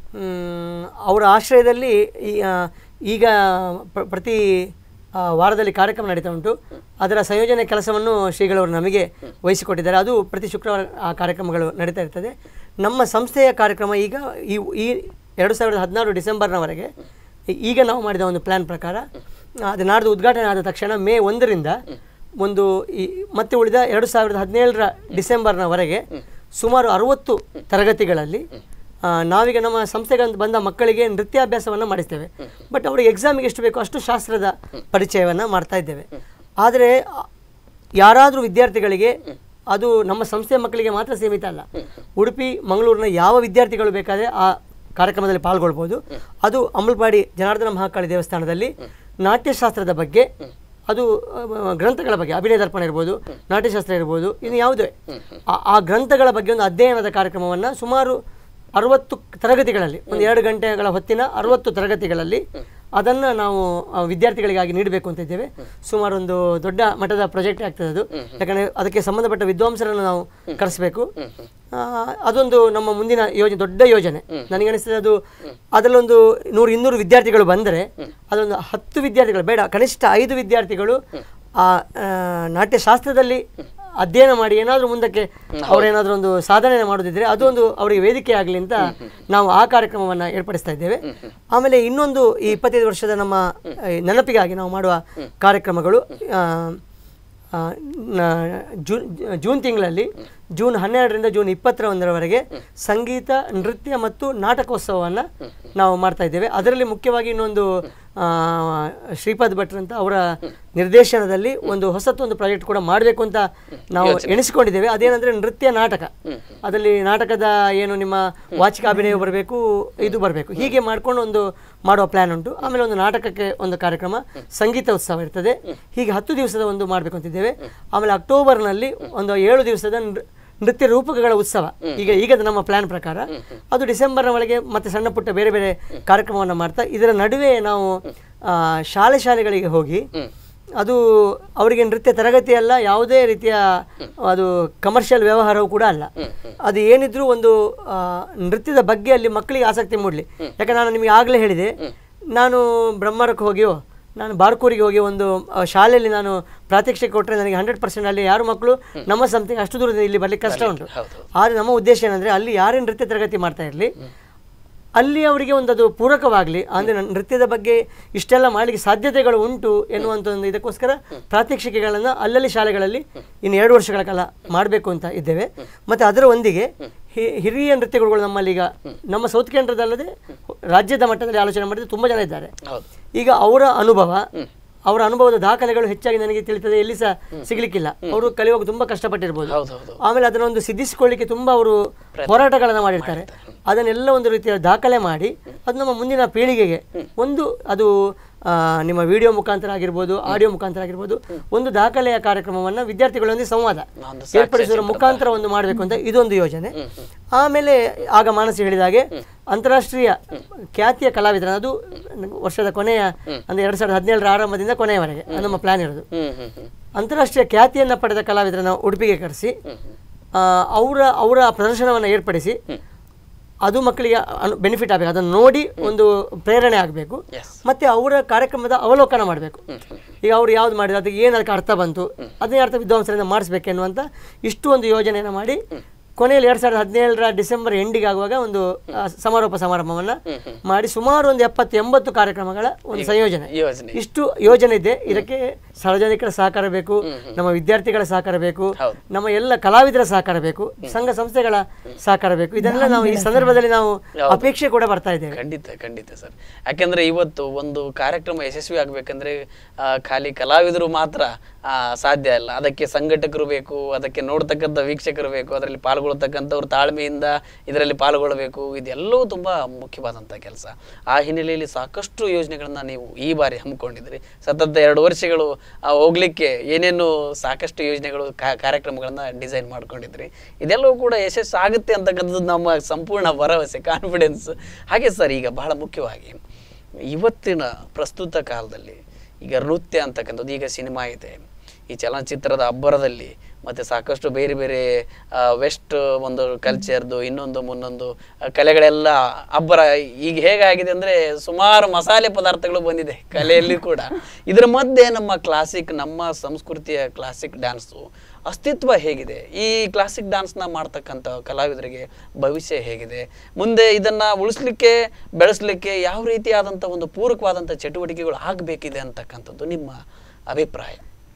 ಮ್, ಅವರ ಆಶ್ರಯದಲ್ಲಿ ಈ, ಆ, ಈಗ ಪ್ರ- ಪ್ರತಿ ಆ, ವಾರದಲ್ಲಿ ಕಾರ್ಯಕ್ರಮ ನಡೀತಾ ಉಂಟು ಅದರ ಸಂಯೋಜನೆ ಕೆಲಸವನ್ನು ಶ್ರೀಗಳವರು ನಮಗೆ ವಹಿಸಿಕೊಟ್ಟಿದ್ದಾರೆ ಅದು ಪ್ರತಿ ಶುಕ್ರವಾರ ಆ ಕಾರ್ಯಕ್ರಮಗಳು ನಡೀತಾ ಇರ್ತದೆ ನಮ್ಮ ಸಂಸ್ಥೆಯ ಕಾರ್ಯಕ್ರಮ ಈಗ ಈ ಈ ಎರಡು ಸಾವಿರದ ಹದಿನಾರು ಡಿಸೆಂಬರ್ನವರೆಗೆ ಈ- ಈಗ ನಾವು ಮಾಡಿದ ಒಂದು ಪ್ಲ್ಯಾನ್ ಪ್ರಕಾರ ಆ, ಅದು ನಾಡ್ದು ಉದ್ಘಾಟನೆ ಆದ ತಕ್ಷಣ ಮೇ ಒಂದರಿಂದ ಒಂದು ಈ ಮತ್ತೆ ಉಳಿದ ಎರಡು ಸಾವಿರದ ಹದಿನೇಳರ ಡಿಸೆಂಬರ್ನವರೆಗೆ ಸುಮಾರು ಅರುವತ್ತು ತರಗತಿಗಳಲ್ಲಿ ಆ, ನಾವೀಗ ನಮ್ಮ ಸಂಸ್ಥೆಗೆ ಅಂತ ಬಂದ ಮಕ್ಕಳಿಗೆ ನೃತ್ಯಾಭ್ಯಾಸವನ್ನು ಮಾಡಿಸ್ತೇವೆ ಬಟ್ ಅವರಿಗೆ ಎಕ್ಸಾಮಿಗೆ ಎಷ್ಟು ಬೇಕೋ ಅಷ್ಟು ಶಾಸ್ತ್ರದ ಪರಿಚಯವನ್ನು ಮಾಡ್ತಾ ಇದ್ದೇವೆ ಆದರೆ ಆ, ಯಾರಾದರೂ ವಿದ್ಯಾರ್ಥಿಗಳಿಗೆ ಅದು ನಮ್ಮ ಸಂಸ್ಥೆಯ ಮಕ್ಕಳಿಗೆ ಮಾತ್ರ ಸೀಮಿತ ಅಲ್ಲ ಉಡುಪಿ ಮಂಗಳೂರಿನ ಯಾವ ವಿದ್ಯಾರ್ಥಿಗಳು ಬೇಕಾದರೆ ಆ ಕಾರ್ಯಕ್ರಮದಲ್ಲಿ ಪಾಲ್ಗೊಳ್ಬೋದು ಅದು ಅಮಲ್ಪಾಡಿ ಜನಾರ್ದನ ಮಹಾಕಾಳಿ ದೇವಸ್ಥಾನದಲ್ಲಿ ನಾಟ್ಯಶಾಸ್ತ್ರದ ಬಗ್ಗೆ ಅದು ಆ, ಗ್ರಂಥಗಳ ಬಗ್ಗೆ ಅಭಿನಯ ದರ್ಪಣ ಇರ್ಬೋದು ನಾಟ್ಯಶಾಸ್ತ್ರ ಇರ್ಬೋದು ಇನ್ನು ಯಾವುದೇ ಆ- ಆ ಗ್ರಂಥಗಳ ಬಗ್ಗೆ ಒಂದು ಅಧ್ಯಯನದ ಕಾರ್ಯಕ್ರಮವನ್ನು ಸುಮಾರು ಅರವತ್ತು ತರಗತಿಗಳಲ್ಲಿ ಒಂದು ಎರಡು ಗಂಟೆಗಳ ಹೊತ್ತಿನ ಅರವತ್ತು ತರಗತಿಗಳಲ್ಲಿ ಅದನ್ನು ನಾವು ಆ, ವಿದ್ಯಾರ್ಥಿಗಳಿಗಾಗಿ ನೀಡಬೇಕು ಅಂತ ಇದ್ದೇವೆ ಸುಮಾರು ಒಂದು ದೊಡ್ಡ ಮಟ್ಟದ ಪ್ರಾಜೆಕ್ಟ್ ಆಗ್ತದೆ ಅದು ಯಾಕಂದರೆ ಅದಕ್ಕೆ ಸಂಬಂಧಪಟ್ಟ ವಿದ್ವಾಂಸರನ್ನು ನಾವು ಕರೆಸಬೇಕು ಅದೊಂದು ನಮ್ಮ ಮುಂದಿನ ಯೋಜನೆ ದೊಡ್ಡ ಯೋಜನೆ ನನಗನಿಸ್ತದೆ ಅದು ಅದರಲ್ಲೊಂದು ನೂರು ಇನ್ನೂರು ವಿದ್ಯಾರ್ಥಿಗಳು ಬಂದರೆ ಅದೊಂದು ಹತ್ತು ವಿದ್ಯಾರ್ಥಿಗಳು ಬೇಡ ಕನಿಷ್ಠ ಐದು ವಿದ್ಯಾರ್ಥಿಗಳು ಆ ಆ, ನಾಟ್ಯಶಾಸ್ತ್ರದಲ್ಲಿ ಅಧ್ಯಯನ ಮಾಡಿ ಏನಾದರೂ ಮುಂದಕ್ಕೆ ಅವರೇನಾದರೂ ಒಂದು ಸಾಧನೆ ಮಾಡೋದಿದ್ರೆ ಅದೊಂದು ಅವರಿಗೆ ವೇದಿಕೆ ಆಗಲಿ ಅಂತ ನಾವು ಆ ಕಾರ್ಯಕ್ರಮವನ್ನು ಏರ್ಪಡಿಸ್ತಾ ಇದ್ದೇವೆ ಆಮೇಲೆ ಇನ್ನೊಂದು ಈ ಇಪ್ಪತ್ತೈದು ವರ್ಷದ ನಮ್ಮ ಆ, ನೆನಪಿಗಾಗಿ ನಾವು ಮಾಡುವ ಕಾರ್ಯಕ್ರಮಗಳು ಆ, ಆ, ನ- ಜೂನ್ ಜೂನ್ ತಿಂಗಳಲ್ಲಿ ಜೂನ್ ಹನ್ನೆರಡರಿಂದ ಜೂನ್ ಇಪ್ಪತ್ತರ ಒಂದರವರೆಗೆ ಸಂಗೀತ ನೃತ್ಯ ಮತ್ತು ನಾಟಕೋತ್ಸವವನ್ನು ನಾವು ಮಾಡ್ತಾ ಇದ್ದೇವೆ ಅದರಲ್ಲಿ ಮುಖ್ಯವಾಗಿ ಇನ್ನೊಂದು ಆ, ಶ್ರೀಪಾದ್ ಭಟ್ರ್ ಅಂತ ಅವರ ನಿರ್ದೇಶನದಲ್ಲಿ ಒಂದು ಹೊಸತೊಂದು ಪ್ರಾಜೆಕ್ಟ್ ಕೂಡ ಮಾಡಬೇಕು ಅಂತ ನಾವು ಎಣಿಸಿಕೊಂಡಿದ್ದೇವೆ ಅದೇನಂದ್ರೆ ನೃತ್ಯ ನಾಟಕ ಅದರಲ್ಲಿ ನಾಟಕದ ಏನು ನಿಮ್ಮ ವಾಚಿಕ ಅಭಿನಯ ಬರಬೇಕು ಇದು ಬರಬೇಕು ಹೀಗೆ ಮಾಡ್ಕೊಂಡು ಒಂದು ಮಾಡುವ ಪ್ಲಾನ್ ಉಂಟು ಆಮೇಲೆ ಒಂದು ನಾಟಕಕ್ಕೆ ಒಂದು ಕಾರ್ಯಕ್ರಮ ಸಂಗೀತ ಉತ್ಸವ ಇರ್ತದೆ ಹೀಗೆ ಹತ್ತು ದಿವಸದ ಒಂದು ಮಾಡಬೇಕು ಅಂತಿದ್ದೇವೆ ಆಮೇಲೆ ಅಕ್ಟೋಬರ್ನಲ್ಲಿ ಒಂದು ಏಳು ದಿವಸದ ನೃ- ನೃತ್ಯ ರೂಪಕಗಳ ಉತ್ಸವ ಈಗ ಈಗದ ನಮ್ಮ ಪ್ಲಾನ್ ಪ್ರಕಾರ ಅದು ಡಿಸೆಂಬರ್ನ ಒಳಗೆ ಮತ್ತೆ ಸಣ್ಣ ಪುಟ್ಟ ಬೇರೆ ಬೇರೆ ಕಾರ್ಯಕ್ರಮವನ್ನು ಮಾಡ್ತಾ ಇದರ ನಡುವೆ ನಾವು ಆ, ಶಾಲೆ ಶಾಲೆಗಳಿಗೆ ಹೋಗಿ ಅದು ಅವರಿಗೆ ನೃತ್ಯ ತರಗತಿ ಅಲ್ಲ ಯಾವುದೇ ರೀತಿಯ ಅದು ಕಮರ್ಷಿಯಲ್ ವ್ಯವಹಾರವೂ ಕೂಡ ಅಲ್ಲ ಅದು ಏನಿದ್ರೂ ಒಂದು ಆ, ನೃತ್ಯದ ಬಗ್ಗೆ ಅಲ್ಲಿ ಮಕ್ಕಳಿಗೆ ಆಸಕ್ತಿ ಮೂಡಲಿ ಯಾಕಂದ್ರೆ ನಾನು ನಿಮಗೆ ಆಗಲೇ ಹೇಳಿದೆ ನಾನು ಬ್ರಹ್ಮರಕ್ಕೆ ಹೋಗಿಯೋ ನಾನು ಬಾರ್ಕೂರಿಗೆ ಹೋಗಿ ಒಂದು ಆ, ಶಾಲೆಯಲ್ಲಿ ನಾನು ಪ್ರಾತ್ಯಕ್ಷಿಕೆ ಕೊಟ್ಟರೆ ನನಗೆ ಹಂಡ್ರೆಡ್ ಪರ್ಸೆಂಟ್ ಅಲ್ಲಿ ಯಾರು ಮಕ್ಕಳು ನಮ್ಮ ಸಂಸ್ಥೆಗೆ ಅಷ್ಟು ದೂರದಿಂದ ಇಲ್ಲಿ ಬರ್ಲಿಕ್ಕೆ ಕಷ್ಟ ಉಂಟು ಆದರೆ ನಮ್ಮ ಉದ್ದೇಶ ಏನಂದರೆ ಅಲ್ಲಿ ಯಾರೇ ನೃತ್ಯ ತರಗತಿ ಮಾಡ್ತಾ ಇರಲಿ ಅಲ್ಲಿ ಅವರಿಗೆ ಒಂದು ಅದು ಪೂರಕವಾಗಲಿ ಅಂದರೆ ನನ್ನ ನೃತ್ಯದ ಬಗ್ಗೆ ಇಷ್ಟೆಲ್ಲ ಮಾಡಲಿಕ್ಕೆ ಸಾಧ್ಯತೆಗಳು ಉಂಟು ಎನ್ನುವಂಥ ಒಂದು ಇದಕ್ಕೋಸ್ಕರ ಪ್ರಾತ್ಯಕ್ಷಿಕೆಗಳನ್ನು ಅಲ್ಲಲ್ಲಿ ಶಾಲೆಗಳಲ್ಲಿ ಇನ್ನು ಎರಡು ವರ್ಷಗಳ ಕಾಲ ಮಾಡಬೇಕು ಅಂತ ಇದ್ದೇವೆ ಮತ್ತು ಅದರ ಒಂದಿಗೆ ಹಿ- ಹಿರಿಯ ನೃತ್ಯಗುರುಗಳು ನಮ್ಮಲ್ಲಿ ಈಗ ನಮ್ಮ ಸೌತ್ ಕೇಂದ್ರದಲ್ಲದೆ ರಾಜ್ಯದ ಮಟ್ಟದಲ್ಲಿ ಆಲೋಚನೆ ಮಾಡಿದ್ರೆ ತುಂಬ ಜನ ಇದ್ದಾರೆ ಹೌದು ಈಗ ಅವರ ಅನುಭವ ಅವರ ಅನುಭವದ ದಾಖಲೆಗಳು ಹೆಚ್ಚಾಗಿ ನನಗೆ ತಿಳಿತದೆ ಎಲ್ಲಿ ಸಹ ಸಿಗ್ಲಿಕ್ಕಿಲ್ಲ ಅವರು ಕಲಿಯುವಾಗ ತುಂಬಾ ಕಷ್ಟಪಟ್ಟಿರ್ಬೋದು ಹೌದು ಹೌದು ಆಮೇಲೆ ಅದನ್ನ ಒಂದು ಸಿದ್ಧಿಸಿಕೊಳ್ಳಿಕ್ಕೆ ತುಂಬಾ ಅವರು ಹೋರಾಟಗಳನ್ನು ಮಾಡಿರ್ತಾರೆ ಅದನ್ನೆಲ್ಲ ಒಂದು ರೀತಿಯ ದಾಖಲೆ ಮಾಡಿ ಅದು ನಮ್ಮ ಮುಂದಿನ ಪೀಳಿಗೆಗೆ ಒಂದು ಅದು ಆ, ನಿಮ್ಮ ವಿಡಿಯೋ ಮುಖಾಂತರ ಆಗಿರ್ಬೋದು ಆಡಿಯೋ ಮುಖಾಂತರ ಆಗಿರ್ಬೋದು ಒಂದು ದಾಖಲೆಯ ಕಾರ್ಯಕ್ರಮವನ್ನು ವಿದ್ಯಾರ್ಥಿಗಳೊಂದಿಗೆ ಸಂವಾದ ಒಂದು ಏರ್ಪಡಿಸುವ ಮುಖಾಂತರ ಒಂದು ಮಾಡಬೇಕು ಅಂತ ಇದೊಂದು ಯೋಜನೆ ಆಮೇಲೆ ಆಗ ಮಾನಸಿ ಹೇಳಿದ ಹಾಗೆ ಅಂತಾರಾಷ್ಟ್ರೀಯ ಖ್ಯಾತಿಯ ಕಲಾವಿದರ ಅದು ವರ್ಷದ ಕೊನೆಯ ಅಂದ್ರೆ ಎರಡ್ ಸಾವಿರದ ಹದಿನೇಳರ ಆರಂಭದಿಂದ ಕೊನೆಯವರೆಗೆ ಅದು ನಮ್ಮ ಪ್ಲಾನ್ ಇರೋದು ಹ್ಮ್ ಹ್ಮ್ ಹ್ಮ್ ಅಂತಾರಾಷ್ಟ್ರೀಯ ಖ್ಯಾತಿಯನ್ನು ಪಡೆದ ಕಲಾವಿದರನ್ನ ಉಡುಪಿಗೆ ಕರೆಸಿ ಅವರ ಅವರ ಪ್ರದರ್ಶನವನ್ನು ಏರ್ಪಡಿಸಿ ಅದು ಮಕ್ಕಳಿಗೆ ಬೆನಿಫಿಟ್ ಆಗಬೇಕು ಅದನ್ನು ನೋಡಿ ಒಂದು ಪ್ರೇರಣೆ ಆಗಬೇಕು Yes. ಮತ್ತೆ ಅವರ ಕಾರ್ಯಕ್ರಮದ ಅವಲೋಕನ ಮಾಡಬೇಕು ಈಗ ಅವ್ರು ಯಾವ್ದು ಮಾಡಿದ್ರು ಅದಕ್ಕೆ ಏನು ಅದಕ್ಕೆ ಅರ್ಥ ಬಂತು ಅದೇ ಅರ್ಥ ವಿದ್ವಾಂಸರಿಂದ ಮಾಡಿಸ್ಬೇಕೆನ್ನುವಂಥ ಇಷ್ಟು ಒಂದು ಯೋಜನೆಯನ್ನು ಮಾಡಿ ಕೊನೆಯಲ್ಲಿ ಎರಡು ಸಾವಿರದ ಹದಿನೇಳರ ಡಿಸೆಂಬರ್ ಎಂಡಿಗೆ ಆಗುವಾಗ ಒಂದು ಆ, ಸಮಾರೋಪ ಸಮಾರಂಭವನ್ನು ಮಾಡಿ ಸುಮಾರು ಒಂದು ಎಪ್ಪತ್ತು ಎಂಬತ್ತು ಕಾರ್ಯಕ್ರಮಗಳ ಒಂದು ಸಂಯೋಜನೆ ಯೋಜನೆ ಇಷ್ಟು ಯೋಜನೆ ಇದೆ ಇದಕ್ಕೆ ಸಾರ್ವಜನಿಕರ ಸಹಕಾರ ಬೇಕು ನಮ್ಮ ವಿದ್ಯಾರ್ಥಿಗಳ ಸಹಕಾರ ಬೇಕು ಹೌದು. ನಮ್ಮ ಎಲ್ಲ ಕಲಾವಿದರ ಸಹಕಾರ ಬೇಕು ಸಂಘ ಸಂಸ್ಥೆಗಳ ಸಹಕಾರ ಬೇಕು ಇದನ್ನೆಲ್ಲ ನಾವು ಈ ಸಂದರ್ಭದಲ್ಲಿ ನಾವು ಅಪೇಕ್ಷೆ ಕೂಡ ಬರ್ತಾ ಇದ್ದೇವೆ ಖಂಡಿತ ಖಂಡಿತ ಸರ್ ಯಾಕೆಂದ್ರೆ ಇವತ್ತು ಒಂದು ಕಾರ್ಯಕ್ರಮ ಯಶಸ್ವಿ ಆಗ್ಬೇಕಂದ್ರೆ ಆ, ಖಾಲಿ ಕಲಾವಿದರು ಮಾತ್ರ ಆ, ಸಾಧ್ಯ ಇಲ್ಲ ಅದಕ್ಕೆ ಸಂಘಟಕರು ಬೇಕು ಅದಕ್ಕೆ ನೋಡ್ತಕ್ಕಂಥ ವೀಕ್ಷಕರು ಬೇಕು ಅದರಲ್ಲಿ ಪಾಲ್ಗೊಳ್ತಕ್ಕಂಥವ್ರು ತಾಳ್ಮೆಯಿಂದ ಇದರಲ್ಲಿ ಪಾಲ್ಗೊಳ್ಳಬೇಕು ಇದೆಲ್ಲವೂ ತುಂಬಾ ಮುಖ್ಯವಾದಂಥ ಕೆಲಸ ಆ ಹಿನ್ನೆಲೆಯಲ್ಲಿ ಸಾಕಷ್ಟು ಯೋಜನೆಗಳನ್ನ ನೀವು ಈ ಬಾರಿ ಹಮ್ಮಿಕೊಂಡಿದ್ರಿ ಸತತ ಎರಡು ವರ್ಷಗಳು ಆ, ಹೋಗ್ಲಿಕ್ಕೆ ಏನೇನು ಸಾಕಷ್ಟು ಯೋಜನೆಗಳು ಕಾ- ಕಾರ್ಯಕ್ರಮಗಳನ್ನ ಡಿಸೈನ್ ಮಾಡ್ಕೊಂಡಿದ್ರಿ ಇದೆಲ್ಲವೂ ಕೂಡ ಯಶಸ್ಸು ಆಗುತ್ತೆ ಅಂತಕ್ಕಂಥದ್ದು ನಮ್ಮ ಸಂಪೂರ್ಣ ಭರವಸೆ ಕಾನ್ಫಿಡೆನ್ಸ್ ಹಾಗೆ ಸರ್ ಈಗ ಬಹಳ ಮುಖ್ಯವಾಗಿ ಇವತ್ತಿನ ಪ್ರಸ್ತುತ ಕಾಲದಲ್ಲಿ ಈಗ ನೃತ್ಯ ಅಂತಕ್ಕಂಥದ್ದು ಈಗ ಸಿನಿಮಾ ಇದೆ ಈ ಚಲನಚಿತ್ರದ ಅಬ್ಬರದಲ್ಲಿ ಮತ್ತು ಸಾಕಷ್ಟು ಬೇರೆ ಬೇರೆ ವೆಸ್ಟ್ ಒಂದು ಕಲ್ಚರ್ದು ಇನ್ನೊಂದು ಮುನ್ನೊಂದು ಆ, ಕಲೆಗಳೆಲ್ಲ ಅಬ್ಬರ ಈಗ ಹೇಗಾಗಿದೆ ಅಂದರೆ ಸುಮಾರು ಮಸಾಲೆ ಪದಾರ್ಥಗಳು ಬಂದಿದೆ ಕಲೆಯಲ್ಲಿ ಕೂಡ ಇದರ ಮಧ್ಯೆ ನಮ್ಮ ಕ್ಲಾಸಿಕ್ ನಮ್ಮ ಸಂಸ್ಕೃತಿಯ ಕ್ಲಾಸಿಕ್ ಡ್ಯಾನ್ಸು ಅಸ್ತಿತ್ವ ಹೇಗಿದೆ ಈ ಕ್ಲಾಸಿಕ್ ಡ್ಯಾನ್ಸ್ನ ಮಾಡ್ತಕ್ಕಂಥ ಕಲಾವಿದರಿಗೆ ಭವಿಷ್ಯ ಹೇಗಿದೆ ಮುಂದೆ ಇದನ್ನ ಉಳಿಸ್ಲಿಕ್ಕೆ ಬೆಳೆಸಲಿಕ್ಕೆ ಯಾವ ರೀತಿಯಾದಂಥ ಒಂದು ಪೂರಕವಾದಂಥ ಚಟುವಟಿಕೆಗಳು ಆಗಬೇಕಿದೆ ಅಂತಕ್ಕಂಥದ್ದು ನಿಮ್ಮ ಅಭಿಪ್ರಾಯ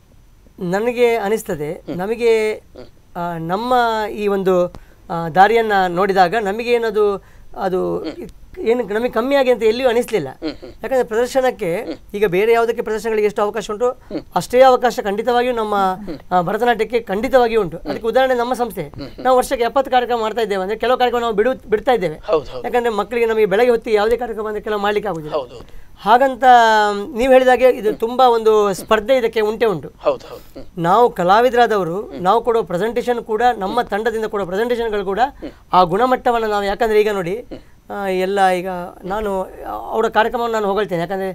ನನಗೆ ಅನಿಸ್ತದೆ ನಮಗೆ ಆ, ನಮ್ಮ ಈ ಒಂದು ಆ, ದಾರಿಯನ್ನ ನೋಡಿದಾಗ ನಮಗೇನದು ಅದು ಏನು ನಮಗೆ ಕಮ್ಮಿ ಆಗಿ ಅಂತ ಎಲ್ಲಿಯೂ ಅನಿಸ್ಲಿಲ್ಲ ಯಾಕಂದ್ರೆ ಪ್ರದರ್ಶನಕ್ಕೆ ಈಗ ಬೇರೆ ಯಾವುದಕ್ಕೆ ಪ್ರದರ್ಶನಗಳಿಗೆ ಎಷ್ಟು ಅವಕಾಶ ಉಂಟು ಅಷ್ಟೇ ಅವಕಾಶ ಖಂಡಿತವಾಗಿಯೂ ನಮ್ಮ ಆ, ಭರತನಾಟ್ಯಕ್ಕೆ ಖಂಡಿತವಾಗಿಯೂ ಉಂಟು ಅದಕ್ಕೆ ಉದಾಹರಣೆ ನಮ್ಮ ಸಂಸ್ಥೆ ನಾವು ವರ್ಷಕ್ಕೆ ಎಪ್ಪತ್ತು ಕಾರ್ಯಕ್ರಮ ಮಾಡ್ತಾ ಇದ್ದೇವೆ ಅಂದ್ರೆ ಕೆಲವು ಕಾರ್ಯಕ್ರಮ ನಾವು ಬಿಡು ಬಿಡ್ತಾ ಇದ್ದೇವೆ ಹೌದು ಹೌದು ಯಾಕಂದ್ರೆ ಮಕ್ಕಳಿಗೆ ನಮಗೆ ಬೆಳಗ್ಗೆ ಹೊತ್ತಿಗೆ ಯಾವುದೇ ಕಾರ್ಯಕ್ರಮ ಅಂದ್ರೆ ಕೆಲವು ಮಾಡ್ಲಿಕ್ಕೆ ಆಗುದಿಲ್ಲ ಹೌದು ಹೌದು ಹಾಗಂತ ನೀವು ಹೇಳಿದಾಗೆ ಇದು ತುಂಬಾ ಒಂದು ಸ್ಪರ್ಧೆ ಇದಕ್ಕೆ ಉಂಟೆ ಉಂಟು ಹೌದು ಹೌದು ಹ್ಮ್. ನಾವು ಕಲಾವಿದರಾದವರು ನಾವು ಕೊಡೋ ಪ್ರೆಸೆಂಟೇಷನ್ ಕೂಡ ನಮ್ಮ ತಂಡದಿಂದ ಕೊಡೋ ಪ್ರೆಸೆಂಟೇಷನ್ಗಳು ಕೂಡ ಆ ಗುಣಮಟ್ಟವನ್ನು ನಾವು ಯಾಕಂದ್ರೆ ಈಗ ನೋಡಿ ಆ, ಎಲ್ಲ ಈಗ ನಾನು ಅವರ ಕಾರ್ಯಕ್ರಮವನ್ನು ನಾನು ಹೊಗಳ್ತೇನೆ ಯಾಕಂದ್ರೆ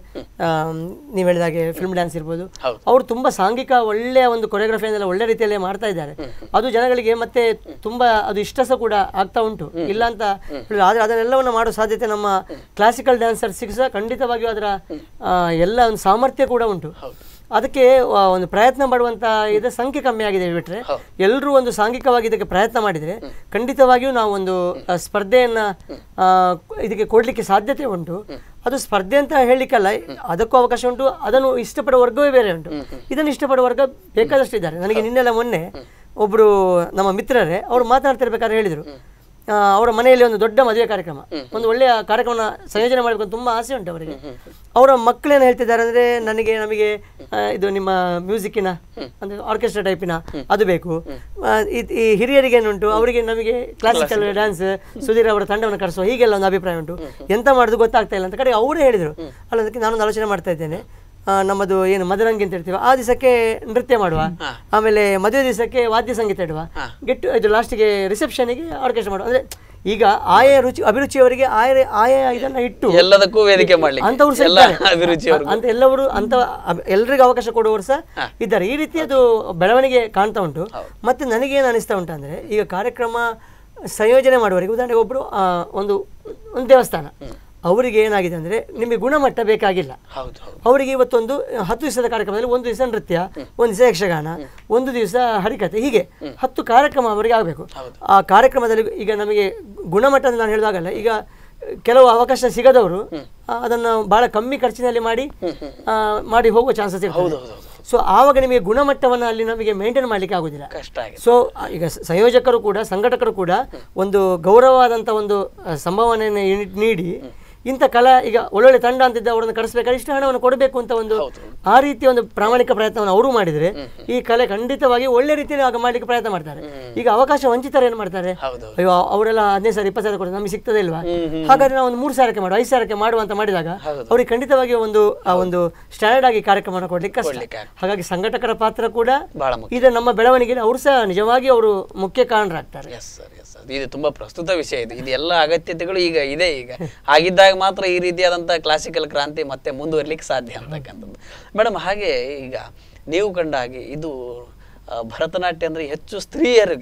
ನೀವು ಹೇಳಿದಾಗೆ ಫಿಲ್ಮ್ ಡ್ಯಾನ್ಸ್ ಇರ್ಬೋದು ಹೌದು. ಅವರು ತುಂಬಾ ಸಾಂಘಿಕ ಒಳ್ಳೆಯ ಒಂದು ಕೊರಿಯೋಗ್ರಫಿಯನ್ನೆಲ್ಲ ಒಳ್ಳೆ ರೀತಿಯಲ್ಲಿ ಮಾಡ್ತಾ ಇದ್ದಾರೆ ಅದು ಜನಗಳಿಗೆ ಮತ್ತೆ ತುಂಬಾ ಅದು ಇಷ್ಟ ಸಹ ಕೂಡ ಆಗ್ತಾ ಉಂಟು ಇಲ್ಲ ಅಂತ ಹೇಳಿಲ್ಲ. ಆದ್ರೆ ಅದನ್ನೆಲ್ಲವನ್ನು ಮಾಡೋ ಸಾಧ್ಯತೆ ನಮ್ಮ ಕ್ಲಾಸಿಕಲ್ ಡ್ಯಾನ್ಸರ್ಸಿಗೆ ಸಹ ಖಂಡಿತವಾಗಿಯೂ ಅದರ ಆ, ಎಲ್ಲ ಒಂದು ಸಾಮರ್ಥ್ಯ ಕೂಡ ಉಂಟು ಅದಕ್ಕೆ ಆ, ಒಂದು ಪ್ರಯತ್ನ ಪಡುವಂತ ಇದರ ಸಂಖ್ಯೆ ಕಮ್ಮಿ ಆಗಿದೆ ಬಿಟ್ರೆ ಎಲ್ಲರೂ ಒಂದು ಸಾಂಘಿಕವಾಗಿ ಇದಕ್ಕೆ ಪ್ರಯತ್ನ ಮಾಡಿದ್ರೆ ಖಂಡಿತವಾಗಿಯೂ ನಾವು ಒಂದು ಆ, ಸ್ಪರ್ಧೆಯನ್ನ ಆ, ಇದಕ್ಕೆ ಕೊಡ್ಲಿಕ್ಕೆ ಸಾಧ್ಯತೆ ಉಂಟು ಅದು ಸ್ಪರ್ಧೆ ಅಂತ ಹೇಳಲಿಕ್ಕಲ್ಲ ಅದಕ್ಕೂ ಅವಕಾಶ ಉಂಟು ಅದನ್ನು ಇಷ್ಟಪಡುವ ವರ್ಗವೇ ಬೇರೆ ಉಂಟು ಇದನ್ನು ಇಷ್ಟಪಡುವ ವರ್ಗ ಬೇಕಾದಷ್ಟು ಇದ್ದಾರೆ ನನಗೆ ನಿನ್ನೆಲ್ಲ ಮೊನ್ನೆ ಒಬ್ರು ನಮ್ಮ ಮಿತ್ರರೇ ಅವ್ರು ಮಾತನಾಡ್ತಿರ್ಬೇಕಾದ್ರೆ ಹೇಳಿದ್ರು ಆ, ಅವರ ಮನೆಯಲ್ಲಿ ಒಂದು ದೊಡ್ಡ ಮದುವೆ ಕಾರ್ಯಕ್ರಮ ಒಂದು ಒಳ್ಳೆಯ ಕಾರ್ಯಕ್ರಮನ ಸಂಯೋಜನೆ ಮಾಡಬೇಕು ಅಂತ ತುಂಬಾ ಆಸೆ ಉಂಟು ಅವರಿಗೆ ಅವರ ಮಕ್ಕಳೇನು ಹೇಳ್ತಿದ್ದಾರೆ ಅಂದ್ರೆ ನನಗೆ ನಮಗೆ ಆ, ಇದು ನಿಮ್ಮ ಮ್ಯೂಸಿಕ್ಕಿನ ಅಂದ್ರೆ ಆರ್ಕೆಸ್ಟ್ರಾ ಟೈಪಿನ ಅದು ಬೇಕು ಆ, ಇದ್- ಈ ಹಿರಿಯರಿಗೆ ಏನುಂಟು ಅವರಿಗೆ ನಮಗೆ ಕ್ಲಾಸಿಕಲ್ ಡ್ಯಾನ್ಸ್ ಸುಧೀರ್ ಅವರ ತಂಡವನ್ನು ಕರೆಸುವ ಹೀಗೆಲ್ಲ ಒಂದು ಅಭಿಪ್ರಾಯ ಉಂಟು ಎಂತ ಮಾಡುದು ಗೊತ್ತಾಗ್ತಾ ಇಲ್ಲ ಅಂತ ಕಡೆ ಅವರೇ ಹೇಳಿದರು ಅಲ್ಲ ಅದಕ್ಕೆ ನಾನೊಂದು ಆಲೋಚನೆ ಮಾಡ್ತಾ ಇದ್ದೇನೆ ಆ, ನಮ್ಮದು ಏನು ಮದರಂಗಿ ಅಂತ ಹೇಳ್ತೀವಿ ಆ ದಿವಸಕ್ಕೆ ನೃತ್ಯ ಮಾಡುವ ಆಮೇಲೆ ಮದುವೆ ದಿವಸಕ್ಕೆ ವಾದ್ಯ ಸಂಗೀತ ಇಡುವ ಗೆಟ್ ಇದು ಲಾಸ್ಟಿಗೆ ರಿಸೆಪ್ಷನಿಗೆ ಆರ್ಕೆಸ್ಟ್ರಾ ಮಾಡುವ ಅಂದ್ರೆ ಈಗ ಆಯಾ ರುಚಿ ಅಭಿರುಚಿಯವರಿಗೆ ಆಯಾ ಆಯಾ ಇದನ್ನ ಇಟ್ಟು ಎಲ್ಲದಕ್ಕೂ ವೇದಿಕೆ ಮಾಡ್ಲಿಕ್ಕೆ ಅಂತವ್ರು ಸಹ ಎಲ್ಲ ಇದ್ದಾರೆ. ಅಭಿರುಚಿಯವರು ಅಂತ ಎಲ್ಲವರು ಅಂತ ಅಬ್- ಎಲ್ರಿಗೂ ಅವಕಾಶ ಕೊಡುವವರು ಸಹ ಇದ್ದಾರೆ ಈ ರೀತಿ ಅದು ಬೆಳವಣಿಗೆ ಕಾಣ್ತಾ ಉಂಟು ಮತ್ತೆ ನನಗೇನು ಅನಿಸ್ತಾ ಉಂಟು ಅಂದ್ರೆ ಈಗ ಕಾರ್ಯಕ್ರಮ ಸಂಯೋಜನೆ ಮಾಡುವವರಿಗೆ ಉದಾಹರಣೆಗೆ ಒಬ್ರು ಆ, ಒಂದು ಒಂದು ದೇವಸ್ಥಾನ ಅವರಿಗೆ ಏನಾಗಿದೆ ಅಂದ್ರೆ ನಿಮಗೆ ಗುಣಮಟ್ಟ ಬೇಕಾಗಿಲ್ಲ ಹೌದು ಹೌದು ಅವರಿಗೆ ಇವತ್ತೊಂದು ಹತ್ತು ದಿವಸದ ಕಾರ್ಯಕ್ರಮದಲ್ಲಿ ಒಂದು ದಿವಸ ನೃತ್ಯ ಒಂದು ದಿವಸ ಯಕ್ಷಗಾನ ಒಂದು ದಿವಸ ಹರಿಕತೆ ಹೀಗೆ ಹತ್ತು ಕಾರ್ಯಕ್ರಮ ಅವರಿಗೆ ಆಗಬೇಕು ಆ ಕಾರ್ಯಕ್ರಮದಲ್ಲಿ ಈಗ ನಮಗೆ ಗುಣಮಟ್ಟ ಅಂತ ನಾನು ಹೇಳಿದಾಗಲ್ಲ ಈಗ ಕೆಲವು ಅವಕಾಶ ಸಿಗದವರು ಆ, ಅದನ್ನು ಬಹಳ ಕಮ್ಮಿ ಖರ್ಚಿನಲ್ಲಿ ಮಾಡಿ ಆ, ಮಾಡಿ ಹೋಗುವ ಚಾನ್ಸಸ್ ಇರ್ತದೆ ಸೊ ಆವಾಗ ನಿಮಗೆ ಗುಣಮಟ್ಟವನ್ನು ಅಲ್ಲಿ ನಮಗೆ ಮೇಂಟೈನ್ ಮಾಡಲಿಕ್ಕೆ ಆಗುದಿಲ್ಲ ಕಷ್ಟ ಆಗಿದೆ ಸೊ ಈಗ ಸ- ಸಂಯೋಜಕರು ಕೂಡ ಸಂಘಟಕರು ಕೂಡ ಒಂದು ಗೌರವವಾದಂಥ ಒಂದು ಆ, ಸಂಭಾವನೆಯನ್ನು ಇಣಿ- ನೀಡಿ ಇಂಥ ಕಲಾ ಈಗ ಒಳ್ಳೊಳ್ಳೆ ತಂಡ ಅಂತಿದ್ದ ಅವರನ್ನು ಕರೆಸಬೇಕಾದ್ರೆ ಇಷ್ಟು ಹಣವನ್ನು ಕೊಡಬೇಕು ಅಂತ ಒಂದು ಆ ರೀತಿಯ ಒಂದು ಪ್ರಾಮಾಣಿಕ ಪ್ರಯತ್ನವನ್ನು ಅವರು ಮಾಡಿದರೆ ಈ ಕಲೆ ಖಂಡಿತವಾಗಿ ಒಳ್ಳೆ ರೀತಿಯಲ್ಲಿ ಆಗ ಮಾಡಲಿಕ್ಕೆ ಪ್ರಯತ್ನ ಮಾಡ್ತಾರೆ ಈಗ ಅವಕಾಶ ವಂಚಿತರು ಏನು ಮಾಡ್ತಾರೆ ಹೌದು ಅಯ್ಯೋ ಅವರೆಲ್ಲ ಹದಿನೈದು ಸಾವಿರ ಇಪ್ಪತ್ತು ಸಾವಿರ ಕೊಡ್ತಾರೆ ನಮಗೆ ಸಿಗ್ತದೆ ಇಲ್ವಾ ಹಾಗಾದ್ರೆ ನಾವು ಒಂದು ಮೂರು ಸಾವಿರಕ್ಕೆ ಮಾಡುವ ಐದು ಸಾವಿರಕ್ಕೆ ಮಾಡುವ ಅಂತ ಮಾಡಿದಾಗ ಅವ್ರಿಗೆ ಖಂಡಿತವಾಗಿ ಒಂದು ಆ ಒಂದು ಸ್ಟ್ಯಾಂಡರ್ಡ್ ಆಗಿ ಕಾರ್ಯಕ್ರಮವನ್ನು ಕೊಡ್ಲಿಕ್ಕೆ ಕಷ್ಟ ಕೊಡ್ಲಿಕ್ಕೆ ಆಗ್ತದೆ. ಹಾಗಾಗಿ ಸಂಘಟಕರ ಪಾತ್ರ ಕೂಡ ಬಹಳ ಮುಖ್ಯ ಇದು ನಮ್ಮ ಬೆಳವಣಿಗೆಯಲ್ಲಿ ಅವರು ಸಹ ನಿಜವಾಗಿ ಅವರು ಮುಖ್ಯ ಕಾರಣರಾಗ್ತಾರೆ ಎಸ್ ಸರ್ ಎಸ್ ಸರ್ ಇದು ತುಂಬಾ ಪ್ರಸ್ತುತ ವಿಷಯ ಇದು ಇದೆಲ್ಲ ಅಗತ್ಯತೆಗಳು ಈಗ ಇದೆ ಈಗ ಹಾಗಿದ್ದಾಗ ಮಾತ್ರ ಈ ರೀತಿಯಾದಂಥ ಕ್ಲಾಸಿಕಲ್ ಕ್ರಾಂತಿ ಮತ್ತೆ ಮುಂದುವರ್ಲಿಕ್ಕೆ ಸಾಧ್ಯ ಅಂತಕ್ಕಂಥದ್ದು ಮೇಡಮ್ ಹಾಗೆ ಈಗ ನೀವು ಕಂಡ ಹಾಗೆ ಇದು ಆ, ಭರತನಾಟ್ಯ ಅಂದ್ರೆ ಹೆಚ್ಚು ಸ್ತ್ರೀಯರಿಗೆ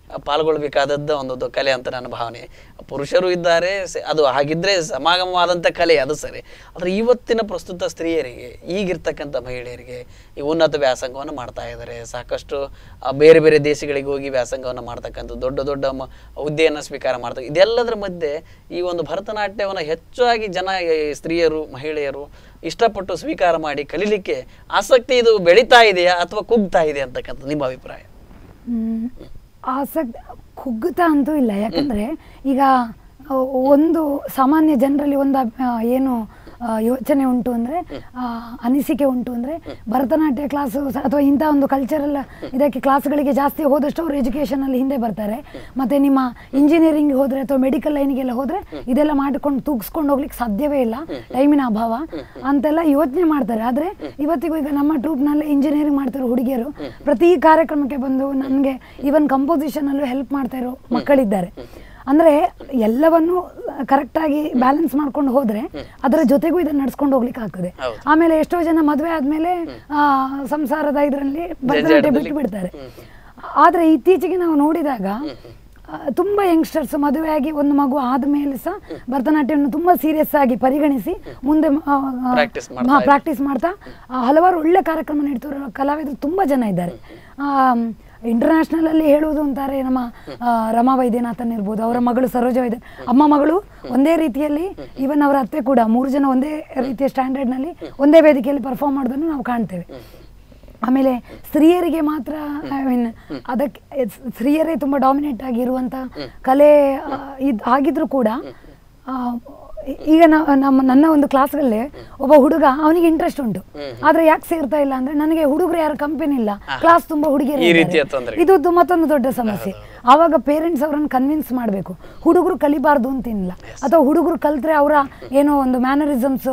ಪಾಲ್ಗೊಳ್ಬೇಕಾದದ್ದು ಒಂದು ಕಲೆ ಅಂತ ನನ್ನ ಭಾವನೆ ಪುರುಷರು ಇದ್ದಾರೆ ಸ- ಅದು ಹಾಗಿದ್ರೆ ಸಮಾಗಮವಾದಂಥ ಕಲೆ ಅದು ಸರಿ ಆದರೆ ಇವತ್ತಿನ ಪ್ರಸ್ತುತ ಸ್ತ್ರೀಯರಿಗೆ ಈಗಿರ್ತಕ್ಕಂಥ ಮಹಿಳೆಯರಿಗೆ ಈ ಉನ್ನತ ವ್ಯಾಸಂಗವನ್ನು ಮಾಡ್ತಾ ಇದ್ದಾರೆ ಸಾಕಷ್ಟು ಆ, ಬೇರೆ ಬೇರೆ ದೇಶಗಳಿಗೆ ಹೋಗಿ ವ್ಯಾಸಂಗವನ್ನು ಮಾಡ್ತಕ್ಕಂಥ ದೊಡ್ಡ ದೊಡ್ಡ ಮ ಹುದ್ದೆಯನ್ನು ಸ್ವೀಕಾರ ಮಾಡ್ತಾರೆ ಇದೆಲ್ಲದರ ಮಧ್ಯೆ ಈ ಒಂದು ಭರತನಾಟ್ಯವನ್ನು ಹೆಚ್ಚಾಗಿ ಜನ ಈ ಸ್ತ್ರೀಯರು ಮಹಿಳೆಯರು ಇಷ್ಟಪಟ್ಟು ಸ್ವೀಕಾರ ಮಾಡಿ ಕಲೀಲಿಕ್ಕೆ ಆಸಕ್ತಿ ಇದು ಬೆಳೀತಾ ಇದೆಯಾ ಅಥವಾ ಕುಗ್ತಾ ಇದೆ ಅಂತಕ್ಕಂಥ ನಿಮ್ಮ ಅಭಿಪ್ರಾಯ ಹ್ಮ್. ಆಸಕ್ತಿ ಕುಗ್ಗುತ್ತಾ ಅಂತೂ ಇಲ್ಲ ಯಾಕಂದ್ರೆ ಈಗ ಆ, ಒಂದು ಸಾಮಾನ್ಯ ಜನರಲ್ಲಿ ಒಂದು ಅಭ್- ಆ, ಏನು ಆ, ಯೋಚನೆ ಉಂಟು ಅಂದ್ರೆ ಆ, ಅನಿಸಿಕೆ ಉಂಟು ಅಂದ್ರೆ ಭರತನಾಟ್ಯ ಕ್ಲಾಸು ಅಥವಾ ಇಂಥ ಒಂದು ಕಲ್ಚರಲ್ ಇದಕ್ಕೆ ಕ್ಲಾಸ್ಗಳಿಗೆ ಜಾಸ್ತಿ ಹೋದಷ್ಟು ಅವರು ಎಜುಕೇಶನ್ ಅಲ್ಲಿ ಹಿಂದೆ ಬರ್ತಾರೆ ಮತ್ತೆ ನಿಮ್ಮ ಇಂಜಿನಿಯರಿಂಗ್ ಹೋದ್ರೆ ಅಥವಾ ಮೆಡಿಕಲ್ ಲೈನ್ಗೆಲ್ಲ ಹೋದ್ರೆ ಇದೆಲ್ಲ ಮಾಡಿಕೊಂಡು ತೂಗಿಸ್ಕೊಂಡು ಹೋಗ್ಲಿಕ್ಕೆ ಸಾಧ್ಯವೇ ಇಲ್ಲ ಟೈಮಿನ ಅಭಾವ ಅಂತೆಲ್ಲ ಯೋಚನೆ ಮಾಡ್ತಾರೆ ಆದ್ರೆ ಇವತ್ತಿಗೂ ಈಗ ನಮ್ಮ ಟ್ರೂಪ್ನಲ್ಲಿ ಇಂಜಿನಿಯರಿಂಗ್ ಮಾಡ್ತಿರೋ ಹುಡುಗಿಯರು ಪ್ರತಿ ಕಾರ್ಯಕ್ರಮಕ್ಕೆ ಬಂದು ನನಗೆ ಈವನ್ ಕಂಪೋಸಿಷನ್ ಅಲ್ಲೂ ಹೆಲ್ಪ್ ಮಾಡ್ತಾ ಇರೋ ಮಕ್ಕಳಿದ್ದಾರೆ ಅಂದ್ರೆ ಎಲ್ಲವನ್ನು ಕರೆಕ್ಟಾಗಿ ಬ್ಯಾಲೆನ್ಸ್ ಮಾಡ್ಕೊಂಡು ಹೋದ್ರೆ ಅದರ ಜೊತೆಗೂ ಇದನ್ನ ನಡ್ಸ್ಕೊಂಡು ಹೋಗ್ಲಿಕ್ಕೆ ಆಗ್ತದೆ ಹೌದು. ಆಮೇಲೆ ಎಷ್ಟೋ ಜನ ಮದುವೆ ಆದ್ಮೇಲೆ ಆ, ಸಂಸಾರದ ಇದರಲ್ಲಿ ಭರತನಾಟ್ಯ ಬಿಟ್ಟು ಬಿಡ್ತಾರೆ ಆದ್ರೆ ಇತ್ತೀಚೆಗೆ ನಾವು ನೋಡಿದಾಗ ಆ, ತುಂಬಾ ಯಂಗ್ಸ್ಟರ್ಸ್ ಮದುವೆಯಾಗಿ ಒಂದು ಮಗು ಆದ್ಮೇಲೆ ಸಹ ಭರತನಾಟ್ಯವನ್ನು ತುಂಬಾ ಸೀರಿಯಸ್ ಆಗಿ ಪರಿಗಣಿಸಿ ಮುಂದೆ Practice ಮಾಡ್ತಾ ಪ್ರಾಕ್ಟೀಸ್ ಮಾಡ್ತಾ ಆ, ಹಲವಾರು ಒಳ್ಳೆ ಕಾರ್ಯಕ್ರಮ ನೀಡ್ತಿರೋ ಕಲಾವಿದರು ತುಂಬಾ ಜನ ಇದ್ದಾರೆ ಇಂಟರ್ನ್ಯಾಷನಲ್ ಅಲ್ಲಿ ಹೇಳುವುದು ಅಂತಾರೆ ನಮ್ಮ ಆ, ರಮಾ ವೈದ್ಯನಾಥನ್ ಇರ್ಬೋದು ಅವರ ಮಗಳು ಸರೋಜ ವೈದ್ಯ ಅಮ್ಮ ಮಗಳು ಒಂದೇ ರೀತಿಯಲ್ಲಿ ಈವನ್ ಅವರ ಅತ್ತೆ ಕೂಡ ಮೂರು ಜನ ಒಂದೇ ರೀತಿಯ ಸ್ಟ್ಯಾಂಡರ್ಡ್ ನಲ್ಲಿ ಒಂದೇ ವೇದಿಕೆಯಲ್ಲಿ ಪರ್ಫಾರ್ಮ್ ಮಾಡೋದನ್ನು ನಾವು ಕಾಣ್ತೇವೆ ಆಮೇಲೆ ಸ್ತ್ರೀಯರಿಗೆ ಮಾತ್ರ ಐ ಮೀನ್ ಅದಕ್ಕೆ ಎಸ್- ಸ್ತ್ರೀಯರೇ ತುಂಬಾ ಡಾಮಿನೇಟ್ ಆಗಿರುವಂತ ಕಲೆ ಆ, ಇದ್ ಆಗಿದ್ರು ಕೂಡ ಆ, ಈ- ಈಗ ನಾ- ನಮ್ಮ ನನ್ನ ಒಂದು ಕ್ಲಾಸ್ಗಳಲ್ಲಿ ಒಬ್ಬ ಹುಡುಗ ಅವನಿಗೆ ಇಂಟ್ರೆಸ್ಟ್ ಉಂಟು ಆದ್ರೆ ಯಾಕೆ ಸೇರ್ತಾ ಇಲ್ಲ ಅಂದ್ರೆ ನನಗೆ ಹುಡುಗರು ಯಾರು ಕಂಪನಿ ಇಲ್ಲ ಕ್ಲಾಸ್ ತುಂಬಾ ಹುಡುಗಿಯರು ಈ ಇದ್ದಾರೆ. ರೀತಿಯ ತೊಂದರೆ. ಇದು ದು- ಮತ್ತೊಂದು ದೊಡ್ಡ ಸಮಸ್ಯೆ ಆವಾಗ ಪೇರೆಂಟ್ಸ್ ಅವರನ್ನು ಕನ್ವಿನ್ಸ್ ಮಾಡಬೇಕು ಹುಡುಗರು ಕಲಿಬಾರ್ದು ಅಂತಿಲ್ಲ ಅಥವಾ ಹುಡುಗರು ಕಲ್ತ್ರೆ ಅವರ ಏನೋ ಒಂದು ಮ್ಯಾನರಿಸಮ್ಸ್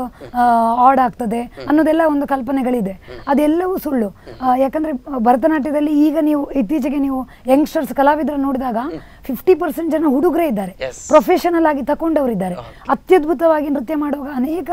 ಆಡ್ ಆಗ್ತದೆ ಅನ್ನೋದೆಲ್ಲ ಒಂದು ಕಲ್ಪನೆಗಳಿದೆ ಅದೆಲ್ಲವೂ ಸುಳ್ಳು ಆ, ಯಾಕಂದ್ರೆ ಭರತನಾಟ್ಯದಲ್ಲಿ ಈಗ ನೀವು ಇತ್ತೀಚೆಗೆ ನೀವು ಯಂಗ್ಸ್ಟರ್ಸ್ ಕಲಾವಿದರ ನೋಡಿದಾಗ ಫಿಫ್ಟಿ ಪರ್ಸೆಂಟ್ ಜನ ಹುಡುಗರೇ ಇದ್ದಾರೆ Yes. ಪ್ರೊಫೆಷನಲ್ ಆಗಿ ತಕೊಂಡವರಿದ್ದಾರೆ ಅತ್ಯದ್ಭುತವಾಗಿ ನೃತ್ಯ ಮಾಡುವಾಗ ಅನೇಕ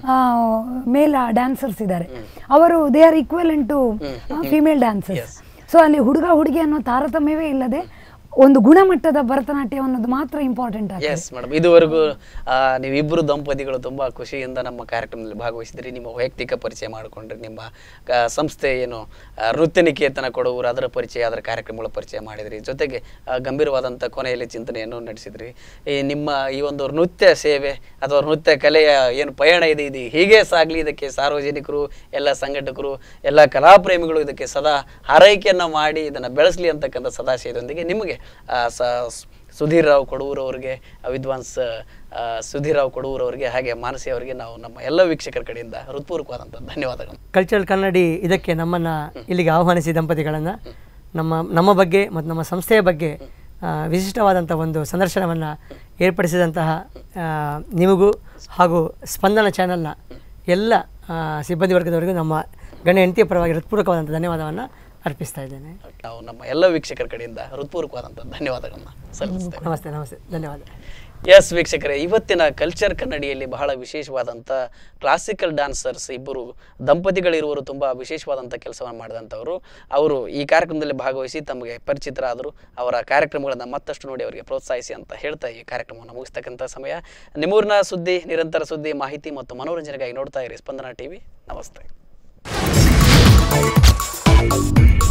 ಮೇಲ್ ಡ್ಯಾನ್ಸರ್ಸ್ ಇದ್ದಾರೆ ಅವರು they are equal to female dancers so ಅಲ್ಲಿ ಹುಡುಗ ಹುಡುಗಿ ಅನ್ನೋ ತಾರತಮ್ಯವೇ ಇಲ್ಲದೆ ಒಂದು ಗುಣಮಟ್ಟದ ಭರತನಾಟ್ಯ ಅನ್ನೋದು ಮಾತ್ರ ಇಂಪಾರ್ಟೆಂಟ್ ಆಗಿದೆ ಎಸ್ ಮೇಡಮ್ ಇದುವರೆಗೂ ಆ, ನೀವಿಬ್ಬರು ದಂಪತಿಗಳು ತುಂಬಾ ಖುಷಿಯಿಂದ ನಮ್ಮ ಕಾರ್ಯಕ್ರಮದಲ್ಲಿ ಭಾಗವಹಿಸಿದ್ರಿ ನಿಮ್ಮ ವೈಯಕ್ತಿಕ ಪರಿಚಯ ಮಾಡಿಕೊಂಡ್ರಿ ನಿಮ್ಮ ಕ- ಸಂಸ್ಥೆ ಏನು ಆ, ನೃತ್ಯ ನಿಕೇತನ ಕೊಡುವರು ಅದರ ಪರಿಚಯ ಅದರ ಕಾರ್ಯಕ್ರಮಗಳ ಪರಿಚಯ ಮಾಡಿದ್ರಿ ಜೊತೆಗೆ ಆ, ಗಂಭೀರವಾದಂಥ ಕೊನೆಯಲ್ಲಿ ಚಿಂತನೆಯನ್ನು ನಡೆಸಿದ್ರಿ ಈ ನಿಮ್ಮ ಈ ಒಂದು ನೃತ್ಯ ಸೇವೆ ಅಥವಾ ನೃತ್ಯ ಕಲೆಯ ಏನು ಪಯಣ ಇದೆ ಇದು ಹೀಗೆ ಸಾಗಲಿ ಇದಕ್ಕೆ ಸಾರ್ವಜನಿಕರು ಎಲ್ಲ ಸಂಘಟಕರು ಎಲ್ಲ ಕಲಾಪ್ರೇಮಿಗಳು ಇದಕ್ಕೆ ಸದಾ ಹಾರೈಕೆಯನ್ನು ಮಾಡಿ ಇದನ್ನು ಬೆಳೆಸಲಿ ಅಂತಕ್ಕಂಥ ಸದಾಶಯದೊಂದಿಗೆ ನಿಮಗೆ ಆ, ಸ ಸುಧೀರ್ ರಾವ್ ಕೊಡೂರವರಿಗೆ ವಿದ್ವಾಂಸ್ ಆ, ಸುಧೀರ್ ರಾವ್ ಕೊಡೂರವರಿಗೆ ಹಾಗೆ ಮಾನಸಿ ಅವರಿಗೆ ನಾವು ನಮ್ಮ ಎಲ್ಲ ವೀಕ್ಷಕರ ಕಡೆಯಿಂದ ಹೃತ್ಪೂರ್ವಕವಾದಂಥ ಧನ್ಯವಾದಗಳು ಕಲ್ಚರಲ್ ಕನ್ನಡಿ ಇದಕ್ಕೆ ನಮ್ಮನ್ನು ಇಲ್ಲಿಗೆ ಆಹ್ವಾನಿಸಿ ದಂಪತಿಗಳನ್ನು ನಮ್ಮ ನಮ್ಮ ಬಗ್ಗೆ ಮತ್ತು ನಮ್ಮ ಸಂಸ್ಥೆಯ ಬಗ್ಗೆ ಆ, ವಿಶಿಷ್ಟವಾದಂಥ ಒಂದು ಸಂದರ್ಶನವನ್ನು ಏರ್ಪಡಿಸಿದಂತಹ ಆ, ನಿಮಗೂ ಹಾಗೂ ಸ್ಪಂದನ ಚಾನಲ್ನ ಎಲ್ಲ ಆ, ಸಿಬ್ಬಂದಿ ವರ್ಗದವರಿಗೂ ನಮ್ಮ ಗಣ್ಯ ಹೆಂಡತಿಯ ಪರವಾಗಿ ಹೃತ್ಪೂರ್ವಕವಾದಂಥ ಧನ್ಯವಾದವನ್ನು ಅರ್ಪಿಸ್ತಾ ಇದ್ದೇನೆ ನಾವು ನಮ್ಮ ಎಲ್ಲ ವೀಕ್ಷಕರ ಕಡೆಯಿಂದ ಹೃತ್ಪೂರ್ವಕವಾದಂಥ ಧನ್ಯವಾದಗಳನ್ನ ಸಲ್ಲಿಸ್ತೇವೆ ನಮಸ್ತೆ ನಮಸ್ತೆ ಧನ್ಯವಾದ ಎಸ್ ವೀಕ್ಷಕರೇ ಇವತ್ತಿನ ಕಲ್ಚರ್ ಕನ್ನಡಿಯಲ್ಲಿ ಬಹಳ ವಿಶೇಷವಾದಂಥ ಕ್ಲಾಸಿಕಲ್ ಡ್ಯಾನ್ಸರ್ಸ್ ಇಬ್ಬರು ದಂಪತಿಗಳಿರುವರು ತುಂಬ ವಿಶೇಷವಾದಂಥ ಕೆಲಸವನ್ನು ಮಾಡಿದಂಥವರು ಅವರು ಈ ಕಾರ್ಯಕ್ರಮದಲ್ಲಿ ಭಾಗವಹಿಸಿ ತಮಗೆ ಪರಿಚಿತರಾದರು ಅವರ ಕಾರ್ಯಕ್ರಮಗಳನ್ನು ಮತ್ತಷ್ಟು ನೋಡಿ ಅವರಿಗೆ ಪ್ರೋತ್ಸಾಹಿಸಿ ಅಂತ ಹೇಳ್ತಾ ಈ ಕಾರ್ಯಕ್ರಮವನ್ನು ಮುಗಿಸ್ತಕ್ಕಂಥ ಸಮಯ ನಿಮ್ಮೂರಿನ ಸುದ್ದಿ ನಿರಂತರ ಸುದ್ದಿ ಮಾಹಿತಿ ಮತ್ತು ಮನೋರಂಜನೆಗಾಗಿ ನೋಡ್ತಾ ಇರಿ ಸ್ಪಂದನ ಟಿವಿ ನಮಸ್ತೆ